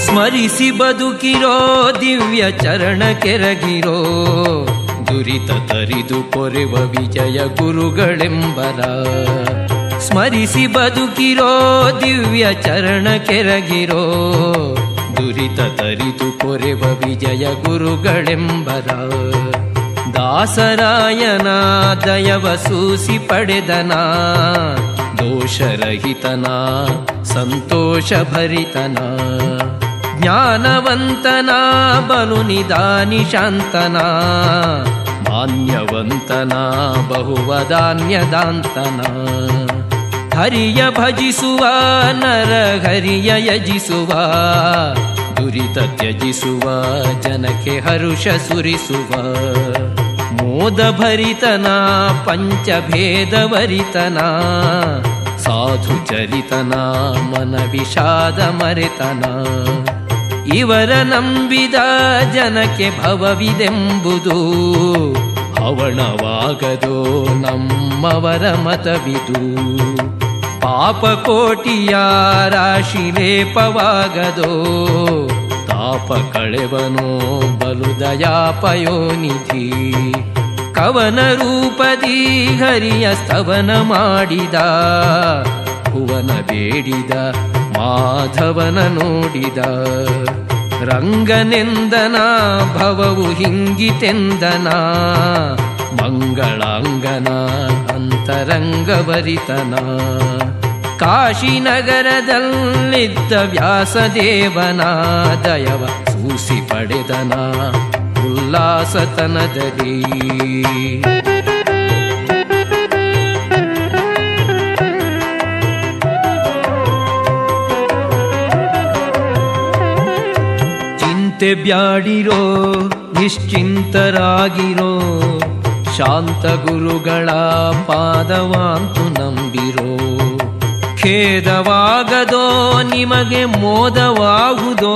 ಸ್ಮರಿಸಿ ಬದುಕಿರೋ ದಿವ್ಯ ಚರಣ ಕೆರಗಿರೋ ದುರಿತ ತರಿದು ಪೊರೆವ ವಿಜಯ ಗುರುಗಳೆಂಬರ ಸ್ಮರಿಸಿ ಬದುಕಿರೋ ದಿವ್ಯ ಚರಣ ಕೆರಗಿರೋ ದುರಿತ ತರಿದು ಪೊರೆವ ವಿಜಯ ಗುರುಗಳೆಂಬರ ದಾಸರಾಯನ ದಯವ ಸೂಸಿ ಪಡೆದನ ದೋಷರಹಿತನ ಸಂತೋಷ ಭರಿತನ ಜ್ಞಾನವಂತನ ಬಲು ನಿಧಾನಿ ಶಾಂತನ ಮಾನ್ಯವಂತನ ಬಹುವದಾನ್ಯದಾಂತನ ಹರಿಯ ಭಜಿಸುವ ನರ ಹರಿಯ ಯಜಿಸುವ ದುರಿತ ತ್ಯಜಿಸುವ ಜನಕ್ಕೆ ಹರುಷ ಸುರಿಸುವ ಮೋದ ಭರಿತನ ಪಂಚಭೇದವರಿತನ ಸಾಧು ಚರಿತನ ಮನ ವಿಷಾದ ಮರೆತನ ಇವರ ನಂಬಿದ ಜನಕ್ಕೆ ಭವವಿದೆಂಬುದು ಹವಣವಾಗದೋ ನಮ್ಮವರ ಮತವಿದು ಪಾಪ ಕೋಟಿಯ ರಾಶಿ ಲೇಪವಾಗದೋ ತಾಪ ಕಳೆವನೋ ಬಲು ದಯಾಪಯೋನಿಧಿ ಕವನ ರೂಪದಿ ಹರಿಯ ಸ್ತವನ ಮಾಡಿದ ಭುವನ ಬೇಡಿದ ಮಾಧವನ ನೋಡಿದ ರಂಗನೆಂದನ ಭವವು ಹಿಂಗಿತೆಂದನ ಮಂಗಳಾಂಗನ ಅಂತರಂಗವರಿತನ ಕಾಶಿನಗರದಲ್ಲಿದ್ದ ವ್ಯಾಸದೇವನ ದಯವ ಸೂಸಿ ಪಡೆದನ ಉಲ್ಲಾಸತನದಲ್ಲಿ ಚಿಂತೆ ಬ್ಯಾಡಿರೋ ನಿಶ್ಚಿಂತರಾಗಿರೋ ಶಾಂತ ಗುರುಗಳ ಪಾದವಾಂತು ನಂಬಿರೋ ಖೇದವಾಗದೋ ನಿಮಗೆ ಮೋದವಾಗುವುದೋ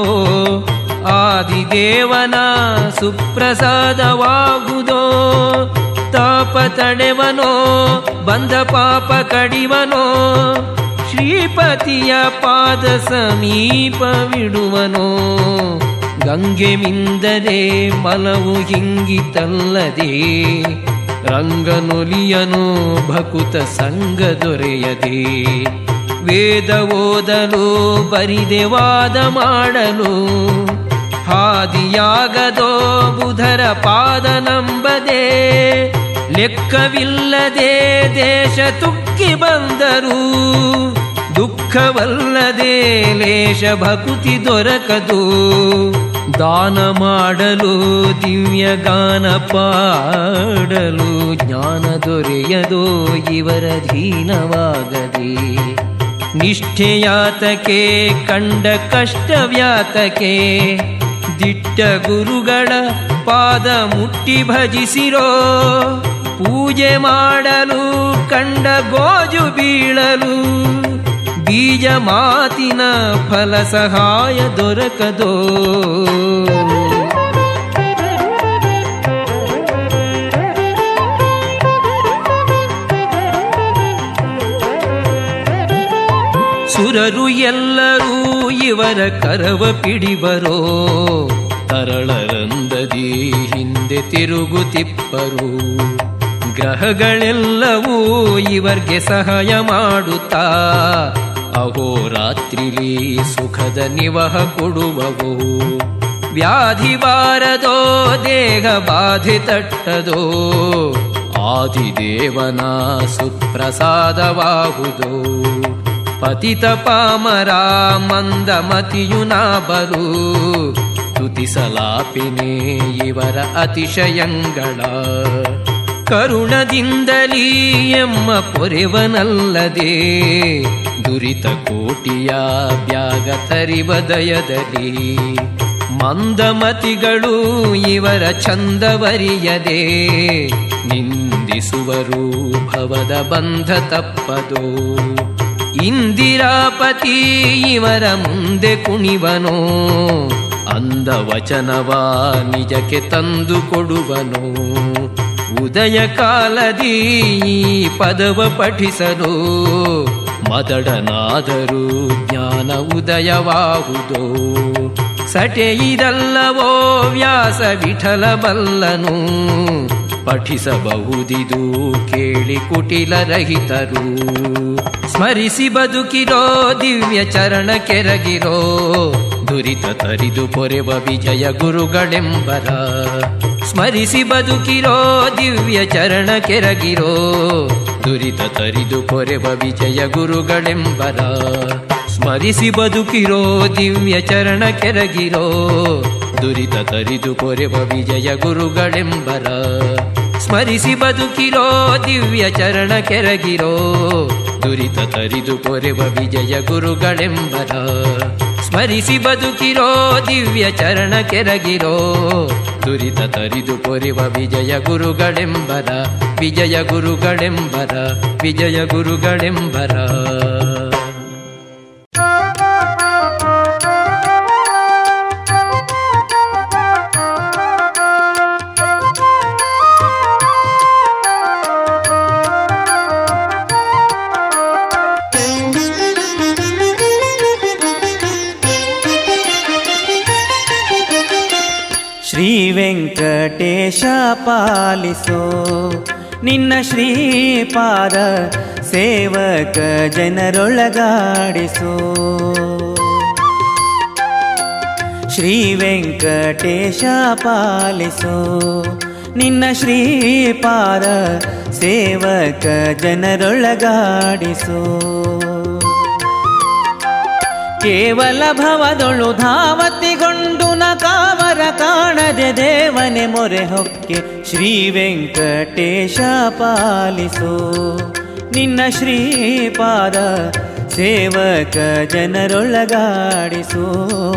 ಆದಿದೇವನ ಸುಪ್ರಸಾದವಾಗುವುದೋ ತಾಪ ತಡೆವನೋ ಬಂದ ಪಾಪ ಕಡಿವನೋ ಶ್ರೀಪತಿಯ ಪಾದ ಸಮೀಪವಿಡುವನೋ ಗಂಗೆ ಮಿಂದರೆ ಮಲವು ಹಿಂಗಿತಲ್ಲದೆ ರಂಗನೊಲಿಯನು ಭಕುತ ಸಂಗ ದೊರೆಯದೆ ವೇದ ಓದಲು ಬರಿದೆ ವಾದ ಮಾಡಲು ಹಾದಿಯಾಗದೋ ಬುಧರ ಪಾದ ನಂಬದೆ ಲೆಕ್ಕವಿಲ್ಲದೆ ದೇಶ ತುಕ್ಕಿ ಬಂದರು ದುಃಖವಲ್ಲದೆ ಲೇಷ ಭಕುತಿ ದೊರಕದು ದಾನ ಮಾಡಲು ದಿವ್ಯ ಗಾನ ಪಾಡಲು ಜ್ಞಾನ ದೊರೆಯದೋ ಇವರ ಧೀನವಾಗದೆ ನಿಷ್ಠೆಯಾತಕೆ ಕಂಡ ಕಷ್ಟವ್ಯಾತಕೆ ದಿಟ್ಟ ಗುರುಗಳ ಪಾದ ಮುಟ್ಟಿ ಭಜಿಸಿರೋ ಪೂಜೆ ಮಾಡಲು ಕಂಡ ಗೋಜು ಬೀಳಲು ಬೀಜ ಮಾತಿನ ಫಲ ಸಹಾಯ ದೊರಕದೋ ಸುರರು ಎಲ್ಲರೂ ಇವರ ಕರವ ಪಿಡಿಬರೋ ತರಳರಂದದಿ ಹಿಂದೆ ತಿರುಗುತಿಪ್ಪರು ಗ್ರಹಗಳೆಲ್ಲವೂ ಇವರ್ಗೆ ಸಹಾಯ ಮಾಡುತ್ತಾ ಅಹೋರಾತ್ರಿಲಿ ಸುಖದ ನಿವಹ ಕೊಡುವವು ವ್ಯಾಧಿ ಬಾರದೋ ದೇಹ ಬಾಧೆ ತಟ್ಟದೋ ಆದಿದೇವನ ಸುಪ್ರಸಾದವಾಹುದೋ ಪತಿತ ಪಾಮರ ಮಂದಮತಿಯುನಾ ಬರು ತುತಿಸಲಾಪಿನೇ ಇವರ ಅತಿಶಯಂಗಳ ಕರುಣದಿಂದಲೀ ಎಮ್ಮ ಪೊರೆವನಲ್ಲದೆ ದುರಿತ ಕೋಟಿಯ ಬ್ಯಾಗ ತರಿವ ದಯದಲ್ಲಿ ಮಂದಮತಿಗಳು ಇವರ ಚಂದವರಿಯದೆ ನಿಂದಿಸುವರು ಭವದ ಬಂಧ ತಪ್ಪದೋ ಇಂದಿರಾಪತಿ ಇವರ ಮುಂದೆ ಕುಣಿವನೋ ಅಂದ ವಚನವ ನಿಜಕ್ಕೆ ತಂದು ಕೊಡುವನು ಉದಯ ಕಾಲದಿ ಈ ಪದವ ಪಠಿಸಲು ಮದಡನಾದರೂ ಜ್ಞಾನ ಉದಯವಾಹುದೋ ಸಟೆಯಿರಲ್ಲವೋ ವ್ಯಾಸ ವಿಠಲ ಬಲ್ಲನು ಪಠಿಸಬಹುದಿದು ಕೇಳಿ ಕುಟಿಲ ರಹಿತರು ಸ್ಮರಿಸಿ ಬದುಕಿರೋ ದಿವ್ಯ ಚರಣ ಕೆರಗಿರೋ ದುರಿತ ತರಿದು ಪೊರೆವ ವಿಜಯ ಗುರುಗಳೆಂಬರ ಸ್ಮರಿಸಿ ಬದುಕಿರೋ ದಿವ್ಯ ಚರಣ ಕೆರಗಿರೋ ದುರಿತ ತರಿದು ಪೊರೆವ ವಿಜಯ ಗುರುಗಳೆಂಬರ ಸ್ಮರಿಸಿ ಬದುಕಿರೋ ದಿವ್ಯ ಚರಣ ಕೆರಗಿರೋ ದುರಿತ ತರಿದು ಪೊರೆವ ವಿಜಯ ಗುರುಗಳೆಂಬರ ಸ್ಮರಿಸಿ ಬದುಕಿರೋ ದಿವ್ಯ ಚರಣ ಕೆರಗಿರೋ ದುರಿತ ತರಿದು ಪೊರೆವ ವಿಜಯ ಗುರುಗಳೆಂಬರ ಸ್ಮರಿಸಿ ಬದುಕಿರೋ ದಿವ್ಯ ಚರಣ ಕೆರಗಿರೋ ದುರಿತ ತರಿದು ಪೊರೆವ ವಿಜಯ ಗುರುಗಳೆಂಬರ ವಿಜಯ ಗುರುಗಳೆಂಬರ ವಿಜಯ ಗುರುಗಳೆಂಬರ ಶ್ರೀ ವೆಂಕಟೇಶ ಪಾಲಿಸೋ ನಿನ್ನ ಶ್ರೀಪಾದ ಸೇವಕ ಜನರೊಳಗಾಡಿಸೋ ಶ್ರೀ ವೆಂಕಟೇಶ ಪಾಲಿಸೋ ನಿನ್ನ ಶ್ರೀಪಾದ ಸೇವಕ ಜನರೊಳಗಾಡಿಸೋ ಕೇವಲ ಭವದೊಳು ಧಾವತಿಗೊಂಡು ನ ಕಾವರ ಕಾಣದೆ ದೇವನೆ ಮೊರೆ ಹೊಕ್ಕೆ ಶ್ರೀ ವೆಂಕಟೇಶ ಪಾಲಿಸೋ ನಿನ್ನ ಶ್ರೀಪಾದ ಸೇವಕ ಜನರೊಳಗಾಡಿಸೋ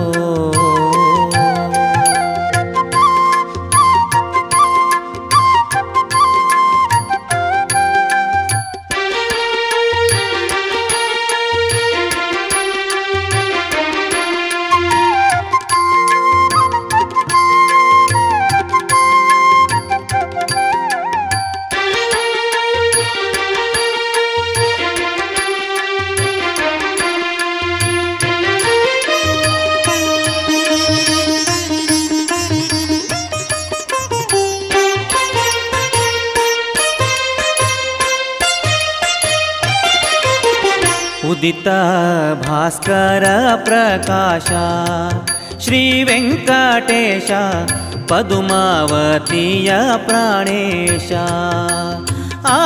ಉದಿತ ಭಾಸ್ಕರ ಪ್ರಕಾಶ ಶ್ರೀ ವೆಂಕಟೇಶ ಪದುಮಾವತಿಯ ಪ್ರಾಣೇಶ ಆ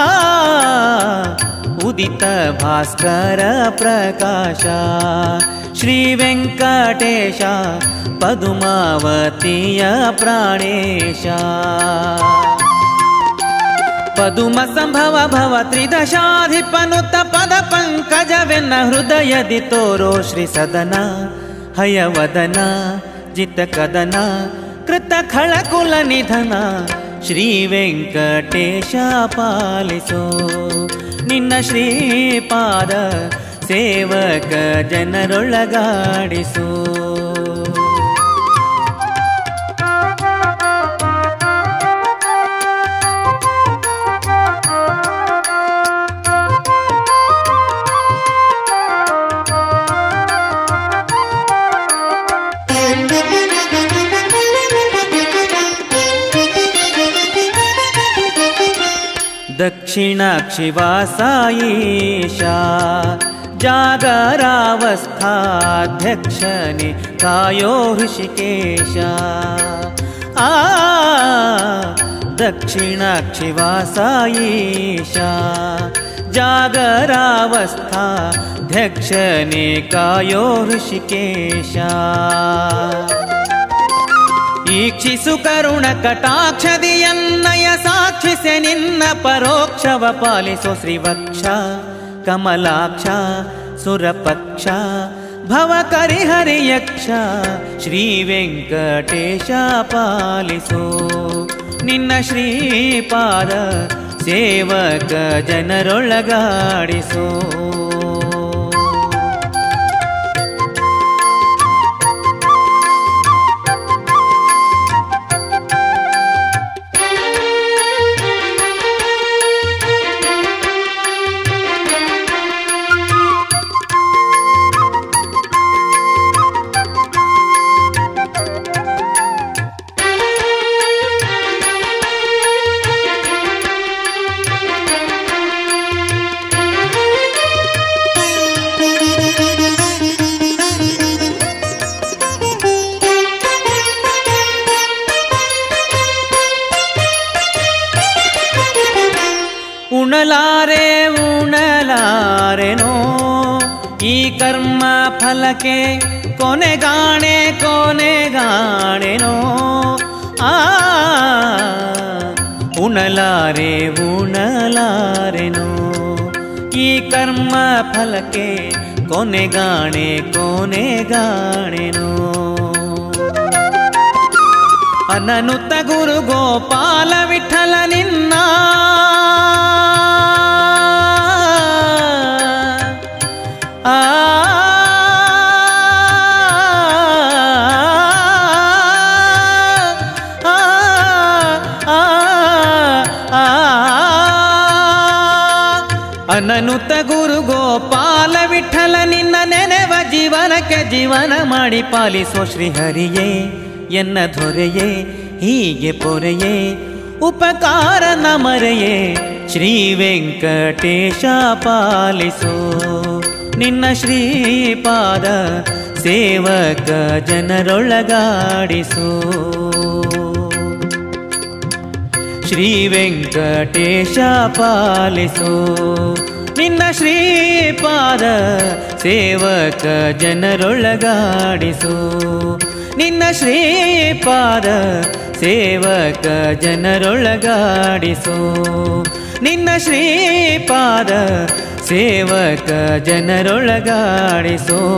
ಉದಿತ ಭಾಸ್ಕರ ಪ್ರಕಾಶ ಶ್ರೀ ವೆಂಕಟೇಶ ಪದುಮಾವತಿಯ ಪ್ರಾಣೇಶ ಪದುಮ ಸಂಭವ ಭವ ತ್ರಿದಶಾಧಿಪನುತ ಪದ ಪಂಕಜವೆನ್ನ ಹೃದಯದಿ ತೋರೋ ಶ್ರೀ ಸದನ ಹಯವದನ ಜಿತ ಕದನ ಕೃತ ಖಳಕುಲ ನಿಧನ ಶ್ರೀ ವೆಂಕಟೇಶ ಪಾಲಿಸೋ ನಿನ್ನ ಶ್ರೀಪಾದ ಸೇವಕ ಜನರೊಳಗಾಡಿಸೋ दक्षिणाक्षिवासायीशा जागरावस्थाध्यक्षने कायो हृषिकेशा आ दक्षिणाक्षिवासायीशा जागरावस्थाध्यक्षने कायो हृषिकेशा ಈಕ್ಷಿಸು ಕರುಣ ಕಟಾಕ್ಷದಿಯನ್ನಯ ಸಾಕ್ಷಿಸೆ ನಿನ್ನ ಪರೋಕ್ಷವ ಪಾಲಿಸೋ ಶ್ರೀವಕ್ಷ ಕಮಲಾಕ್ಷ ಸುರಪಕ್ಷ ಭವ ಕರಿಹರಿಯಕ್ಷ ಶ್ರೀ ವೆಂಕಟೇಶ ಪಾಲಿಸೋ ನಿನ್ನ ಶ್ರೀಪಾದ ಸೇವಕ ಜನರೊಳಗಾಡಿಸೋ ಕರ್ಮ ಫಲಕ್ಕೆ ಕೊನೆಗಾಣೆ ಕೊನೆಗಾಣೆನೋ ಆ ಉಣಲಾರೆ ಉಣಲಾರೆನೋ ಈ ಕರ್ಮ ಫಲಕ್ಕೆ ಕೊನೆಗಾಣೆ ಕೊನೆಗಾಣೆನೋ ಅನನುತ ಗುರು ಗೋಪಾಲ ವಿಠಲ ನಿನ್ನ ಆ ಆ, ಆ, ಆ, ಅನನುತ ಗುರು ಗೋಪಾಲ ವಿಠಲ ನಿನ್ನ ನೆನೆವ ಜೀವನಕ್ಕೆ ಜೀವನ ಮಾಡಿ ಪಾಲಿಸೋ ಶ್ರೀಹರಿಯೇ ಎನ್ನ ದೊರೆಯೇ ಹೀಗೆ ಪೊರೆಯೇ ಉಪಕಾರ ನಮರೆಯೇ ಶ್ರೀ ವೆಂಕಟೇಶ ಪಾಲಿಸೋ ನಿನ್ನ ಶ್ರೀಪಾದ ಸೇವಕ ಜನರೊಳಗಾಡಿಸೋ ಶ್ರೀ ವೆಂಕಟೇಶ ಪಾಲಿಸೋ ನಿನ್ನ ಶ್ರೀಪಾದ ಸೇವಕ ಜನರೊಳಗಾಡಿಸೋ ನಿನ್ನ ಶ್ರೀಪಾದ ಸೇವಕ ಜನರೊಳಗಾಡಿಸೋ ನಿನ್ನ ಶ್ರೀಪಾದ ಸೇವಕ ಜನರೊಳಗಾಡಿಸೋ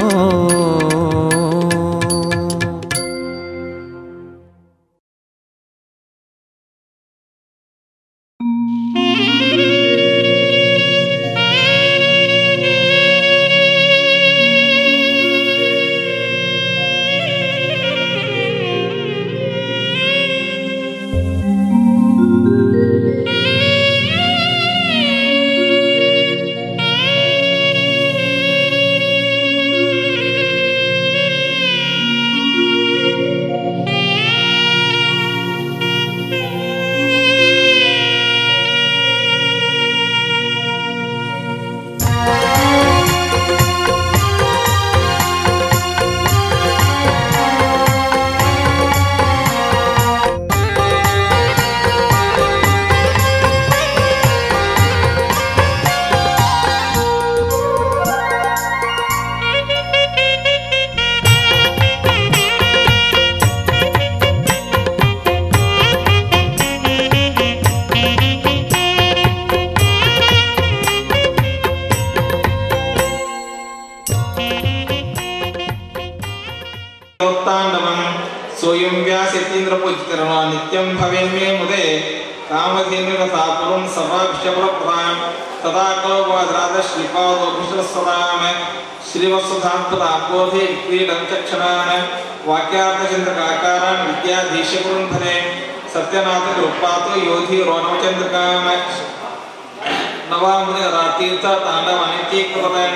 उत्ताण्डवं सोऽयं व्यासेतीन्द्रपूजितरणो नित्यं भवेन्मे मुदे कामधेनुरथा पुरुं सर्वाभिषपुरप्रदां तदा कौवाद्रादश्रीपादोभिषस्वदां श्रीवत्सुधात्पदाम्बोधे क्रीडं चक्षणान् वाक्यार्थचन्द्रकाकारान् विद्याधीशपुरुन्धरे सत्यनाथनिरुपातो योधि रोणवचन्द्रकाम् नवामुनिरातीर्थ ताण्डवनित्यकृतम्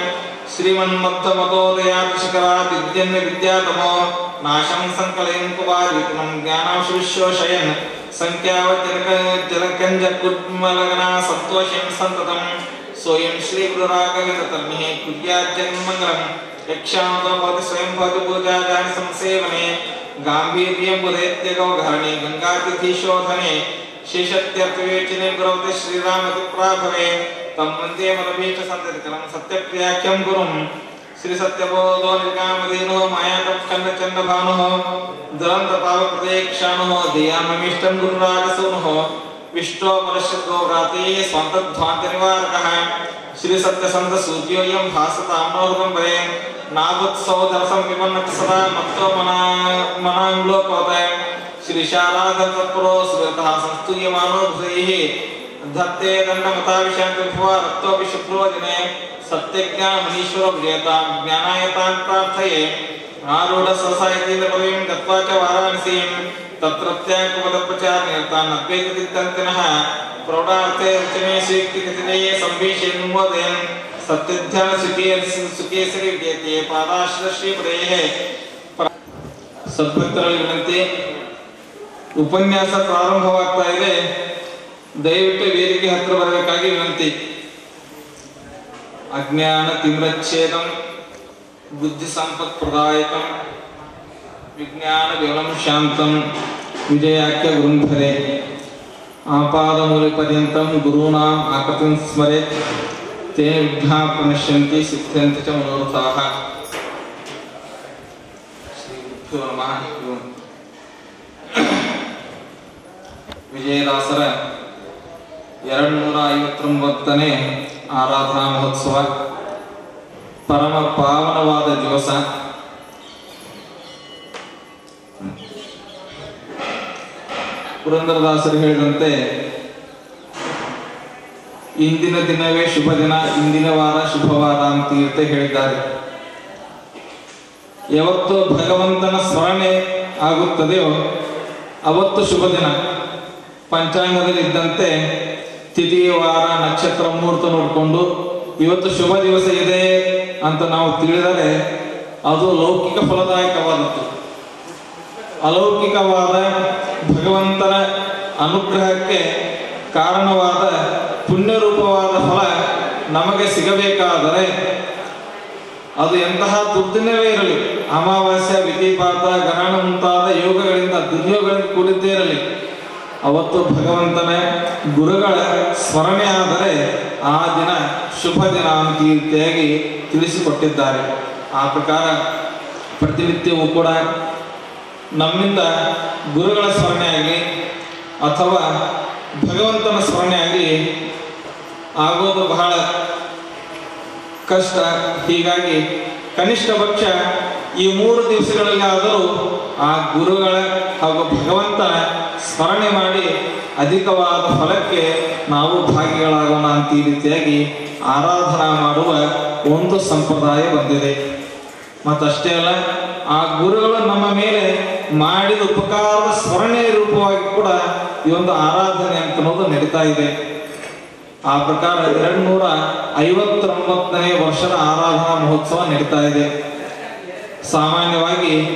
श्रीमन्मध्वमतोदयातिशिखरादिद्यन्य विद्यातमो नाशं सङ्कलयन् कुमारीतनं ज्ञानांशविश्वशयन् सङ्ख्यावजनक जलकञ्जकुड्मलगना सन्तोषं सन्ततं स्वयं श्रीगुरुराघवेन्द्रतर्मिः कुर्याज्जन्मङ्गलम् यक्षाणो भवति स्वयं भवति पूजाजानि संसेवने गाम्भीर्यं बुधेत्यगौघरणे गङ्गातिथिशोधने शेषत्यर्थविवेचने गुरवते श्रीरामति प्राभवे तं वन्दे मदभीष्ट सन्ततिकरं सत्यप्रियाख्यं गुरुं श्रीसत्यबोधो निकामधीनो मायाकण्डचण्डभानुः दुरन्तपावप्रदेक्षाणुः धियाममीष्टं गुरुराजसूनुः विष्णो परश्चो व्रातेः स्वान्तध्वान्तनिवारकः श्रीसत्यसन्तसूर्योऽयं भासतां नोहृदम्बरे नाभुत्सौधरसं विपन्नः सदा मत्तो मना मनाङ्लोकवतः श्रीशाराधत्पुरो सुरतः संस्तूयमानो भुजैः धत्ते दण्डमताविशान्तभुवा रक्तोऽपि शुक्रोदिने सत्यज्ञानमनीश्वरो विजयतां ज्ञानायतां प्रार्थये आरूढसहसायतीन्द्रपदवीं गत्वा च वाराणसीं तत्रत्याकुपदप्रचारनिरतान् अद्वैतदिग्दन्तिनः प्रौढार्थे रचने स्वीकृतिजये सम्भीषन्मोदयन् सत्यध्यानसुखी सुखೇಸರಿ ವಿಜಯತೆ ಪಾದಾಶ್ರ ಶ್ರೀಪದೇಃ ಸದ್ಭಕ್ತರಲ್ಲಿ ವಿನಂತಿ ಉಪನ್ಯಾಸ ಪ್ರಾರಂಭವಾಗ್ತಾ ಇದೆ ದಯವಿಟ್ಟು ವೇದಿಕೆ ಹತ್ರ ಬರಬೇಕಾಗಿ ವಿನಂತಿ ಅಜ್ಞಾನ ತಿಮ್ರಚ್ಛೇದಂ ಬುದ್ಧಿ ಸಂಪತ್ ಪ್ರದಾಯಕಂ ವಿಜ್ಞಾನ ವಿವಲಂ ಶಾಂತಂ ವಿಜಯಾಖ್ಯ ಗುರುಂಧರೆ ಆಪಾದಮೂಲ ಪರ್ಯಂತಂ ಗುರುಣಾಂ ಆಕೃತಿಂ ಸ್ಮರೆತ್ ते विघ्नाः प्रणश्यन्ति सिद्ध्यन्ति च मनोरथाः ಶ್ರೀಗುರುಭ್ಯೋ ನಮಃ ಹರಿ ಓಂ. ವಿಜಯದಾಸರ ಎರಡು ನೂರ ಐವತ್ತೊಂಬತ್ತನೇ ಆರಾಧನಾ ಮಹೋತ್ಸವ ಪರಮ ಪಾವನವಾದ ದಿವಸ ಪುರಂದರದಾಸರು ಹೇಳಿದಂತೆ ಇಂದಿನ ದಿನವೇ ಶುಭ ದಿನ ಇಂದಿನ ವಾರ ಶುಭವಾರ ಅಂತ ತೀರ್ಥ ಹೇಳಿದ್ದಾರೆ ಯಾವತ್ತು ಭಗವಂತನ ಸ್ಮರಣೆ ಆಗುತ್ತದೆಯೋ ಅವತ್ತು ಶುಭ ದಿನ ಪಂಚಾಂಗದಲ್ಲಿ ಇದ್ದಂತೆ ತಿಥಿ ವಾರ ನಕ್ಷತ್ರ ಮುಹೂರ್ತ ನೋಡಿಕೊಂಡು ಇವತ್ತು ಶುಭ ದಿವಸ ಇದೆ ಅಂತ ನಾವು ತಿಳಿದರೆ ಅದು ಲೌಕಿಕ ಫಲದಾಯಕವಾದದ್ದು ಅಲೌಕಿಕವಾದ ಭಗವಂತನ ಅನುಗ್ರಹಕ್ಕೆ ಕಾರಣವಾದ ಪುಣ್ಯರೂಪವಾದ ಫಲ ನಮಗೆ ಸಿಗಬೇಕಾದರೆ ಅದು ಎಂತಹ ದುರ್ದಿನವೇ ಇರಲಿ ಅಮಾವಾಸ್ಯ ವಿಧಿಪಾತ ಗ್ರಹಣ ಮುಂತಾದ ಯೋಗಗಳಿಂದ ದುರ್ಯೋಗಗಳಿಂದ ಕೂಡಿದ್ದೇ ಇರಲಿ ಅವತ್ತು ಭಗವಂತನ ಗುರುಗಳ ಸ್ಮರಣೆ ಆದರೆ ಆ ದಿನ ಶುಭ ದಿನ ಅಂತ ಈ ರೀತಿಯಾಗಿ ತಿಳಿಸಿಕೊಟ್ಟಿದ್ದಾರೆ ಆ ಪ್ರಕಾರ ಪ್ರತಿನಿತ್ಯವೂ ಕೂಡ ನಮ್ಮಿಂದ ಗುರುಗಳ ಸ್ಮರಣೆ ಆಗಲಿ ಅಥವಾ ಭಗವಂತನ ಸ್ಮರಣೆ ಆಗಲಿ ಆಗೋದು ಬಹಳ ಕಷ್ಟ ಹೀಗಾಗಿ ಕನಿಷ್ಠ ಪಕ್ಷ ಈ ಮೂರು ದಿವಸಗಳಲ್ಲಿ ಆದರೂ ಆ ಗುರುಗಳ ಹಾಗೂ ಭಗವಂತನ ಸ್ಮರಣೆ ಮಾಡಿ ಅಧಿಕವಾದ ಫಲಕ್ಕೆ ನಾವು ಭಾಗಿಗಳಾಗೋಣ ಅಂತ ಈ ರೀತಿಯಾಗಿ ಆರಾಧನಾ ಮಾಡುವ ಒಂದು ಸಂಪ್ರದಾಯ ಬಂದಿದೆ ಮತ್ತಷ್ಟೇ ಅಲ್ಲ ಆ ಗುರುಗಳು ನಮ್ಮ ಮೇಲೆ ಮಾಡಿದ ಉಪಕಾರದ ಸ್ಮರಣೆ ರೂಪವಾಗಿ ಕೂಡ ಈ ಒಂದು ಆರಾಧನೆ ಅಂತ ಅನ್ನೋದು ನಡೀತಾ ಇದೆ ಆ ಪ್ರಕಾರ ಎರಡು ನೂರ ಐವತ್ತೊಂಬತ್ತನೇ ವರ್ಷದ ಆರಾಧನಾ ಮಹೋತ್ಸವ ನಡೀತಾ ಇದೆ ಸಾಮಾನ್ಯವಾಗಿ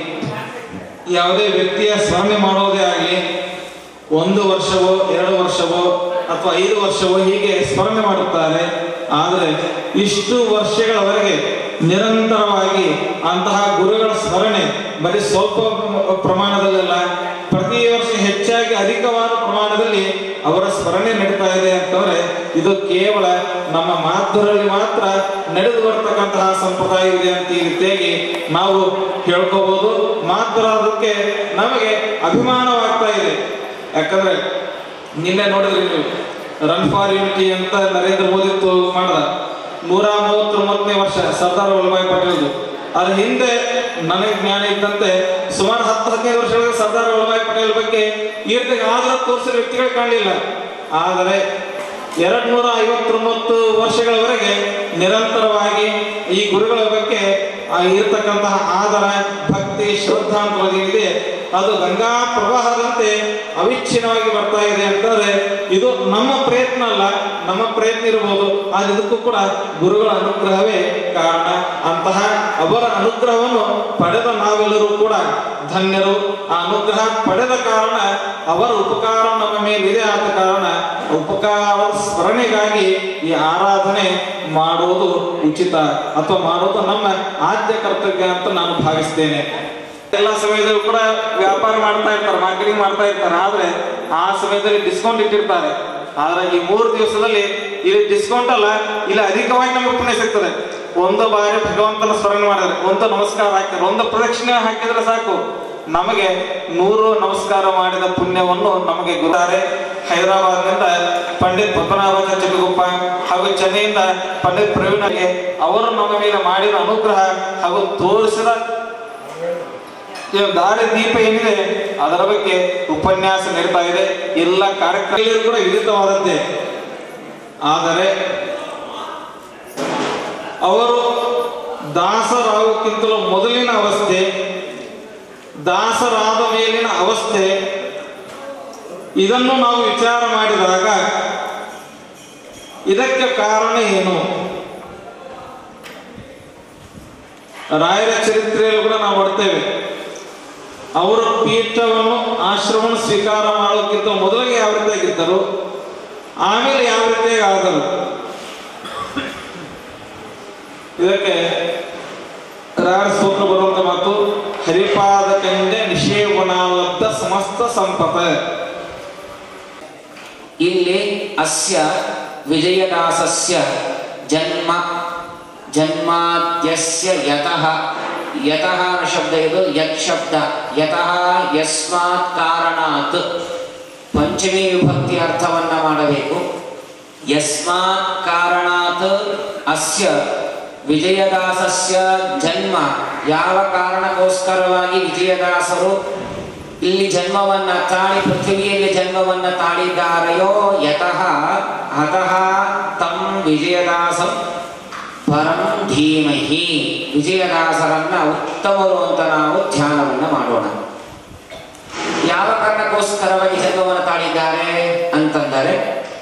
ಯಾವುದೇ ವ್ಯಕ್ತಿಯ ಸ್ಮರಣೆ ಮಾಡೋದೇ ಆಗಲಿ ಒಂದು ವರ್ಷವೋ ಎರಡು ವರ್ಷವೋ ಅಥವಾ ಐದು ವರ್ಷವೋ ಹೀಗೆ ಸ್ಮರಣೆ ಮಾಡುತ್ತಾರೆ ಆದರೆ ಇಷ್ಟು ವರ್ಷಗಳವರೆಗೆ ನಿರಂತರವಾಗಿ ಅಂತಹ ಗುರುಗಳ ಸ್ಮರಣೆ ಬರೀ ಸ್ವಲ್ಪ ಪ್ರಮಾಣದಲ್ಲ ಪ್ರತಿ ವರ್ಷ ಹೆಚ್ಚಾಗಿ ಅಧಿಕವಾದ ಪ್ರಮಾಣದಲ್ಲಿ ಅವರ ಸ್ಮರಣೆ ನಡೀತಾ ಇದೆ ಅಂತಂದ್ರೆ ಇದು ಕೇವಲ ನಮ್ಮ ಮಾತುರಲ್ಲಿ ಮಾತ್ರ ನಡೆದು ಬರ್ತಕ್ಕಂತಹ ಸಂಪ್ರದಾಯ ಇದೆ ಅಂತ ಈ ರೀತಿಯಾಗಿ ನಾವು ಹೇಳ್ಕೋಬಹುದು ಮಾತುರಾದಕ್ಕೆ ನಮಗೆ ಅಭಿಮಾನವಾಗ್ತಾ ಇದೆ ಯಾಕಂದ್ರೆ ನಿನ್ನೆ ನೋಡಿದ್ರಿ ನೀವು ರನ್ ಫಾರ್ ಯೂನಿಟಿ ಅಂತ ನರೇಂದ್ರ ಮೋದಿ ತು- ಮಾಡ್ದ ನೂರ ಮೂವತ್ತೊಂಬತ್ತನೇ ವರ್ಷ ಸರ್ದಾರ್ ವಲ್ಲಭಾಯ್ ಪಟೇಲ್ದು ಅದ್ರ ಹಿಂದೆ ನನಗೆ ಜ್ಞಾನ ಇದ್ದಂತೆ ಸುಮಾರು ಹತ್ತು ಹದಿನೈದು ವರ್ಷಗಳ ಸರ್ದಾರ್ ವಲ್ಲಭಾಯ್ ಪಟೇಲ್ ಬಗ್ಗೆ ಈ ರೀತಿ ಆಧಾರ ತೋರಿಸಿದ ವ್ಯಕ್ತಿಗಳು ಕಾಣಲಿಲ್ಲ ಆದರೆ ಎರಡ್ ನೂರ ಐವತ್ತೊಂಬತ್ತು ವರ್ಷಗಳವರೆಗೆ ನಿರಂತರವಾಗಿ ಈ ಗುರುಗಳ ಬಗ್ಗೆ ಆ ಇರತಕ್ಕಂತಹ ಆದರ ಭಕ್ತಿ ಶ್ರದ್ಧಾ ಅಂತ ಏನಿದೆ ಅದು ಗಂಗಾ ಪ್ರವಾಹದಂತೆ ಅವಿಚ್ಛಿನ್ನವಾಗಿ ಬರ್ತಾ ಇದೆ ಅಂತಂದ್ರೆ ಇದು ನಮ್ಮ ಪ್ರಯತ್ನ ಅಲ್ಲ ನಮ್ಮ ಪ್ರಯತ್ನ ಇರಬಹುದು ಆದ್ರೆ ಇದಕ್ಕೂ ಕೂಡ ಗುರುಗಳ ಅನುಗ್ರಹವೇ ಕಾರಣ ಅಂತಹ ಅವರ ಅನುಗ್ರಹವನ್ನು ಪಡೆದ ನಾವೆಲ್ಲರೂ ಕೂಡ ಧನ್ಯರು ಆ ಅನುಗ್ರಹ ಪಡೆದ ಕಾರಣ ಅವರ ಉಪಕಾರ ನಮ್ಮ ಮೇಲಿದೆ ಆದ ಕಾರಣ ಉಪಕಾರ ಸ್ಮರಣೆಗಾಗಿ ಈ ಆರಾಧನೆ ಮಾಡುವುದು ಉಚಿತ ಅಥವಾ ಮಾಡುವುದು ನಮ್ಮ ಆದ್ಯ ಕರ್ತವ್ಯ ಅಂತ ನಾನು ಭಾವಿಸ್ತೇನೆ ಎಲ್ಲ ಸಮಯದಲ್ಲೂ ಕೂಡ ವ್ಯಾಪಾರ ಮಾಡ್ತಾ ಇರ್ತಾರೆ ಮಾರ್ಕೆಟಿಂಗ್ ಮಾಡ್ತಾ ಇರ್ತಾರೆ ಆದ್ರೆ ಆ ಸಮಯದಲ್ಲಿ ಡಿಸ್ಕೌಂಟ್ ಇಟ್ಟಿರ್ತಾರೆ ಆದ್ರೆ ಈ ಮೂರು ದಿವಸದಲ್ಲಿ ಇಲ್ಲಿ ಡಿಸ್ಕೌಂಟ್ ಅಲ್ಲ ಇಲ್ಲಿ ಅಧಿಕವಾಗಿ ನಮಗೆ ಪುಣ್ಯ ಸಿಗ್ತದೆ ಒಂದು ಬಾರಿ ಭಗವಂತನ ಸ್ಮರಣೆ ಮಾಡಿದ್ರೆ ಒಂದು ನಮಸ್ಕಾರ ಹಾಕಿದ್ರೆ ಒಂದು ಪ್ರದಕ್ಷಿಣೆ ಹಾಕಿದ್ರೆ ಸಾಕು ನಮಗೆ ನೂರು ನಮಸ್ಕಾರ ಮಾಡಿದ ಪುಣ್ಯವನ್ನು ನಮಗೆ ಗೊತ್ತಾರೆ ಹೈದರಾಬಾದ್ನಿಂದ ಪಂಡಿತ್ ಪದ್ಮನಾಭ ಚಿಕ್ಕಗುಪ್ಪ ಹಾಗೂ ಚೆನ್ನೈಯಿಂದ ಪಂಡಿತ್ ಪ್ರವೀಣಗೆ ಅವರು ನಮ್ಮ ಮೇಲೆ ಮಾಡಿದ ಅನುಗ್ರಹ ಹಾಗೂ ತೋರಿಸಿದ ಈ ದಾರಿ ದೀಪ ಏನಿದೆ ಅದರ ಬಗ್ಗೆ ಉಪನ್ಯಾಸ ನಡೀತಾ ಇದೆ ಎಲ್ಲ ಕಾರ್ಯಕ್ರಮ ಕೂಡ ವಿಧಿತವಾದಂತೆ ಆದರೆ ಅವರು ದಾಸರಾಗೋಕ್ಕಿಂತಲೂ ಮೊದಲಿನ ಅವಸ್ಥೆ ದಾಸರಾದ ಮೇಲಿನ ಅವಸ್ಥೆ ಇದನ್ನು ನಾವು ವಿಚಾರ ಮಾಡಿದಾಗ ಇದಕ್ಕೆ ಕಾರಣ ಏನು ರಾಯರ ಚರಿತ್ರೆಯಲ್ಲೂ ಕೂಡ ನಾವು ನೋಡ್ತೇವೆ ಅವರು ಪೀಠವನ್ನು ಆಶ್ರಮವನ್ನು ಸ್ವೀಕಾರ ಮಾಡೋಕ್ಕಿಂತ ಮೊದಲಿಗೆ ಯಾವ ರೀತಿಯಾಗಿದ್ದರು ಆಮೇಲೆ ಯಾವ ರೀತಿಯಾಗಿ ಆದರು ಇದಕ್ಕೆ ರಾಯರ ಸೂತ್ರ ಬರುವಂತ ಮಾತು ಹರಿಪಾದ ಕಂಡೆ ನಿಷೇವನಾಲಬ್ಧ ಸಮಸ್ತ ಸಂಪತ ಇಲ್ಲಿ ಅಸ್ಯ ವಿಜಯದಾಸಸ್ಯ ಜನ್ಮ ಜನ್ಮಾದ್ಯಸ್ಯ ಯತಃ ಯತಃ ಅನ್ನೋ ಶಬ್ದ ಇದು ಯತ್ ಶಬ್ದ ಯತಃ ಯಸ್ಮಾತ್ ಕಾರಣಾತ್ ಪಂಚಮಿ ವಿಭಕ್ತಿ ಅರ್ಥವನ್ನ ಮಾಡಬೇಕು ಯಸ್ಮಾತ್ ಕಾರಣಾತ್ ಅಸ್ಯ ವಿಜಯದಾಸಸ್ಯ ಜನ್ಮ ಯಾವ ಕಾರಣಕ್ಕೋಸ್ಕರವಾಗಿ ವಿಜಯದಾಸರು ಇಲ್ಲಿ ಜನ್ಮವನ್ನ ತಾಳಿ ಪೃಥ್ವಿಯಲ್ಲಿ ಜನ್ಮವನ್ನ ತಾಳಿದ್ದಾರೆಯೋ ಯತಃ ಅತಃ ತಂ ವಿಜಯದಾಸಂ ಪರಂ ಧೀಮಹಿ ವಿಜಯದಾಸರನ್ನ ಉತ್ತಮರು ಅಂತ ನಾವು ಧ್ಯಾನವನ್ನ ಮಾಡೋಣ ಯಾವ ಕಾರಣಕ್ಕೋಸ್ಕರವಾಗಿ ಜನ್ಮವನ್ನು ತಾಳಿದ್ದಾರೆ ಅಂತಂದರೆ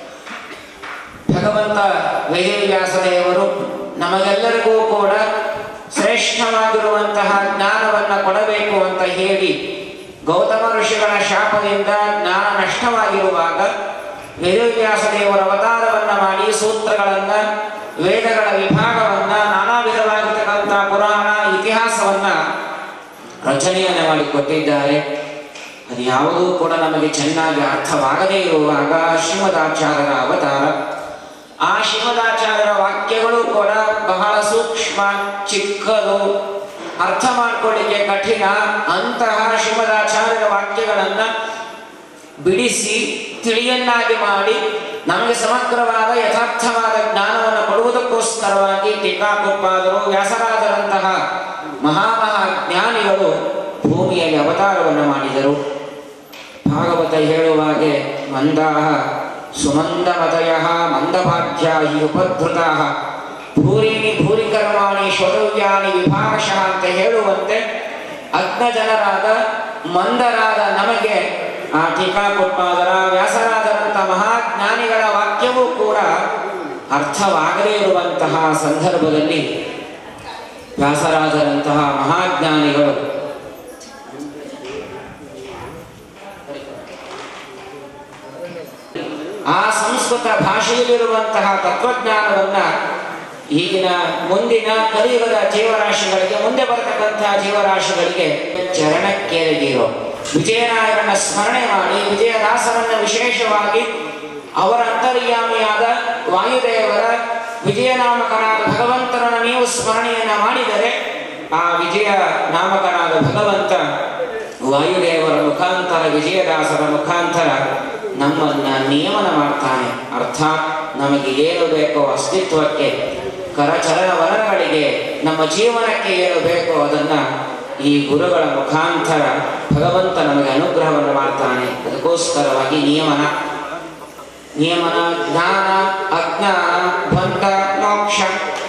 ಭಗವಂತ ವೇದವ್ಯಾಸದೇವರು ನಮಗೆಲ್ಲರಿಗೂ ಕೂಡ ಶ್ರೇಷ್ಠವಾಗಿರುವಂತಹ ಜ್ಞಾನವನ್ನ ಕೊಡಬೇಕು ಅಂತ ಹೇಳಿ ಗೌತಮ ಋಷಿಗಳ ಶಾಪದಿಂದ ಜ್ಞಾನ ನಷ್ಟವಾಗಿರುವಾಗ ವೇದವ್ಯಾಸದೇವರ ಅವತಾರವನ್ನ ಮಾಡಿ ಸೂತ್ರಗಳನ್ನ ವೇದಗಳ ವಿಭಾಗವನ್ನ ನಾನಾ ವಿಧವಾಗಿರ್ತಕ್ಕಂಥ ಪುರಾಣ ಇತಿಹಾಸವನ್ನ ರಚನೆಯನ್ನ ಮಾಡಿಕೊಟ್ಟಿದ್ದಾರೆ ಅದು ಯಾವುದೂ ಕೂಡ ನಮಗೆ ಚೆನ್ನಾಗಿ ಅರ್ಥವಾಗದೇ ಇರುವಾಗ ಶ್ರೀಮದಾಚಾರ್ಯರ ಅವತಾರ ಆ ಶ್ರೀಮದಾಚಾರ್ಯರ ವಾಕ್ಯಗಳು ಕೂಡ ಬಹಳ ಸೂಕ್ಷ್ಮ ಚಿಕ್ಕದು ಅರ್ಥ ಮಾಡ್ಕೊಳ್ಳಿಕ್ಕೆ ಕಠಿಣ ಅಂತಹ ಶ್ರೀಮದಾಚಾರ್ಯರ ವಾಕ್ಯಗಳನ್ನ ಬಿಡಿಸಿ ತಿಳಿಯನ್ನಾಗಿ ಮಾಡಿ ನಮಗೆ ಸಮಗ್ರವಾದ ಯಥಾರ್ಥವಾದ ಜ್ಞಾನವನ್ನು ಕೊಡುವುದಕ್ಕೋಸ್ಕರವಾಗಿ ಟೀಕಾಕೃತ್ಪಾದರು ವ್ಯಾಸರಾಜರಂತಹ ಮಹಾಮಹಾ ಜ್ಞಾನಿಗಳು ಭೂಮಿಯಲ್ಲಿ ಅವತಾರವನ್ನು ಮಾಡಿದರು ಭಾಗವತ ಹೇಳುವಾಗೆ ಮಂದಾಹ ಸುಮಂದಮತಯ ಮಂದಭಾಗ್ಯಾ ಹಿ ಉಪಧೃತಾ ಭೂರಿಣಿ ಭೂರಿಕರ್ಮಾಣಿ ಶ್ರೋತವ್ಯಾನಿ ವಿಭಾಗಶಃ ಅಂತ ಹೇಳುವಂತೆ ಅಗ್ನಜನರಾದ ಮಂದರಾದ ನಮಗೆ ಆ ಟೀಕಾಕೃತ್ಪಾದರ ವ್ಯಾಸರಾದರಂಥ ಮಹಾಜ್ಞಾನಿಗಳ ವಾಕ್ಯವೂ ಕೂಡ ಅರ್ಥವಾಗದೇ ಇರುವಂತಹ ಸಂದರ್ಭದಲ್ಲಿ ವ್ಯಾಸರಾಜರಂತಹ ಮಹಾಜ್ಞಾನಿಗಳು ಆ ಸಂಸ್ಕೃತ ಭಾಷೆಯಲ್ಲಿರುವಂತಹ ತತ್ವಜ್ಞಾನವನ್ನ ಈಗಿನ ಮುಂದಿನ ಕಲಿಯುಗದ ಜೀವರಾಶಿಗಳಿಗೆ ಮುಂದೆ ಬರತಕ್ಕಂತಹ ಜೀವರಾಶಿಗಳಿಗೆ ಚರಣಕ್ಕೆರಗಿರೋ ವಿಜಯನಾಯಕನ ಸ್ಮರಣೆ ಮಾಡಿ ವಿಜಯದಾಸರನ್ನ ವಿಶೇಷವಾಗಿ ಅವರ ಅಂತರ್ಯಾಮಿಯಾದ ವಾಯುದೇವರ ವಿಜಯನಾಮಕನಾದ ಭಗವಂತನನ್ನು ನೀವು ಸ್ಮರಣೆಯನ್ನ ಮಾಡಿದರೆ ಆ ವಿಜಯ ನಾಮಕನಾದ ಭಗವಂತ ವಾಯುದೇವರ ಮುಖಾಂತರ ವಿಜಯದಾಸರ ಮುಖಾಂತರ ನಮ್ಮನ್ನ ನಿಯಮನ ಮಾಡ್ತಾನೆ ಅರ್ಥಾತ್ ನಮಗೆ ಏನು ಬೇಕೋ ಅಸ್ತಿತ್ವಕ್ಕೆ ಕರಚರಣ ವರಗಳಿಗೆ ನಮ್ಮ ಜೀವನಕ್ಕೆ ಏನು ಬೇಕೋ ಅದನ್ನ ಈ ಗುರುಗಳ ಮುಖಾಂತರ ಭಗವಂತ ನಮಗೆ ಅನುಗ್ರಹವನ್ನು ಮಾಡ್ತಾನೆ ಅದಕ್ಕೋಸ್ಕರವಾಗಿ ನಿಯಮನ ನಿಯಮನ ಜ್ಞಾನ ಅಜ್ಞಾನ ಬಂಧ ಮೋಕ್ಷ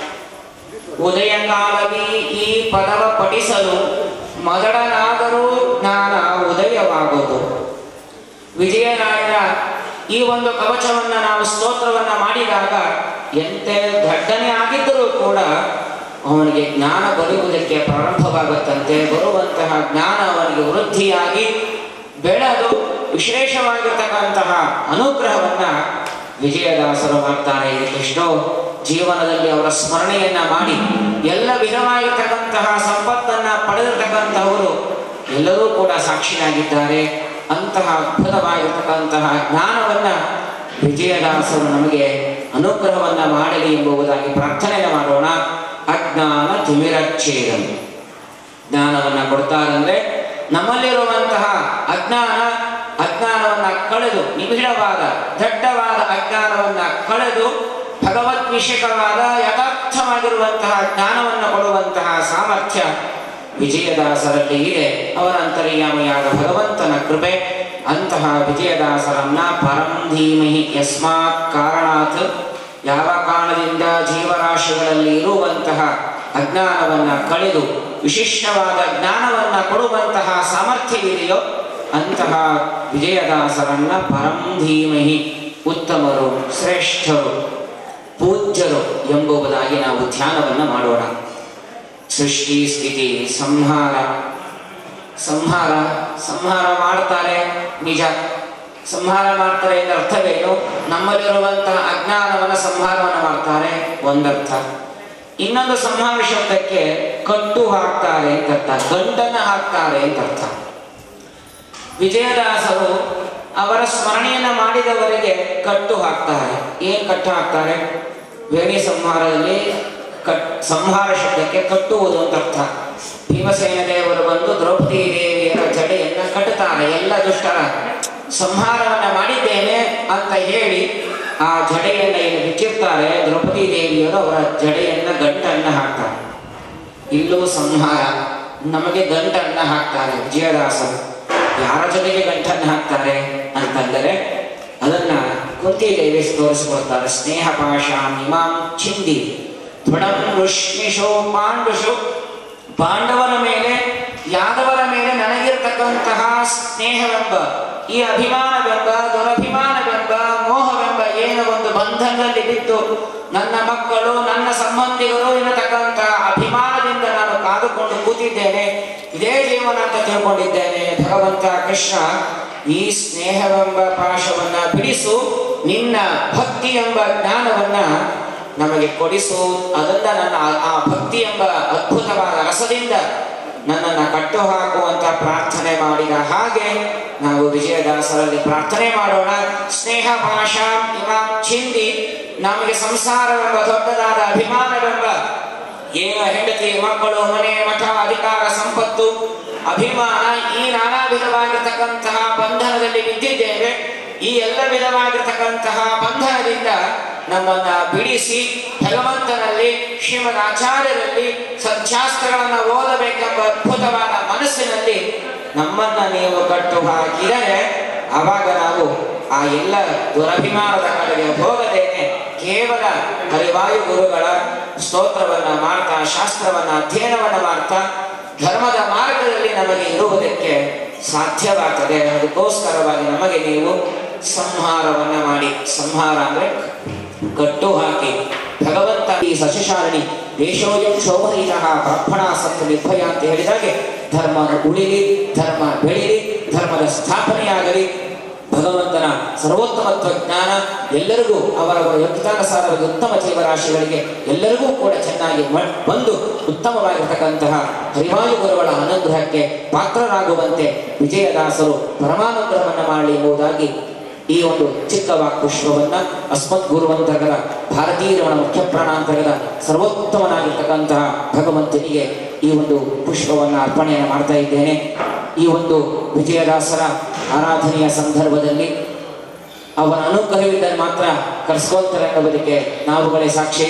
ಉದಯ ಕಾಲವಿ ಈ ಪದವ ಪಠಿಸಲು ಮದಡನಾದರೂ ಜ್ಞಾನ ಉದಯವಾಗುವುದು ವಿಜಯರಾಯರ ಈ ಒಂದು ಕವಚವನ್ನ ನಾವು ಸ್ತೋತ್ರವನ್ನ ಮಾಡಿದಾಗ ಎಂತೆ ದಡ್ಡನೆ ಆಗಿದ್ದರೂ ಕೂಡ ಅವನಿಗೆ ಜ್ಞಾನ ಬರುವುದಕ್ಕೆ ಪ್ರಾರಂಭವಾಗುತ್ತಂತೆ ಬರುವಂತಹ ಜ್ಞಾನ ಅವನಿಗೆ ವೃದ್ಧಿಯಾಗಿ ಬೆಳೆದು ವಿಶೇಷವಾಗಿರ್ತಕ್ಕಂತಹ ಅನುಗ್ರಹವನ್ನ ವಿಜಯದಾಸರು ಮಾಡ್ತಾರೆ ಎಷ್ಟೋ ಜೀವನದಲ್ಲಿ ಅವರ ಸ್ಮರಣೆಯನ್ನ ಮಾಡಿ ಎಲ್ಲ ವಿಧವಾಗಿರ್ತಕ್ಕಂತಹ ಸಂಪತ್ತನ್ನ ಪಡೆದಿರ್ತಕ್ಕಂತಹವರು ಎಲ್ಲರೂ ಕೂಡ ಸಾಕ್ಷಿಯಾಗಿದ್ದಾರೆ ಅಂತಹ ಅದ್ಭುತವಾಗಿರ್ತಕ್ಕಂತಹ ಜ್ಞಾನವನ್ನ ವಿಜಯದಾಸರು ನಮಗೆ ಅನುಗ್ರಹವನ್ನ ಮಾಡಲಿ ಎಂಬುದಾಗಿ ಪ್ರಾರ್ಥನೆ ಮಾಡೋಣ ಅಜ್ಞಾನ ತಿಮಿರಚ್ಛೇದಂ ಜ್ಞಾನವನ್ನ ಕೊಡ್ತಾರಂದ್ರೆ ನಮ್ಮಲ್ಲಿರುವಂತಹ ಅಜ್ಞಾನ ಅಜ್ಞಾನವನ್ನ ಕಳೆದು ನಿಬಿಡವಾದ ದಟ್ಟವಾದ ಅಜ್ಞಾನವನ್ನ ಕಳೆದು ಭಗವತ್ ವಿಷಯಕವಾದ ಯಥಾರ್ಥವಾಗಿರುವಂತಹ ಜ್ಞಾನವನ್ನ ಕೊಡುವಂತಹ ಸಾಮರ್ಥ್ಯ ವಿಜಯದಾಸರಲ್ಲಿ ಇದೆ ಅವರ ಅಂತರ್ಯಾಮಿಯಾದ ಭಗವಂತನ ಕೃಪೆ ಅಂತಹ ವಿಜಯದಾಸರನ್ನ ಪರಂ ಧೀಮಹಿ ಯಸ್ಮಾತ್ ಕಾರಣಾತ್ ಯಾವ ಕಾರಣದಿಂದ ಜೀವರಾಶಿಗಳಲ್ಲಿ ಇರುವಂತಹ ಅಜ್ಞಾನವನ್ನ ಕಳೆದು ವಿಶಿಷ್ಟವಾದ ಜ್ಞಾನವನ್ನ ಕೊಡುವಂತಹ ಸಾಮರ್ಥ್ಯವಿದೆಯೋ ಅಂತಹ ವಿಜಯದಾಸರನ್ನ ಪರಂ ಧೀಮಹಿ ಉತ್ತಮರು ಶ್ರೇಷ್ಠರು ಪೂಜ್ಯರು ಎಂಬುದಾಗಿ ನಾವು ಧ್ಯಾನವನ್ನ ಮಾಡೋಣ ಸೃಷ್ಟಿ ಸ್ಥಿತಿ ಸಂಹಾರ ಸಂಹಾರ ಸಂಹಾರ ಮಾಡ್ತಾರೆ ನಿಜ ಸಂಹಾರ ಮಾಡ್ತಾರೆ ಎಂದ ಅರ್ಥವೇನು ನಮ್ಮಲ್ಲಿರುವಂತಹ ಅಜ್ಞಾನವನ್ನ ಸಂಹಾರವನ್ನು ಮಾಡ್ತಾರೆ ಒಂದರ್ಥ ಇನ್ನೊಂದು ಸಂಹಾರ ಶಬ್ದಕ್ಕೆ ಕಟ್ಟು ಹಾಕ್ತಾರೆ ಅಂತ ಅರ್ಥ ಗಂಡನ್ನ ಹಾಕ್ತಾರೆ ಅಂತ ಅರ್ಥ ವಿಜಯದಾಸರು ಅವರ ಸ್ಮರಣೆಯನ್ನ ಮಾಡಿದವರಿಗೆ ಕಟ್ಟು ಹಾಕ್ತಾರೆ ಏನ್ ಕಟ್ಟು ಹಾಕ್ತಾರೆ ವೇಣಿ ಸಂಹಾರದಲ್ಲಿ ಕಟ್ ಸಂಹಾರ ಶಬ್ದಕ್ಕೆ ಕಟ್ಟುವುದು ಅಂತ ಅರ್ಥ ಭೀಮಸೇನ ದೇವರು ಬಂದು ದ್ರೌಪದಿ ದೇವಿಯರ ಜಡೆಯನ್ನ ಕಟ್ಟುತ್ತಾರೆ ಎಲ್ಲ ದುಷ್ಟರ ಸಂಹಾರವನ್ನ ಮಾಡಿದ್ದೇನೆ ಅಂತ ಹೇಳಿ ಆ ಜಡೆಯನ್ನ ಏನು ಬಿಚ್ಚಿರ್ತಾರೆ ದ್ರೌಪದಿ ದೇವಿಯರು ಅವರ ಜಡೆಯನ್ನ ಗಂಟನ್ನ ಹಾಕ್ತಾರೆ ಇಲ್ಲೂ ಸಂಹಾರ ನಮಗೆ ಗಂಟನ್ನ ಹಾಕ್ತಾರೆ ವಿಜಯದಾಸರು ಯಾರ ಜೊತೆಗೆ ಗಂಟನ್ನು ಹಾಕ್ತಾರೆ ಅಂತಂದರೆ ಅದನ್ನ ಕುಂತಿ ದೇವಿ ತೋರಿಸಿಕೊಡ್ತಾರೆ ಸ್ನೇಹ ಪಾಶಾಂ ಇಮಾಂ ಚಿಂದಿ ದೃಢಂ ಋಷ್ಮಿಷೋ ಪಾಂಡುಷು ಪಾಂಡವರ ಮೇಲೆ ಯಾದವರ ಮೇಲೆ ನನಗಿರ್ತಕ್ಕಂತಹ ಸ್ನೇಹವೆಂಬ ಈ ಅಭಿಮಾನವೆಂಬ ದುರಭಿಮಾನವೆಂಬ ಮೋಹವೆಂಬ ಏನು ಒಂದು ಬಂಧನದಲ್ಲಿ ಬಿದ್ದು ನನ್ನ ಮಕ್ಕಳು ನನ್ನ ಸಂಬಂಧಿಗಳು ಎನ್ನತಕ್ಕಂತಹ ಅಭಿಮಾನದಿಂದ ನಾನು ಕಾದುಕೊಂಡು ಕೂತಿದ್ದೇನೆ ಇದೇ ಜೀವನ ಅಂತ ತಿಳ್ಕೊಂಡಿದ್ದೇನೆ ಭಗವಂತ ಕೃಷ್ಣ ಈ ಸ್ನೇಹವೆಂಬ ಪಾಶವನ್ನ ಬಿಡಿಸು ನಿನ್ನ ಭಕ್ತಿ ಎಂಬ ಜ್ಞಾನವನ್ನ ನಮಗೆ ಕೊಡಿಸು ಅದನ್ನ ನನ್ನ ಆ- ಆ ಭಕ್ತಿ ಎಂಬ ಅದ್ಭುತವಾದ ರಸದಿಂದ ನನ್ನನ್ನು ಕಟ್ಟು ಹಾಕುವಂತ ಪ್ರಾರ್ಥನೆ ಮಾಡಿದ ಹಾಗೆ ನಾವು ವಿಜಯದಾಸರಲ್ಲಿ ಪ್ರಾರ್ಥನೆ ಮಾಡೋಣ ಸ್ನೇಹ ಪಾಶ ಇಮಾಂ ಚಿಂದಿ ನಮಗೆ ಸಂಸಾರವೆಂಬ ದೊಡ್ಡದಾದ ಅಭಿಮಾನವೆಂಬ ಏನು ಹೆಂಡತಿ ಮಕ್ಕಳು ಮನೆ ಮಠ ಅಧಿಕಾರ ಸಂಪತ್ತು ಅಭಿಮಾನ ಈ ನಾನಾ ವಿಧವಾಗಿರ್ತಕ್ಕಂತಹ ಬಂಧನದಲ್ಲಿ ಬಿದ್ದಿದ್ದೇವೆ ಈ ಎಲ್ಲ ವಿಧವಾಗಿರ್ತಕ್ಕಂತಹ ಬಂಧನದಿಂದ ನಮ್ಮನ್ನ ಬಿಡಿಸಿ ಭಗವಂತನಲ್ಲಿ ಶ್ರೀಮದ್ ಆಚಾರ್ಯರಲ್ಲಿ ಸತ್ಯಾಸ್ತ್ರಗಳನ್ನು ಓದಬೇಕೆಂಬ ಅದ್ಭುತವಾದ ಮನಸ್ಸಿನಲ್ಲಿ ನಮ್ಮನ್ನ ನೀವು ಕಟ್ಟು ಹಾಕಿದರೆ ಆವಾಗ ನಾವು ಆ ಎಲ್ಲ ದುರಭಿಮಾನದ ಕಡೆಗೆ ಹೋಗದೇನೆ ಕೇವಲ ಹರಿವಾಯು ಗುರುಗಳ ಸ್ತೋತ್ರವನ್ನ ಮಾಡ್ತಾ ಶಾಸ್ತ್ರವನ್ನ ಅಧ್ಯಯನವನ್ನ ಮಾಡ್ತಾ ಧರ್ಮದ ಮಾರ್ಗದಲ್ಲಿ ನಮಗೆ ಇರುವುದಕ್ಕೆ ಸಾಧ್ಯವಾಗ್ತದೆ ಅದಕ್ಕೋಸ್ಕರವಾಗಿ ನಮಗೆ ನೀವು ಸಂಹಾರವನ್ನ ಮಾಡಿ ಸಂಹಾರ ಅಂದ್ರೆ ಕಟ್ಟು ಹಾಕಿ ಭಗವಂತ ಈ ಸಶಿಶಾರಣಿ ದೇಶೋಯಂ ಶೋಭನೀತಃ ಬ್ರಾಹ್ಮಣ ಸತ್ತು ನಿರ್ಭಯ ಅಂತ ಹೇಳಿದಾಗೆ ಧರ್ಮ ಉಳಿಲಿ ಧರ್ಮ ಬೆಳಿಲಿ ಧರ್ಮದ ಸ್ಥಾಪನೆಯಾಗಲಿ ಭಗವಂತನ ಸರ್ವೋತ್ತಮತ್ವ ಜ್ಞಾನ ಎಲ್ಲರಿಗೂ ಅವರವರ ಯೋಗ್ಯತಾನುಸಾರವಾಗಿ ಉತ್ತಮ ಜೀವರಾಶಿಗಳಿಗೆ ಎಲ್ಲರಿಗೂ ಕೂಡ ಚೆನ್ನಾಗಿ ಮ- ಬಂದು ಉತ್ತಮವಾಗಿರ್ತಕ್ಕಂತಹ ಹರಿವಾಯು ಗುರುಗಳ ಅನುಗ್ರಹಕ್ಕೆ ಪಾತ್ರರಾಗುವಂತೆ ವಿಜಯದಾಸರು ಪರಮಾನುಗ್ರಹವನ್ನು ಮಾಡಲಿ ಎಂಬುದಾಗಿ ಈ ಒಂದು ಚಿಕ್ಕ ವಾಕ್ಪುಷ್ಪವನ್ನ ಅಸ್ಮತ್ ಗುರುವಂತರ್ಗದ ಭಾರತೀಯ ರಮಣ ಮುಖ್ಯ ಪ್ರಾಣಾಂತರ್ಗದ ಸರ್ವೋತ್ತಮನಾಗಿರ್ತಕ್ಕಂತಹ ಭಗವಂತನಿಗೆ ಈ ಒಂದು ಪುಷ್ಪವನ್ನ ಅರ್ಪಣೆಯನ್ನು ಮಾಡ್ತಾ ಇದ್ದೇನೆ ಈ ಒಂದು ವಿಜಯದಾಸರ ಆರಾಧನೆಯ ಸಂದರ್ಭದಲ್ಲಿ ಅವನ ಅನುಗ್ರಹವಿದ್ದರೆ ಮಾತ್ರ ಕರೆಸ್ಕೊಳ್ತಾರೆ ಅನ್ನೋದಕ್ಕೆ ನಾವುಗಳೇ ಸಾಕ್ಷಿ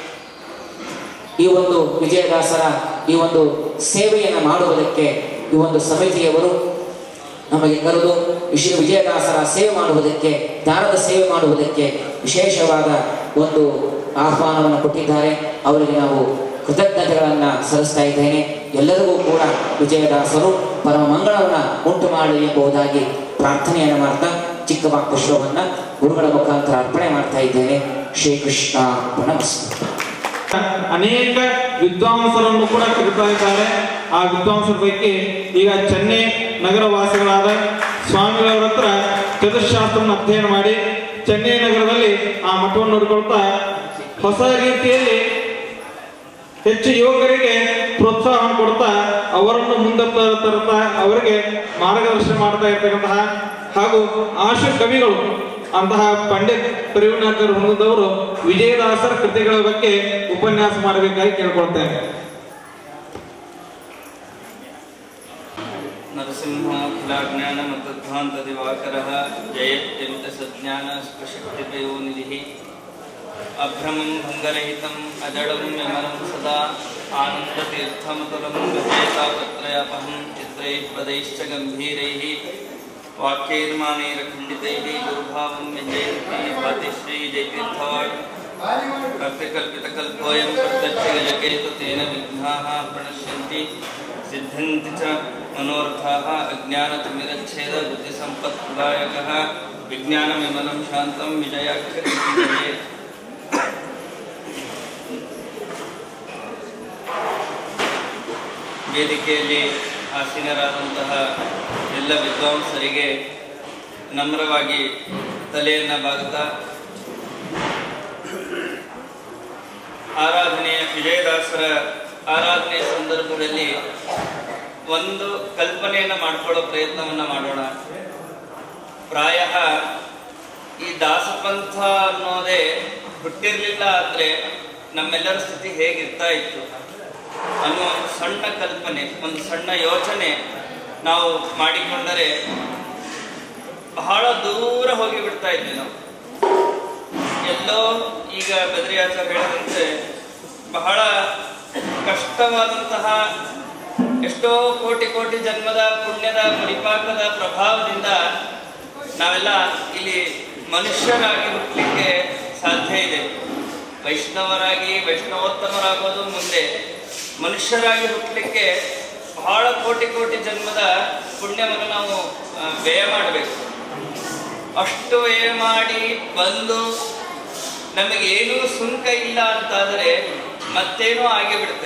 ಈ ಒಂದು ವಿಜಯದಾಸರ ಈ ಒಂದು ಸೇವೆಯನ್ನು ಮಾಡುವುದಕ್ಕೆ ಈ ಒಂದು ಸಮಿತಿಯವರು ನಮಗೆ ಕರೆದು ವಿಶ್ವ ವಿಜಯದಾಸರ ಸೇವೆ ಮಾಡುವುದಕ್ಕೆ ದಾನದ ಸೇವೆ ಮಾಡುವುದಕ್ಕೆ ವಿಶೇಷವಾದ ಒಂದು ಆಹ್ವಾನವನ್ನು ಕೊಟ್ಟಿದ್ದಾರೆ ಅವರಿಗೆ ನಾವು ಕೃತಜ್ಞತೆಗಳನ್ನು ಸಲ್ಲಿಸ್ತಾ ಇದ್ದೇನೆ ಎಲ್ಲರಿಗೂ ಕೂಡ ವಿಜಯದಾಸರು ಪರಮ ಮಂಗಳವನ್ನು ಉಂಟು ಮಾಡಲಿ ಎಂಬುದಾಗಿ ಪ್ರಾರ್ಥನೆಯನ್ನು ಮಾಡ್ತಾ ಚಿಕ್ಕ ಪುಷ್ಪವನ್ನ ಗುರುಗಳ ಮುಖಾಂತರ ಅರ್ಪಣೆ ಮಾಡ್ತಾ ಇದ್ದೇನೆ ಶ್ರೀಕೃಷ್ಣ ನಮಸ್ತೆ ಅನೇಕ ವಿದ್ವಾಂಸರನ್ನು ಕೂಡ ಕರೀತಾ ಇದ್ದಾರೆ ಆ ವಿದ್ವಾಂಸರ ಪೈಕಿ ಈಗ ಚೆನ್ನೈ ನಗರ ವಾಸಿಗಳಾದ ಸ್ವಾಮಿಗಳವರ ಹತ್ರ ಚತುಶಾಸ್ತ್ರವನ್ನು ಅಧ್ಯಯನ ಮಾಡಿ ಚೆನ್ನೈ ನಗರದಲ್ಲಿ ಆ ಮಠವನ್ನು ನೋಡಿಕೊಳ್ತಾ ಹೊಸ ರೀತಿಯಲ್ಲಿ ಹೆಚ್ಚು ಯುವಕರಿಗೆ ಪ್ರೋತ್ಸಾಹವನ್ನು ಕೊಡ್ತಾ ಅವರನ್ನು ಮುಂದೆ ತ- ತರ್ತಾ ಅವರಿಗೆ ಮಾರ್ಗದರ್ಶನ ಮಾಡ್ತಾ ಇರ್ತಕ್ಕಂತಹ ಹಾಗೂ ಆಶು ಕವಿಗಳು ಅಂತಹ ಪಂಡಿತ್ ಪರಿವನಾಥರು ಹೊಂದಿದವರು ವಿಜಯದಾಸರ ಕೃತಿಗಳ ಬಗ್ಗೆ ಉಪನ್ಯಾಸ ಮಾಡಬೇಕಾಗಿ ಕೇಳ್ಕೊಳ್ತೇನೆ नरसिंहोऽखिलाज्ञानमतध्वान्तदिवाकरः जयत्यन्तसज्ञानस्पशक्तिपयोनिधिः अभ्रमं भङ्गरहितम् अजडं विमलं सदा आनन्दतीर्थमतुलं विजयतापत्रयापहं चित्रैः पदैश्च गम्भीरैः वाक्यैर्मानैरखण्डितैः गुरुभावं व्यञ्जयन्ती भाति श्रीजयतीर्थवाक् कल्पितकल्पोऽयं प्रत्यक्षगजकेतु तेन विघ्नाः प्रणश्यन्ति सिद्ध्यन्ति च मनोरथाः अज्ञानतिमिरच्छेद बुद्धिसम्पत्प्रदायकः विज्ञानविमलं शान्तं विजयाक्षरे ವೇದಿಕೆಯಲ್ಲಿ ಆಸೀನರಾದಂತಹ ಎಲ್ಲ ವಿದ್ವಾಂಸರಿಗೆ ನಮ್ರವಾಗಿ ತಲೆಯನ್ನು ಬಾಗುತ್ತಾ ಆರಾಧನೆಯ ವಿಜಯದಾಸರ ಆರಾಧನೆಯ ಸಂದರ್ಭದಲ್ಲಿ ಒಂದು ಕಲ್ಪನೆಯನ್ನು ಮಾಡ್ಕೊಳ್ಳೋ ಪ್ರಯತ್ನವನ್ನು ಮಾಡೋಣ ಪ್ರಾಯ ಈ ದಾಸಪಂಥ ಅನ್ನೋದೇ ಹುಟ್ಟಿರ್ಲಿಲ್ಲ ಆದ್ರೆ ನಮ್ಮೆಲ್ಲರ ಸ್ಥಿತಿ ಹೇಗಿರ್ತಾ ಇತ್ತು ಅನ್ನೋ ಒಂದು ಸಣ್ಣ ಕಲ್ಪನೆ ಒಂದು ಸಣ್ಣ ಯೋಚನೆ ನಾವು ಮಾಡಿಕೊಂಡರೆ ಬಹಳ ದೂರ ಹೋಗಿ ಬಿಡ್ತಾ ಇದ್ವಿ ನಾವು ಎಲ್ಲೋ ಈಗ ಬದ್ರಿಯಾಚಾರ್ಯ ಹೇಳಿದಂತೆ ಬಹಳ ಕಷ್ಟವಾದಂತಹ ಎಷ್ಟೋ ಕೋಟಿ ಕೋಟಿ ಜನ್ಮದ ಪುಣ್ಯದ ಪರಿಪಾಕದ ಪ್ರಭಾವದಿಂದ ನಾವೆಲ್ಲ ಇಲ್ಲಿ ಮನುಷ್ಯರಾಗಿ ಹುಟ್ಟಲಿಕ್ಕೆ ಸಾಧ್ಯ ಇದೆ ವೈಷ್ಣವರಾಗಿ ವೈಷ್ಣವೋತ್ತಮರಾಗೋದು ಮುಂದೆ ಮನುಷ್ಯರಾಗಿ ಹುಟ್ಟಲಿಕ್ಕೆ ಬಹಳ ಕೋಟಿ ಕೋಟಿ ಜನ್ಮದ ಪುಣ್ಯವನ್ನು ನಾವು ಆ, ವ್ಯಯ ಮಾಡಬೇಕು ಅಷ್ಟು ವ್ಯಯ ಮಾಡಿ ಬಂದು ನಮಗೇನೂ ಸುಂಕ ಇಲ್ಲ ಅಂತಾದರೆ ಮತ್ತೇನೋ ಆಗಿ ಬಿಡುತ್ತೆ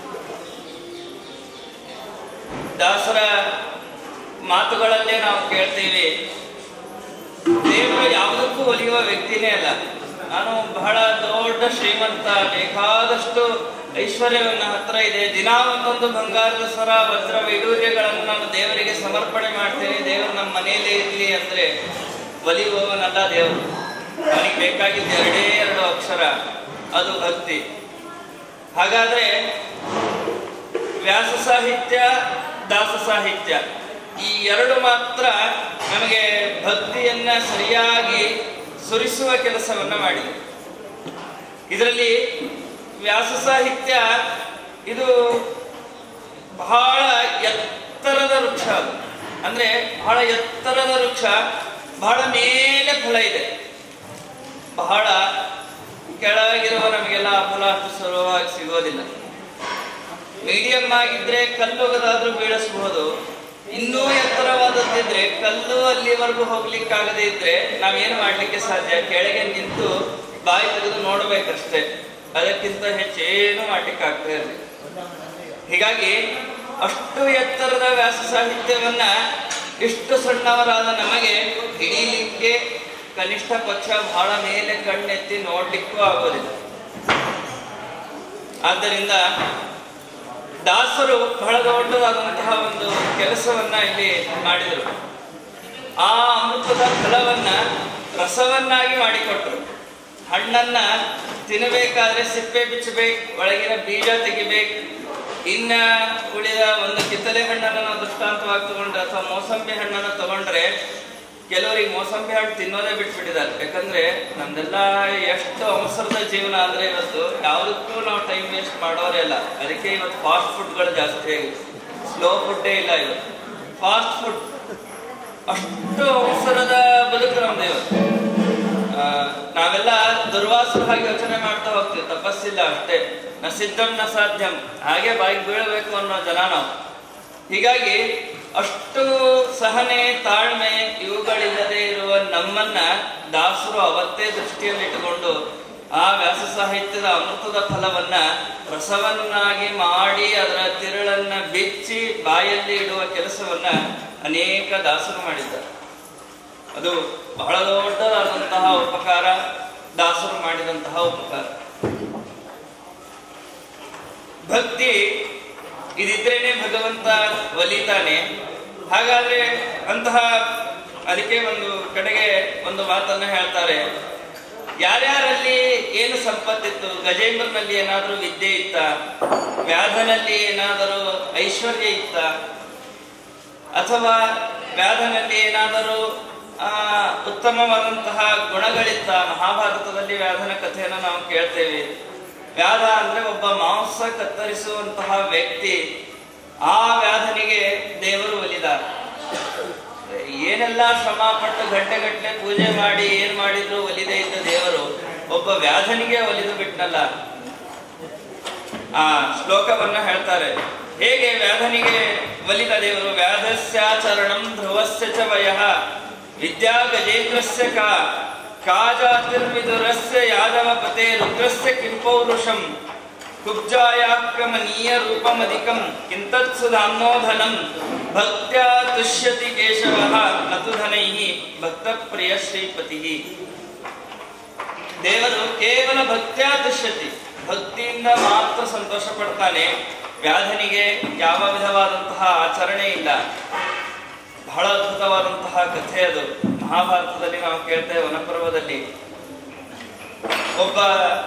ದಾಸರ ಮಾತುಗಳಲ್ಲೇ ನಾವು ಕೇಳ್ತೀವಿ ದೇವರು ಯಾವುದಕ್ಕೂ ಒಲಿಯುವ ವ್ಯಕ್ತಿನೇ ಅಲ್ಲ ನಾನು ಬಹಳ ದೊಡ್ಡ ಶ್ರೀಮಂತ ಬೇಕಾದಷ್ಟು ಐಶ್ವರ್ಯ ನನ್ನ ಹತ್ರ ಇದೆ ದಿನ ಒಂದೊಂದು ಬಂಗಾರದ ಸರ ವಜ್ರ ವೈಡೂರ್ಯಗಳನ್ನು ನಾನು ದೇವರಿಗೆ ಸಮರ್ಪಣೆ ಮಾಡ್ತೇನೆ ದೇವರು ನಮ್ಮ ಮನೆಯಲ್ಲೇ ಇರಲಿ ಅಂದ್ರೆ ಒಲಿಯುವವನಲ್ಲ ದೇವರು ಅವನಿಗೆ ಬೇಕಾಗಿದ್ದ ಎರಡೇ ಎರಡು ಅಕ್ಷರ ಅದು ಭಕ್ತಿ ಹಾಗಾದ್ರೆ ವ್ಯಾಸ ಸಾಹಿತ್ಯ ದಾಸ ಸಾಹಿತ್ಯ ಈ ಎರಡು ಮಾತ್ರ ನಮಗೆ ಭಕ್ತಿಯನ್ನ ಸರಿಯಾಗಿ ಸುರಿಸುವ ಕೆಲಸವನ್ನ ಮಾಡಿದೆ ಇದರಲ್ಲಿ ವ್ಯಾಸ ಸಾಹಿತ್ಯ ಇದು ಬಹಳ ಎತ್ತರದ ವೃಕ್ಷ ಅದು ಅಂದ್ರೆ ಬಹಳ ಎತ್ತರದ ವೃಕ್ಷ ಬಹಳ ಮೇಲೆ ಫಲ ಇದೆ ಬಹಳ ಕೆಳಗಿರುವ ನಮಗೆಲ್ಲ ಆ ಫಲ ಅಷ್ಟು ಸುಲಭವಾಗಿ ಸಿಗೋದಿಲ್ಲ ಮೀಡಿಯಂ ಆಗಿದ್ರೆ ಕಲ್ಲುಗದಾದ್ರೂ ಬೀಳಿಸಬಹುದು ಇನ್ನೂ ಎತ್ತರವಾದದ್ದಿದ್ರೆ ಕಲ್ಲು ಅಲ್ಲಿವರೆಗೂ ಹೋಗ್ಲಿಕ್ಕಾಗದೇ ಇದ್ರೆ ನಾವೇನು ಮಾಡ್ಲಿಕ್ಕೆ ಸಾಧ್ಯ ಕೆಳಗೆ ನಿಂತು ಬಾಯಿ ತೆಗೆದು ನೋಡ್ಬೇಕಷ್ಟೇ ಅದಕ್ಕಿಂತ ಹೆಚ್ಚೇನು ಮಾಡ್ಲಿಕ್ಕೆ ಆಗ್ತಾ ಇರಲಿ ಹೀಗಾಗಿ ಅಷ್ಟು ಎತ್ತರದ ವ್ಯಾಸ ಸಾಹಿತ್ಯವನ್ನ ಇಷ್ಟು ಸಣ್ಣವರಾದ ನಮಗೆ ಹಿಡೀಲಿಕ್ಕೆ ಕನಿಷ್ಠ ಪಕ್ಷ ಬಹಳ ಮೇಲೆ ಕಣ್ಣೆತ್ತಿ ನೋಡ್ಲಿಕ್ಕೂ ಆಗೋದಿಲ್ಲ ಆದ್ದರಿಂದ ದಾಸರು ಬಹಳ ದೊಡ್ಡದಾದಂತಹ ಒಂದು ಕೆಲಸವನ್ನ ಇಲ್ಲಿ ಮಾಡಿದರು ಆ ಅಮೃತದ ಫಲವನ್ನ ರಸವನ್ನಾಗಿ ಮಾಡಿಕೊಟ್ರು ಹಣ್ಣನ್ನ ತಿನ್ನಬೇಕಾದ್ರೆ ಸಿಪ್ಪೆ ಬಿಚ್ಚಬೇಕು ಒಳಗಿನ ಬೀಜ ತೆಗಿಬೇಕು ಇನ್ನ ಉಳಿದ ಒಂದು ಕಿತ್ತಲೆ ಹಣ್ಣನ್ನು ನಾವು ದೃಷ್ಟಾಂತವಾಗಿ ತಗೊಂಡ್ರೆ ಅಥವಾ ಮೋಸಂಬಿ ಹಣ್ಣನ್ನು ತಗೊಂಡ್ರೆ ಕೆಲವರಿಗೆ ಮೋಸಂಬಿ ಹಣ್ಣು ತಿನ್ನೋದೇ ಬಿಟ್ಬಿಟ್ಟಿದ್ದಾರೆ ಯಾಕಂದ್ರೆ ನಮ್ದೆಲ್ಲ ಎಷ್ಟು ಅವಸರದ ಜೀವನ ಅಂದ್ರೆ ಇವತ್ತು ಯಾವುದಕ್ಕೂ ನಾವು ಟೈಮ್ ವೇಸ್ಟ್ ಮಾಡೋರೇ ಇಲ್ಲ ಅದಕ್ಕೆ ಇವತ್ತು ಫಾಸ್ಟ್ ಫುಡ್ಗಳು ಜಾಸ್ತಿ ಆಗಿದೆ ಸ್ಲೋ ಫುಡ್ಡೇ ಇಲ್ಲ ಇವತ್ತು ಫಾಸ್ಟ್ ಫುಡ್ ಅಷ್ಟು ಅವಸರದ ಬದುಕು ನಮ್ದು ಇವತ್ತು ಆ, ನಾವೆಲ್ಲ ದುರ್ವಾಸರ ಹಾಗೆ ಯೋಚನೆ ಮಾಡ್ತಾ ಹೋಗ್ತೀವಿ ತಪಸ್ಸಿಲ್ಲ ಅಷ್ಟೇ ನ ಸಿದ್ಧಂ ನ ಸಾಧ್ಯಂ ಹಾಗೆ ಬಾಯಿಗೆ ಬೀಳಬೇಕು ಅನ್ನೋ ಜನ ನಾವು ಹೀಗಾಗಿ ಅಷ್ಟು ಸಹನೆ ತಾಳ್ಮೆ ಇವುಗಳಿಲ್ಲದೆ ಇರುವ ನಮ್ಮನ್ನ ದಾಸರು ಅವತ್ತೇ ದೃಷ್ಟಿಯಲ್ಲಿಟ್ಟುಕೊಂಡು ಆ ವ್ಯಾಸ ಸಾಹಿತ್ಯದ ಅಮೃತದ ಫಲವನ್ನ ರಸವನ್ನಾಗಿ ಮಾಡಿ ಅದರ ತಿರುಳನ್ನ ಬಿಚ್ಚಿ ಬಾಯಲ್ಲಿ ಇಡುವ ಕೆಲಸವನ್ನ ಅನೇಕ ದಾಸರು ಮಾಡಿದ್ದಾರೆ ಅದು ಬಹಳ ದೊಡ್ಡದಾದಂತಹ ಉಪಕಾರ ದಾಸರು ಮಾಡಿದಂತಹ ಉಪಕಾರ ಭಕ್ತಿ ಇದಿದ್ರೇನೆ ಭಗವಂತ ಒಲಿತಾನೆ ಹಾಗಾದ್ರೆ ಅಂತಹ ಅದಕ್ಕೆ ಒಂದು ಕಡೆಗೆ ಒಂದು ಮಾತನ್ನ ಹೇಳ್ತಾರೆ ಯಾರ್ಯಾರಲ್ಲಿ ಏನು ಸಂಪತ್ತಿತ್ತು ಗಜೇಂದ್ರನಲ್ಲಿ ಏನಾದರೂ ವಿದ್ಯೆ ಇತ್ತ ವ್ಯಾಧನಲ್ಲಿ ಏನಾದರೂ ಐಶ್ವರ್ಯ ಇತ್ತ ಅಥವಾ ವ್ಯಾಧನಲ್ಲಿ ಏನಾದರೂ ಆ ಉತ್ತಮವಾದಂತಹ ಗುಣಗಳಿತ್ತ ಮಹಾಭಾರತದಲ್ಲಿ ವ್ಯಾಧನ ಕಥೆಯನ್ನು ನಾವು ಕೇಳ್ತೇವೆ ವ್ಯಾಧ ಅಂದ್ರೆ ಒಬ್ಬ ಮಾಂಸ ಕತ್ತರಿಸುವಂತಹ ವ್ಯಕ್ತಿ ಆ ವ್ಯಾಧನಿಗೆ ದೇವರು ಒಲಿದ ಏನೆಲ್ಲ ಶ್ರಮ ಪಟ್ಟು ಗಂಟೆಗಟ್ಟಲೆ ಪೂಜೆ ಮಾಡಿ ಏನ್ ಮಾಡಿದ್ರು ಒಲಿದೇ ಇದ್ದ ದೇವರು ಒಬ್ಬ ವ್ಯಾಧನಿಗೆ ಒಲಿದು ಬಿಟ್ನಲ್ಲ ಆ ಶ್ಲೋಕವನ್ನ ಹೇಳ್ತಾರೆ ಹೇಗೆ ವ್ಯಾಧನಿಗೆ ಒಲಿದ ದೇವರು ವ್ಯಾಧಸ್ಯಾಚರಣಂ ಧ್ರುವಸ್ಯ ಚ ವಯಃ ವಿದ್ಯಾ ಗಜೇಂದ್ರಸ್ಯ ಕಾ ಕಾಜಾತಿರ್ವಿದುರಸ್ಯ ಯಾದವ ಪತೆ ರುದ್ರಸ್ಯ ಕಿಂಪೌರುಷಂ ಕುಬ್ಜಾಯಾಕ್ರಮಣೀಯ ರೂಪಮಧಿಕಂ ಕಿಂತತ್ ಸುಧಾಮ್ನೋಧನಂ ಭಕ್ತ್ಯಾ ತುಷ್ಯತಿ ಕೇಶವಃ ನತು ಧನೈಃ ಭಕ್ತಪ್ರಿಯ ಶ್ರೀಪತಿಃ ದೇವರು ಕೇವಲ ಭಕ್ತ್ಯಾ ತುಷ್ಯತಿ ಭಕ್ತಿಯಿಂದ ಮಾತ್ರ ಸಂತೋಷ ಪಡ್ತಾನೆ ವ್ಯಾಧನಿಗೆ ಯಾವ ವಿಧವಾದಂತಹ ಆಚರಣೆ ಇಲ್ಲ ಬಹಳ ಅದ್ಭುತವಾದಂತಹ ಕಥೆ ಅದು ಮಹಾಭಾರತದಲ್ಲಿ ನಾವು ಕೇಳ್ತೇವೆ ವನಪರ್ವದಲ್ಲಿ ಒಬ್ಬ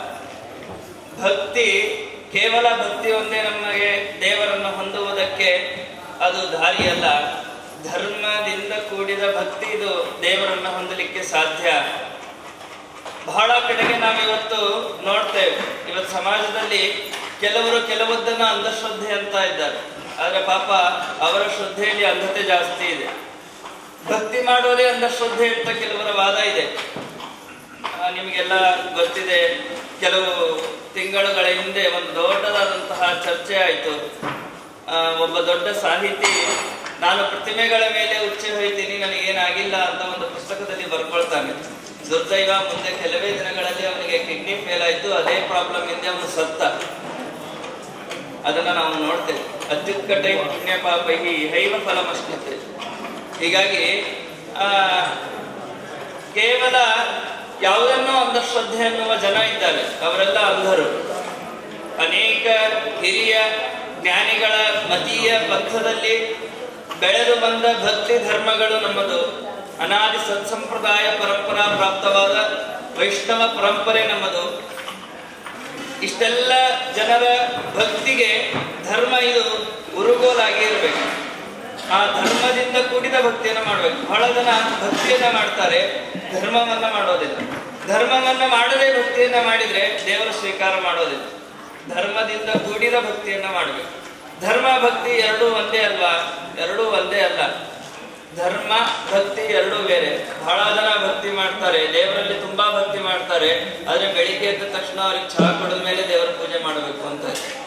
ಭಕ್ತಿ ಕೇವಲ ಭಕ್ತಿ ಒಂದೇ ನಮಗೆ ದೇವರನ್ನು ಹೊಂದುವುದಕ್ಕೆ ಅದು ದಾರಿಯಲ್ಲ ಧರ್ಮದಿಂದ ಕೂಡಿದ ಭಕ್ತಿ ಇದು ದೇವರನ್ನು ಹೊಂದಲಿಕ್ಕೆ ಸಾಧ್ಯ ಬಹಳ ಕಡೆಗೆ ನಾವಿವತ್ತು ನೋಡ್ತೇವೆ ಇವತ್ತು ಸಮಾಜದಲ್ಲಿ ಕೆಲವರು ಕೆಲವೊಂದನ್ನ ಅಂಧಶ್ರದ್ಧೆ ಅಂತ ಇದ್ದಾರೆ ಆದ್ರೆ ಪಾಪ ಅವರ ಶ್ರದ್ಧೆಯಲ್ಲಿ ಅಂಧತೆ ಜಾಸ್ತಿ ಇದೆ ಭಕ್ತಿ ಮಾಡೋದೇ ಅಂಧಶ್ರದ್ಧೆ ಅಂತ ಕೆಲವರ ವಾದ ಇದೆ ಆ, ನಿಮಗೆಲ್ಲ ಗೊತ್ತಿದೆ ಕೆಲವು ತಿಂಗಳುಗಳ ಹಿಂದೆ ಒಂದು ದೊಡ್ಡದಾದಂತಹ ಚರ್ಚೆ ಆಯಿತು ಒಬ್ಬ ದೊಡ್ಡ ಸಾಹಿತಿ ನಾನು ಪ್ರತಿಮೆಗಳ ಮೇಲೆ ಉಚ್ಚೆ ಹೋಯ್ತೀನಿ ನನಗೇನಾಗಿಲ್ಲ ಅಂತ ಒಂದು ಪುಸ್ತಕದಲ್ಲಿ ಬರ್ಕೊಳ್ತಾನೆ ದುರ್ದೈವ ಮುಂದೆ ಕೆಲವೇ ದಿನಗಳಲ್ಲಿ ಅವನಿಗೆ ಕಿಡ್ನಿ ಫೇಲ್ ಆಯ್ತು ಅದೇ ಪ್ರಾಬ್ಲಮ್ ಇಂದ ಅವನು ಸತ್ತ ಅದನ್ನ ನಾವು ನೋಡ್ತೇವೆ ಅತ್ಯುತ್ಕಟೈ ಪುಣ್ಯ ಪಾಪೈ ಹೈವ ಫಲಮಶ್ನತೆ ಹೀಗಾಗಿ ಆ ಕೇವಲ ಯಾವುದನ್ನೋ ಅಂಧಶ್ರದ್ಧೆ ಅನ್ನುವ ಜನ ಇದ್ದಾರೆ ಅವರೆಲ್ಲ ಅಂಧರು ಅನೇಕ ಹಿರಿಯ ಜ್ಞಾನಿಗಳ ಮತೀಯ ಪಂಥದಲ್ಲಿ ಬೆಳೆದು ಬಂದ ಭಕ್ತಿ ಧರ್ಮಗಳು ನಮ್ಮದು ಅನಾದಿ ಸತ್ಸಂಪ್ರದಾಯ ಪರಂಪರಾ ಪ್ರಾಪ್ತವಾದ ವೈಷ್ಣವ ಪರಂಪರೆ ನಮ್ಮದು ಇಷ್ಟೆಲ್ಲ ಜನರ ಭಕ್ತಿಗೆ ಧರ್ಮ ಇದು ಉರುಗೋಲಾಗಿ ಇರಬೇಕು ಆ ಧರ್ಮದಿಂದ ಕೂಡಿದ ಭಕ್ತಿಯನ್ನ ಮಾಡಬೇಕು ಬಹಳ ಜನ ಭಕ್ತಿಯನ್ನ ಮಾಡ್ತಾರೆ ಧರ್ಮವನ್ನ ಮಾಡೋದಿಲ್ಲ ಧರ್ಮವನ್ನ ಮಾಡದೆ ಭಕ್ತಿಯನ್ನ ಮಾಡಿದ್ರೆ ದೇವರು ಸ್ವೀಕಾರ ಮಾಡೋದಿಲ್ಲ ಧರ್ಮದಿಂದ ಕೂಡಿದ ಭಕ್ತಿಯನ್ನ ಮಾಡಬೇಕು ಧರ್ಮ ಭಕ್ತಿ ಎರಡೂ ಒಂದೇ ಅಲ್ವಾ ಎರಡೂ ಒಂದೇ ಅಲ್ಲ ಧರ್ಮ ಭಕ್ತಿ ಎರಡೂ ಬೇರೆ ಬಹಳ ಜನ ಭಕ್ತಿ ಮಾಡ್ತಾರೆ ದೇವರಲ್ಲಿ ತುಂಬಾ ಭಕ್ತಿ ಮಾಡ್ತಾರೆ ಆದ್ರೆ ಬೆಳಿಗ್ಗೆ ಎದ್ದ ತಕ್ಷಣ ಅವ್ರಿಗೆ ಚಹಾ ಕೊಡದ ಮೇಲೆ ದೇವರ ಪೂಜೆ ಮಾಡಬೇಕು ಅಂತ